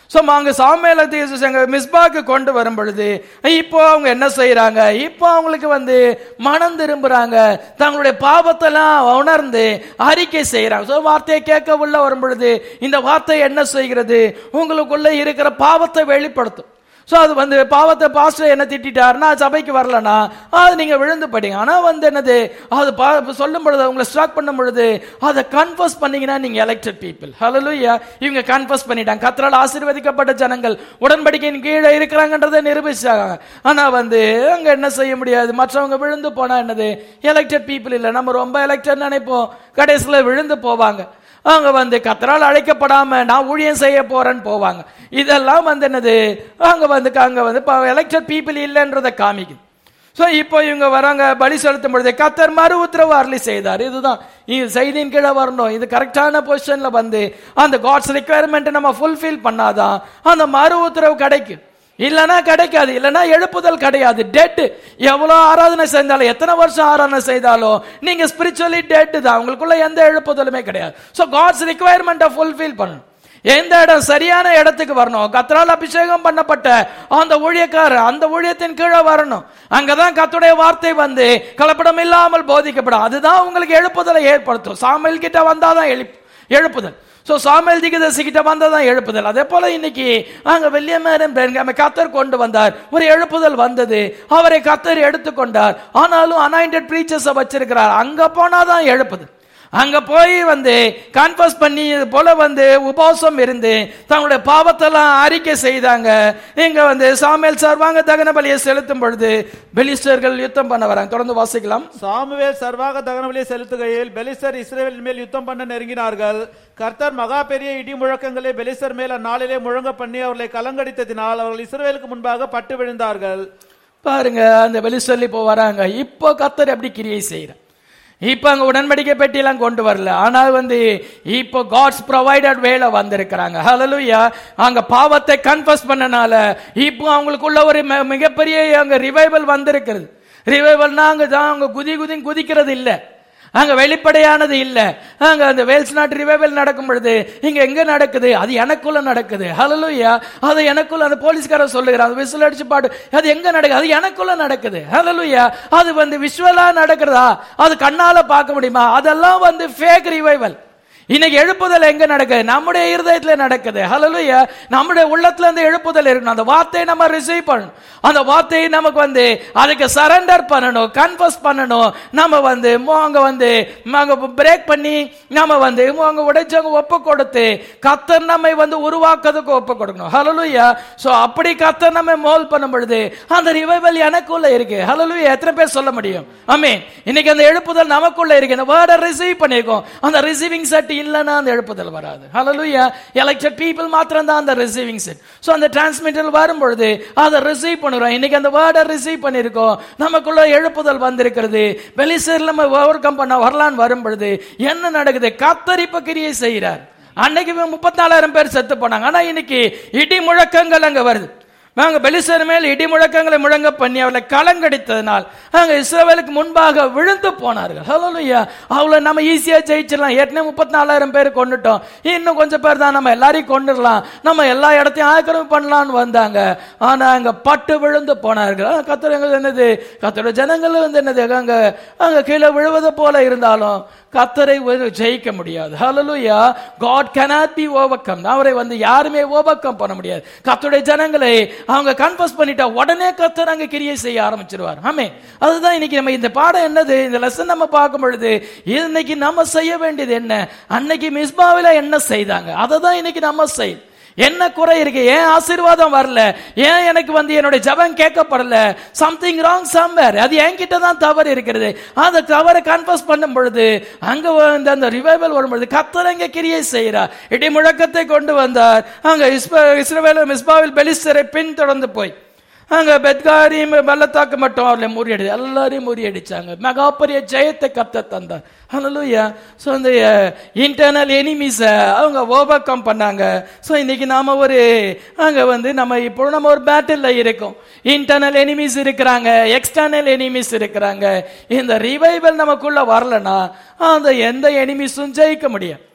ஸோ அங்க சாமேல தீர்த்து எங்க மிஸ்பாக்கு கொண்டு வரும் பொழுது இப்போ அவங்க என்ன செய்யறாங்க இப்போ அவங்களுக்கு வந்து மனம் திரும்புறாங்க தங்களுடைய பாவத்தெல்லாம் உணர்ந்து அறிக்கை செய்யறாங்க ஸோ வார்த்தையை கேட்க உள்ள வரும் பொழுது இந்த வார்த்தை என்ன செய்கிறது உங்களுக்குள்ள இருக்கிற பாவத்தை வெளிப்படுத்தும் ஸோ அது வந்து பாவத்தை பாஸ்டர் என்ன திட்டாருன்னா சபைக்கு வரலனா அது நீங்க விழுந்து படிங்க ஆனா வந்து என்னது அது பா- சொல்லும் பொழுது உங்களை ஸ்டார்ட் பண்ணும் பொழுது அதை கன்ஃபர்ஸ் பண்ணீங்கன்னா நீங்க எலெக்டட் பீப்புள் ஹalleluya இவங்க கன்ஃபர்ஸ் பண்ணிட்டாங்க கத்தரால் ஆசீர்வதிக்கப்பட்ட ஜனங்கள் உடன்படிக்கையின் கீழே இருக்கிறாங்கன்றதை நிரூபிச்சாங்க ஆனா வந்து அங்க என்ன செய்ய முடியாது மற்றவங்க விழுந்து போனா என்னது எலெக்டட் பீப்புள் இல்ல நம்ம ரொம்ப எலெக்டட் நினைப்போம் கடைசியில் விழுந்து போவாங்க அவங்க வந்து கத்தரால் அழைக்கப்படாம நான் ஊழியம் செய்ய போறேன்னு போவாங்க இதெல்லாம் வந்து என்னது அங்க வந்து அங்க வந்து எலெக்டட் பீப்புள் இல்லைன்றதை காமிக்குது ஸோ இப்போ இவங்க வராங்க பலி செலுத்தும் பொழுது கத்தர் மறு உத்தரவு அருளி செய்தார் இதுதான் இது செய்தியின் கீழே வரணும் இது கரெக்டான பொசிஷன்ல வந்து அந்த காட்ஸ் ரெக்குயர்மெண்ட் நம்ம ஃபுல்ஃபில் பண்ணாதான் அந்த மறு உத்தரவு கிடைக்கும் இல்லனா கிடைக்காது இல்லனா எழுப்புதல் கிடையாது டெட் எவ்வளவு ஆராதனை செய்தாலும் எத்தனை வருஷம் ஆராதனை செய்தாலும் நீங்க ஸ்பிரிச்சுவலி டெட் தான் உங்களுக்குள்ள எந்த எழுப்புதலுமே கிடையாது ஸோ காட்ஸ் ரிக்குவயர்மெண்ட்டை ஃபுல்ஃபில் பண்ணணும் எந்த இடம் சரியான இடத்துக்கு வரணும் கத்தரால் அபிஷேகம் பண்ணப்பட்ட அந்த ஊழியக்காரர் அந்த ஊழியத்தின் கீழே வரணும் அங்கதான் கத்துடைய வார்த்தை வந்து கலப்படம் இல்லாமல் போதிக்கப்படும் அதுதான் உங்களுக்கு எழுப்புதலை ஏற்படுத்தும் சாமியல் கிட்ட வந்தாதான் எழுப்பு எழுப்புதல் சோ சாமியல் திகதசி கிட்ட வந்ததான் எழுப்புதல் அதே போல இன்னைக்கு அங்க வெள்ளியமேரன் பெருங்காம கத்தர் கொண்டு வந்தார் ஒரு எழுப்புதல் வந்தது அவரை கத்தர் எடுத்துக்கொண்டார் ஆனாலும் அனாயிண்டட் பிரீச்சர்ஸ் வச்சிருக்கிறார் அங்க போனாதான் எழுப்புதல் அங்க போய் வந்து கான்ஃபர்ஸ் பண்ணி இது போல வந்து உபவாசம் இருந்து தங்களுடைய பாவத்தெல்லாம் அறிக்கை செய்தாங்க இங்க வந்து சாமியல் சர்வாங்க தகன பலியை செலுத்தும் பொழுது பெலிஸ்டர்கள் யுத்தம் பண்ண வராங்க தொடர்ந்து வாசிக்கலாம் சாமுவேல் சர்வாக தகனபலியை செலுத்துகையில் பெலிஸ்தர் இஸ்ரேல் மேல் யுத்தம் பண்ண நெருங்கினார்கள் கர்த்தர் மகா பெரிய இடி முழக்கங்களை பெலிஸ்தர் மேல் அந்நாளிலே முழங்க பண்ணி அவர்களை கலங்கடித்ததினால் அவர்கள் இஸ்ரவேலுக்கு முன்பாக பட்டு விழுந்தார்கள் பாருங்க அந்த வெளிச்சொல்லி இப்போ வராங்க இப்போ கத்தர் எப்படி கிரியை செய்யறார் இப்ப அங்க உடன்படிக்கை பெட்டியெல்லாம் கொண்டு வரல ஆனால் வந்து இப்போ காட்ஸ் ப்ரொவைடட் வேல வந்திருக்கிறாங்க ஹalleluya அங்க பாவத்தை கன்ஃபஸ் பண்ணனால இப்போ அவங்களுக்குள்ள ஒரு மி- மிகப்பெரிய அங்க ரிவைவல் வந்திருக்கிறது ரிவைவல்னா அங்க தான் அங்க குதி குதி குதிக்கிறது இல்ல அங்க வெளிப்படையானது இல்ல அங்க அந்த வேல்ஸ் நாட்டு ரிவைவல் நடக்கும் பொழுது இங்க எங்க நடக்குது அது எனக்குள்ள நடக்குது ஹalleluya அது எனக்குள்ள அந்த போலீஸ்காரர் சொல்லுகிறார் அது விசில் அடிச்சு பாடு அது எங்க நடக்குது அது எனக்குள்ள நடக்குது ஹalleluya அது வந்து விஷுவலா நடக்கிறதா அது கண்ணால பார்க்க முடியுமா அதெல்லாம் வந்து ஃபேக் ரிவைவல் இன்னைக்கு எழுப்புதல் எங்க நடக்குது நம்முடைய இருதயத்துல நடக்குது ஹalleluya நம்முடைய உள்ளத்துல அந்த எழுப்புதல் இருக்கணும் அந்த வார்த்தையை நம்ம ரிசீவ் பண்ணணும் அந்த வார்த்தையை நமக்கு வந்து அதுக்கு சரண்டர் பண்ணணும் கன்ஃபஸ் பண்ணணும் நம்ம வந்து மோ- அங்க வந்து அங்க பிரேக் பண்ணி நம்ம வந்து மோ- அங்க உடைச்சவங்க ஒப்பு கொடுத்து கத்தர் நம்மை வந்து உருவாக்குறதுக்கு ஒப்பு கொடுக்கணும் ஹalleluya சோ அப்படி கத்தர் நம்ம மோல் பண்ணும் பொழுது அந்த ரிவைவல் எனக்குள்ள இருக்கு ஹalleluya எத்தனை பேர் சொல்ல முடியும் ஆமென் இன்னைக்கு அந்த எழுப்புதல் நமக்குள்ள இருக்கு இந்த வேர்டை ரிசீவ் பண்ணிருக்கோம் அந்த ரிசீவிங் செட் இல்லைன்னா அந்த எழுப்புதல் வராது ஹalleluya எலெக்டட் பீப்புள் மாத்திரம் தான் அந்த ரிசீவிங் செட் சோ அந்த டிரான்ஸ்மிட்டர் வரும் பொழுது அதை ரிசீவ் பண்ணுறோம் இன்னைக்கு அந்த வேர்டை ரிசீவ் பண்ணிருக்கோம் நமக்குள்ள எழுப்புதல் வந்திருக்கிறது வெளிசேர் நம்ம ஓவர் கம் பண்ண வரலான்னு வரும் பொழுது என்ன நடக்குது கத்தரிப்ப கிரியை செய்கிறார் அன்னைக்கு முப்பத்தி நாலாயிரம் பேர் செத்து போனாங்க ஆனா இன்னைக்கு இடி முழக்கங்கள் அங்க வருது நாங்க பெலிசர் மேல் இடி முழக்கங்களை முழங்க பண்ணி அவளை கலங்கடித்ததனால் அங்க இஸ்ரவேலுக்கு முன்பாக விழுந்து போனார்கள் ஹalleluya அவளை நம்ம ஈஸியா ஜெயிச்சிடலாம் ஏற்கனவே முப்பத்தி நாலாயிரம் பேர் கொண்டுட்டோம் இன்னும் கொஞ்சம் பேர் தான் நம்ம எல்லாரையும் கொண்டுடலாம் நம்ம எல்லா இடத்தையும் ஆக்கிரமிப்பு பண்ணலாம்னு வந்தாங்க ஆனா அங்க பட்டு விழுந்து போனார்கள் ஆனா கத்தர் எங்க என்னது கத்தோட ஜனங்கள் வந்து என்னது அங்க அங்க கீழே விழுவது போல இருந்தாலும் கத்தரை ஒரு ஜெயிக்க முடியாது ஹalleluya காட் cannot be overcome அவரை வந்து யாருமே ஓவர்கம் பண்ண முடியாது கத்தருடைய ஜனங்களை அவங்க கன்ஃபஸ் பண்ணிட்டா உடனே கத்தர் அங்க கிரியை செய்ய ஆரம்பிச்சிருவார் ஆமே அதுதான் இன்னைக்கு நம்ம இந்த பாடம் என்னது இந்த லெசன் நம்ம பார்க்கும் பொழுது இன்னைக்கு நம்ம செய்ய வேண்டியது என்ன அன்னைக்கு மிஸ்பாவில என்ன செய்தாங்க அதை தான் இன்னைக்கு நம்ம செய்யும் என்ன குறை இருக்கு ஏன் ஆசீர்வாதம் வரல ஏன் எனக்கு வந்து என்னுடைய ஜெபம் கேட்கப்படல சம்திங் ராங் சம்வேர் அது என்கிட்ட தான் தவறு இருக்கிறது அந்த தவறை கன்ஃபஸ் பண்ணும் பொழுது அங்க வந்து அந்த ரிவைவல் வரும் பொழுது கத்தர் அங்க கிரியை செய்கிறார் இடி முழக்கத்தை கொண்டு வந்தார் அங்க இஸ்ப- இஸ்ரவேலும் மிஸ்பாவில் பெலிஸ்தரை பின்தொடர்ந்து போய் அங்க பெத்காரியும் பள்ளத்தாக்கு மட்டும் அவர்களை முறியடி எல்லாரையும் முறியடிச்சாங்க மகா பெரிய ஜெயத்தை கத்த தந்தார் ஹalleluya சோ அந்த இன்டர்னல் எனிமீஸ அவங்க ஓவர் கம் பண்ணாங்க சோ இன்னைக்கு நாம ஒரு அங்க வந்து நம்ம இப்போ நம்ம ஒரு பேட்டில்ல இருக்கோம் இன்டர்னல் எனிமீஸ் இருக்கிறாங்க எக்ஸ்டர்னல் எனிமீஸ் இருக்கிறாங்க இந்த ரிவைவல் நமக்குள்ள வரலனா அந்த எந்த எனிமீஸும் ஜெயிக்க முடியும்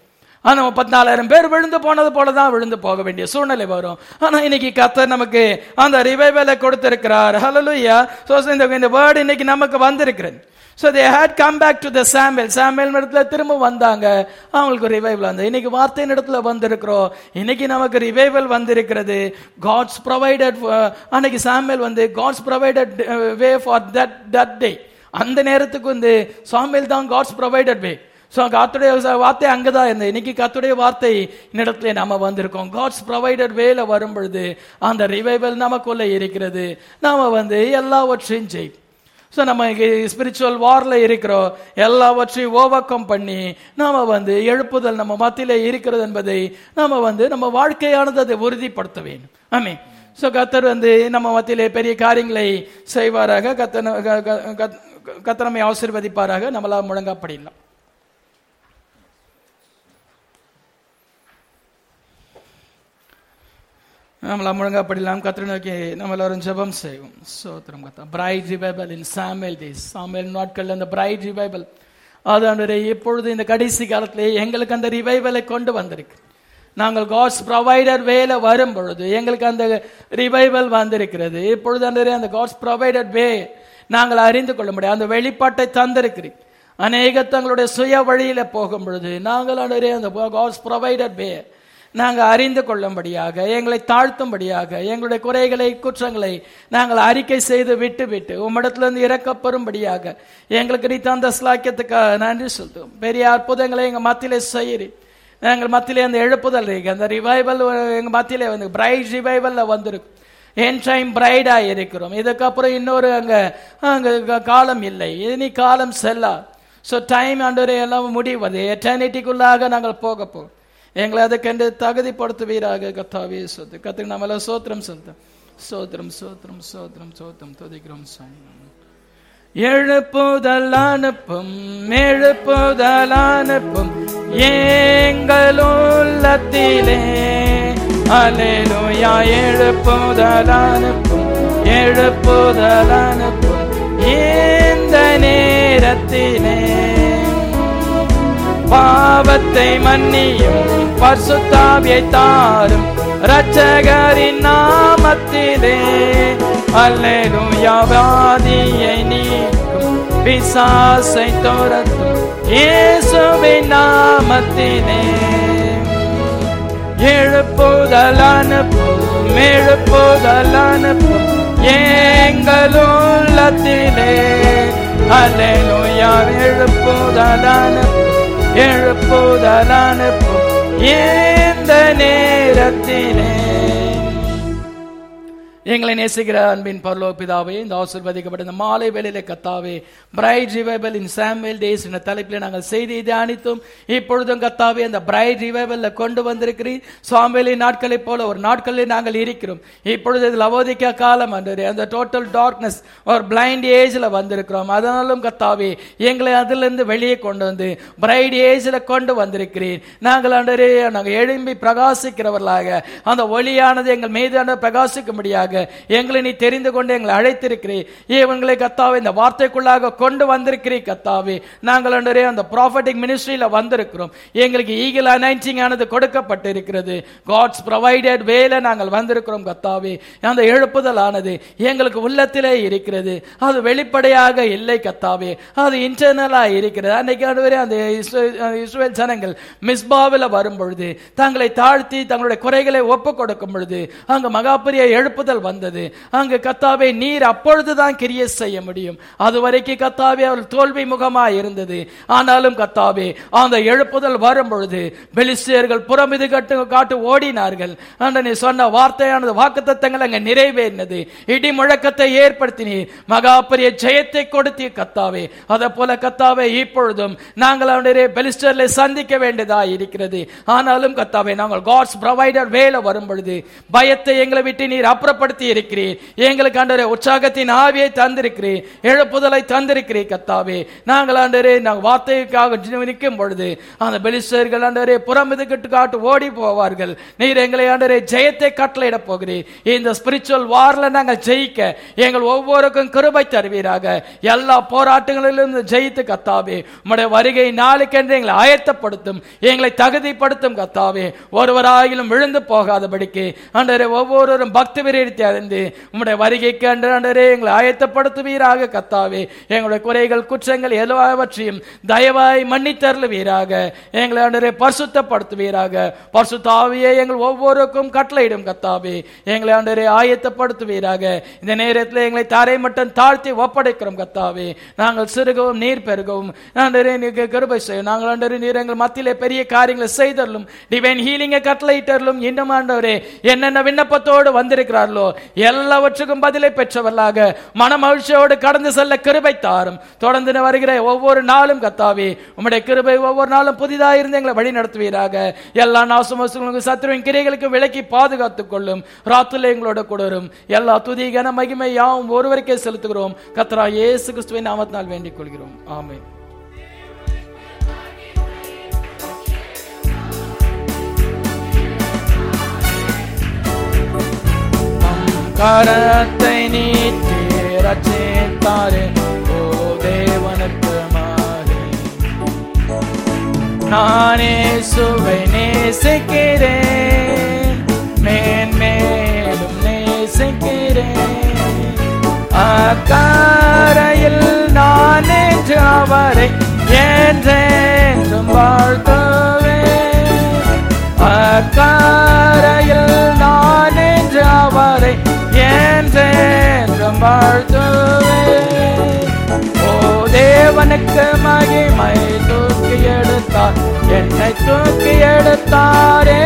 ஆனா முப்பத்தினாலாயிரம் பேர் விழுந்து போனது போல தான் விழுந்து போக வேண்டிய சூழ்நிலை வரும் ஆனா இன்னைக்கு கத்தர் நமக்கு அந்த ரிவைவலை கொடுத்திருக்கிறார் ஹalleluya சோ இந்த இந்த வேர்ட் இன்னைக்கு நமக்கு வந்திருக்கிறது so they had come back to the Samuel Samuel இடத்துல திரும்ப வந்தாங்க அவங்களுக்கு ரிவைவல் வந்து இன்னைக்கு வார்த்தையின் இடத்துல வந்திருக்கிறோம் இன்னைக்கு நமக்கு ரிவைவல் வந்திருக்கிறது காட்ஸ் ப்ரொவைடட் அன்னைக்கு சாம்பல் வந்து God's provided way for that that day அந்த நேரத்துக்கு வந்து சாம்பல் தான் காட்ஸ் ப்ரொவைடட் வே ஸோ கத்துடைய வார்த்தை அங்கதான் இருந்தது இன்னைக்கு கத்துடைய வார்த்தை இடத்துல நாம வந்திருக்கோம் காட்ஸ் ப்ரொவைடட் வேல வரும் பொழுது அந்த ரிவைவல் நமக்குள்ள இருக்கிறது நாம வந்து எல்லாவற்றையும் செய் ஸோ நம்ம ஸ்பிரிச்சுவல் வார்ல இருக்கிறோம் எல்லாவற்றையும் ஓவர் கம் பண்ணி நாம வந்து எழுப்புதல் நம்ம மத்தியில இருக்கிறது என்பதை நாம வந்து நம்ம வாழ்க்கையானது அதை உறுதிப்படுத்த வேண்டும் ஆமே ஸோ கத்தர் வந்து நம்ம மத்தியிலே பெரிய காரியங்களை செய்வாராக கத்தன கத்தனமை ஆசீர்வதிப்பாராக நம்மளா முழங்கப்படலாம் நம்மள முழங்கப்படலாம் கத்திர நோக்கி நம்ம எல்லாரும் ஜெபம் செய்வோம் சோத்திரம் கத்தா பிரைட் ரிவைபல் இன் சாமுவேல் டேஸ் சாமுவேல் நாட்கள் அந்த பிரைட் ரிவைபல் அதாண்டரே இப்பொழுது இந்த கடைசி காலத்திலே எங்களுக்கு அந்த ரிவைவலை கொண்டு வந்திருக்கு நாங்கள் காட்ஸ் ப்ரொவைடர் வேல வரும் பொழுது எங்களுக்கு அந்த ரிவைவல் வந்திருக்கிறது இப்பொழுது அந்த அந்த காட்ஸ் ப்ரொவைடர் வே நாங்கள் அறிந்து கொள்ள முடியும் அந்த வெளிப்பாட்டை தந்திருக்கிறீங்க அநேக தங்களுடைய சுய வழியில போகும் பொழுது நாங்கள் அந்த காட்ஸ் ப்ரொவைடர் வே நாங்கள் அறிந்து கொள்ளும்படியாக எங்களை தாழ்த்தும்படியாக எங்களுடைய குறைகளை குற்றங்களை நாங்கள் அறிக்கை செய்து விட்டு விட்டு உம்மிடத்திலிருந்து இறக்கப்பெறும்படியாக எங்களுக்கு நீ தந்த ஸ்லாக்கியத்துக்காக நன்றி சொல்லுவோம் பெரிய அற்புதங்களை எங்கள் மத்தியிலே செய்கிறி எங்கள் மத்தியிலே அந்த எழுப்புதல் இருக்கு அந்த ரிவைவல் எங்கள் மத்தியிலே வந்து பிரைட் ரிவைவலில் வந்திருக்கு என் டைம் பிரைடா இருக்கிறோம் இதுக்கப்புறம் இன்னொரு அங்க அங்க காலம் இல்லை இனி காலம் செல்லா ஸோ டைம் ஆண்டு எல்லாம் முடிவது எட்டர்னிட்டிக்குள்ளாக நாங்கள் போக போகிறோம் எங்களை அதுக்கென்று தகுதிப்படுத்துவீராக கத்தாவே சொத்து கத்துக்கு நம்மள சோத்திரம் சொந்தம் சோத்திரம் சோத்திரம் சோத்திரம் சோத்திரம் துதிக்கிறோம் சொந்தம் எழுப்புதல் அனுப்பும் எழுப்புதல் அனுப்பும் எங்கள் உள்ளத்திலே அலேலுயா எழுப்புதல் அனுப்பும் எழுப்புதல் அனுப்பும் இந்த நேரத்திலே பாவத்தை மன்னியும் பர்சுத்தாவியை தாரும் ரட்சகரின் நாமத்திலே அல்லேலூயா வியாதியை நீக்கும் பிசாசை துரத்தும் இயேசுவின் நாமத்திலே எழுப்புதல் அனுப்பும் எழுப்புதல் அனுப்பும் எங்கள் உள்ளத்திலே அல்லேலூயா எழுப்புதல் அனுப்பும் எழுப்புதல் அனுப்பும் இந்த நேரத்திலே எங்களை நேசிக்கிற அன்பின் பரலோ பிதாவே இந்த ஆசிர்வதிக்கப்பட்ட இந்த மாலை வேலையில கத்தாவே bright revival in Samuel days என்ற தலைப்பில் நாங்கள் செய்தி தியானித்தோம் இப்பொழுதும் கத்தாவே அந்த பிரைட் ரிவைவல்ல கொண்டு வந்திருக்கிறீர் சாமுவேலின் நாட்களை போல ஒரு நாட்களில் நாங்கள் இருக்கிறோம் இப்பொழுது இது லவோதிக்கா காலம் அன்று அந்த டோட்டல் டார்க்னஸ் ஒரு பிளைண்ட் ஏஜ்ல வந்திருக்கிறோம் அதனாலும் கத்தாவே எங்களை அதிலிருந்து வெளியே கொண்டு வந்து பிரைட் ஏஜ்ல கொண்டு வந்திருக்கிறீர் நாங்கள் அன்றே நாங்கள் எழும்பி பிரகாசிக்கிறவர்களாக அந்த ஒளியானது எங்கள் மீதான பிரகாசிக்கும்படியாக எங்களை நீ தெரிந்து கொண்டு எங்களை அழைத்திருக்கிறீர் இவங்களை கத்தாவே இந்த வார்த்தைக்குள்ளாக கொண்டு வந்திருக்கிறீர் கத்தாவே நாங்கள் அன்றே அந்த ப்ராஃபட்டிக் மினிஸ்ட்ரியில வந்திருக்கிறோம் எங்களுக்கு ஈகிள் அனைட்டிங் ஆனது கொடுக்கப்பட்டிருக்கிறது காட்ஸ் ப்ரொவைடட் வேல நாங்கள் வந்திருக்கிறோம் கத்தாவே அந்த எழுப்புதல் ஆனது எங்களுக்கு உள்ளத்திலே இருக்கிறது அது வெளிப்படையாக இல்லை கத்தாவே அது இன்டர்னலா இருக்கிறது அன்னைக்கு ஆண்டவரே அந்த இஸ்ரேல் ஜனங்கள் மிஸ்பாவில் வரும் பொழுது தங்களை தாழ்த்தி தங்களுடைய குறைகளை ஒப்பு கொடுக்கும் பொழுது அங்கு மகாபெரிய எழுப்புதல் வந்தது அங்கு கத்தாவே நீர் அப்பொழுதுதான் கிரிய செய்ய முடியும் அது வரைக்கும் கத்தாவே அவள் தோல்வி முகமா இருந்தது ஆனாலும் கத்தாவே அந்த எழுப்புதல் வரும் பொழுது பெலிஸ்தியர்கள் புறமிது கட்டு காட்டு ஓடினார்கள் அந்த நீ சொன்ன வார்த்தையானது வாக்குத்தத்தங்கள் அங்க நிறைவேறினது இடி முழக்கத்தை ஏற்படுத்தினீர் மகாபெரிய ஜெயத்தை கொடுத்தி கத்தாவே அதை போல கத்தாவே இப்பொழுதும் நாங்கள் அவனுடைய பெலிஸ்டர்ல சந்திக்க வேண்டியதா இருக்கிறது ஆனாலும் கத்தாவே நாங்கள் காட்ஸ் ப்ரொவைடர் வேலை வரும் பொழுது பயத்தை எங்களை விட்டு நீர் அப்புறப்படுத்தி ஏற்படுத்தி இருக்கிறீர் எங்களுக்கு ஆண்டவரே உற்சாகத்தின் ஆவியை தந்திருக்கிறீர் எழுப்புதலை தந்திருக்கிறீர் கத்தாவே நாங்கள் ஆண்டவரே நாங்கள் வார்த்தைக்காக நிற்கும் பொழுது அந்த பெலிஸ்தர்கள் ஆண்டவரே புறமிதுகிட்டு காட்டு ஓடி போவார்கள் நீர் எங்களை ஆண்டவரே ஜெயத்தை கட்டளையிட போகிறீர் இந்த ஸ்பிரிச்சுவல் வார்ல நாங்கள் ஜெயிக்க எங்கள் ஒவ்வொருக்கும் கிருபை தருவீராக எல்லா போராட்டங்களிலிருந்து ஜெயித்து கத்தாவே உம்முடைய வருகை நாளுக்கென்று எங்களை ஆயத்தப்படுத்தும் எங்களை தகுதிப்படுத்தும் கத்தாவே ஒருவராயிலும் விழுந்து போகாதபடிக்கு ஆண்டவரே ஒவ்வொருவரும் பக்தி விரீர்த்தி அறிந்து உம்முடைய வருகைக்கு அன்று ஆண்டவரே எங்களை ஆயத்தப்படுத்துவீராக கத்தாவே எங்களுடைய குறைகள் குற்றங்கள் எல்லாவற்றையும் தயவாய் மன்னித்தருளுவீராக எங்களை ஆண்டவரே பரிசுத்தப்படுத்துவீராக பரிசுத்தாவியை எங்கள் ஒவ்வொருக்கும் கட்டளையிடும் கத்தாவே எங்களை ஆண்டவரே ஆயத்தப்படுத்துவீராக இந்த நேரத்தில் எங்களை தரை மட்டும் தாழ்த்தி ஒப்படைக்கிறோம் கத்தாவே நாங்கள் சிறுகவும் நீர் பெருகவும் ஆண்டவரே நீங்க கிருபை செய்யும் நாங்கள் ஆண்டவரே நீர் எங்கள் மத்தியிலே பெரிய காரியங்களை செய்தரலும் டிவைன் ஹீலிங்கை கட்டளையிட்டரலும் இன்னும் ஆண்டவரே என்னென்ன விண்ணப்பத்தோடு வந்திருக்கிறார்களோ எல்லாவற்றுக்கும் பதிலை பெற்றவர்களாக மன மகிழ்ச்சியோடு கடந்து செல்ல கிருபை தாரும் தொடர்ந்து வருகிற ஒவ்வொரு நாளும் கத்தாவே உம்முடைய கிருபை ஒவ்வொரு நாளும் புதிதாக இருந்து எங்களை வழி நடத்துவீராக எல்லா நாசமோசங்களுக்கும் சத்துருவின் கிரைகளுக்கு விலக்கி பாதுகாத்துக் கொள்ளும் ராத்துல எங்களோட கூடரும் எல்லா துதி கன மகிமை யாவும் ஒருவருக்கே செலுத்துகிறோம் கத்ரா இயேசு கிறிஸ்துவின் நாமத்தினால் வேண்டிக் கொள்கிறோம் ஆமென் நம் கரத்தை நீட்டி ரட்சித்தாரே ஓ தேவனுக்கு மாறி நானே சுவை நேசிக்கிறேன் மேன்மேலும் நேசிக்கிறேன் அக்கரையில் நான் என்று அவரை என்றென்றும் வாழ்த்துவேன் அக்கரையில் நான் என்று அவரை என்றென்றும் வாழ்த்துவேன் ஓ தேவனுக்கு மகிமை தூக்கி எடுத்தார் என்னை தூக்கி எடுத்தாரே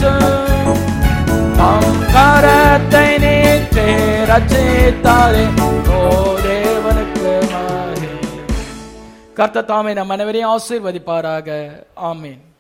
தம் கரத்தை நீட்டே ரச்சித்தாரே ஓ தேவனுக்கு மகிமை கர்த்த தாமே நம் அனைவரையும் ஆசீர்வதிப்பாராக ஆமீன்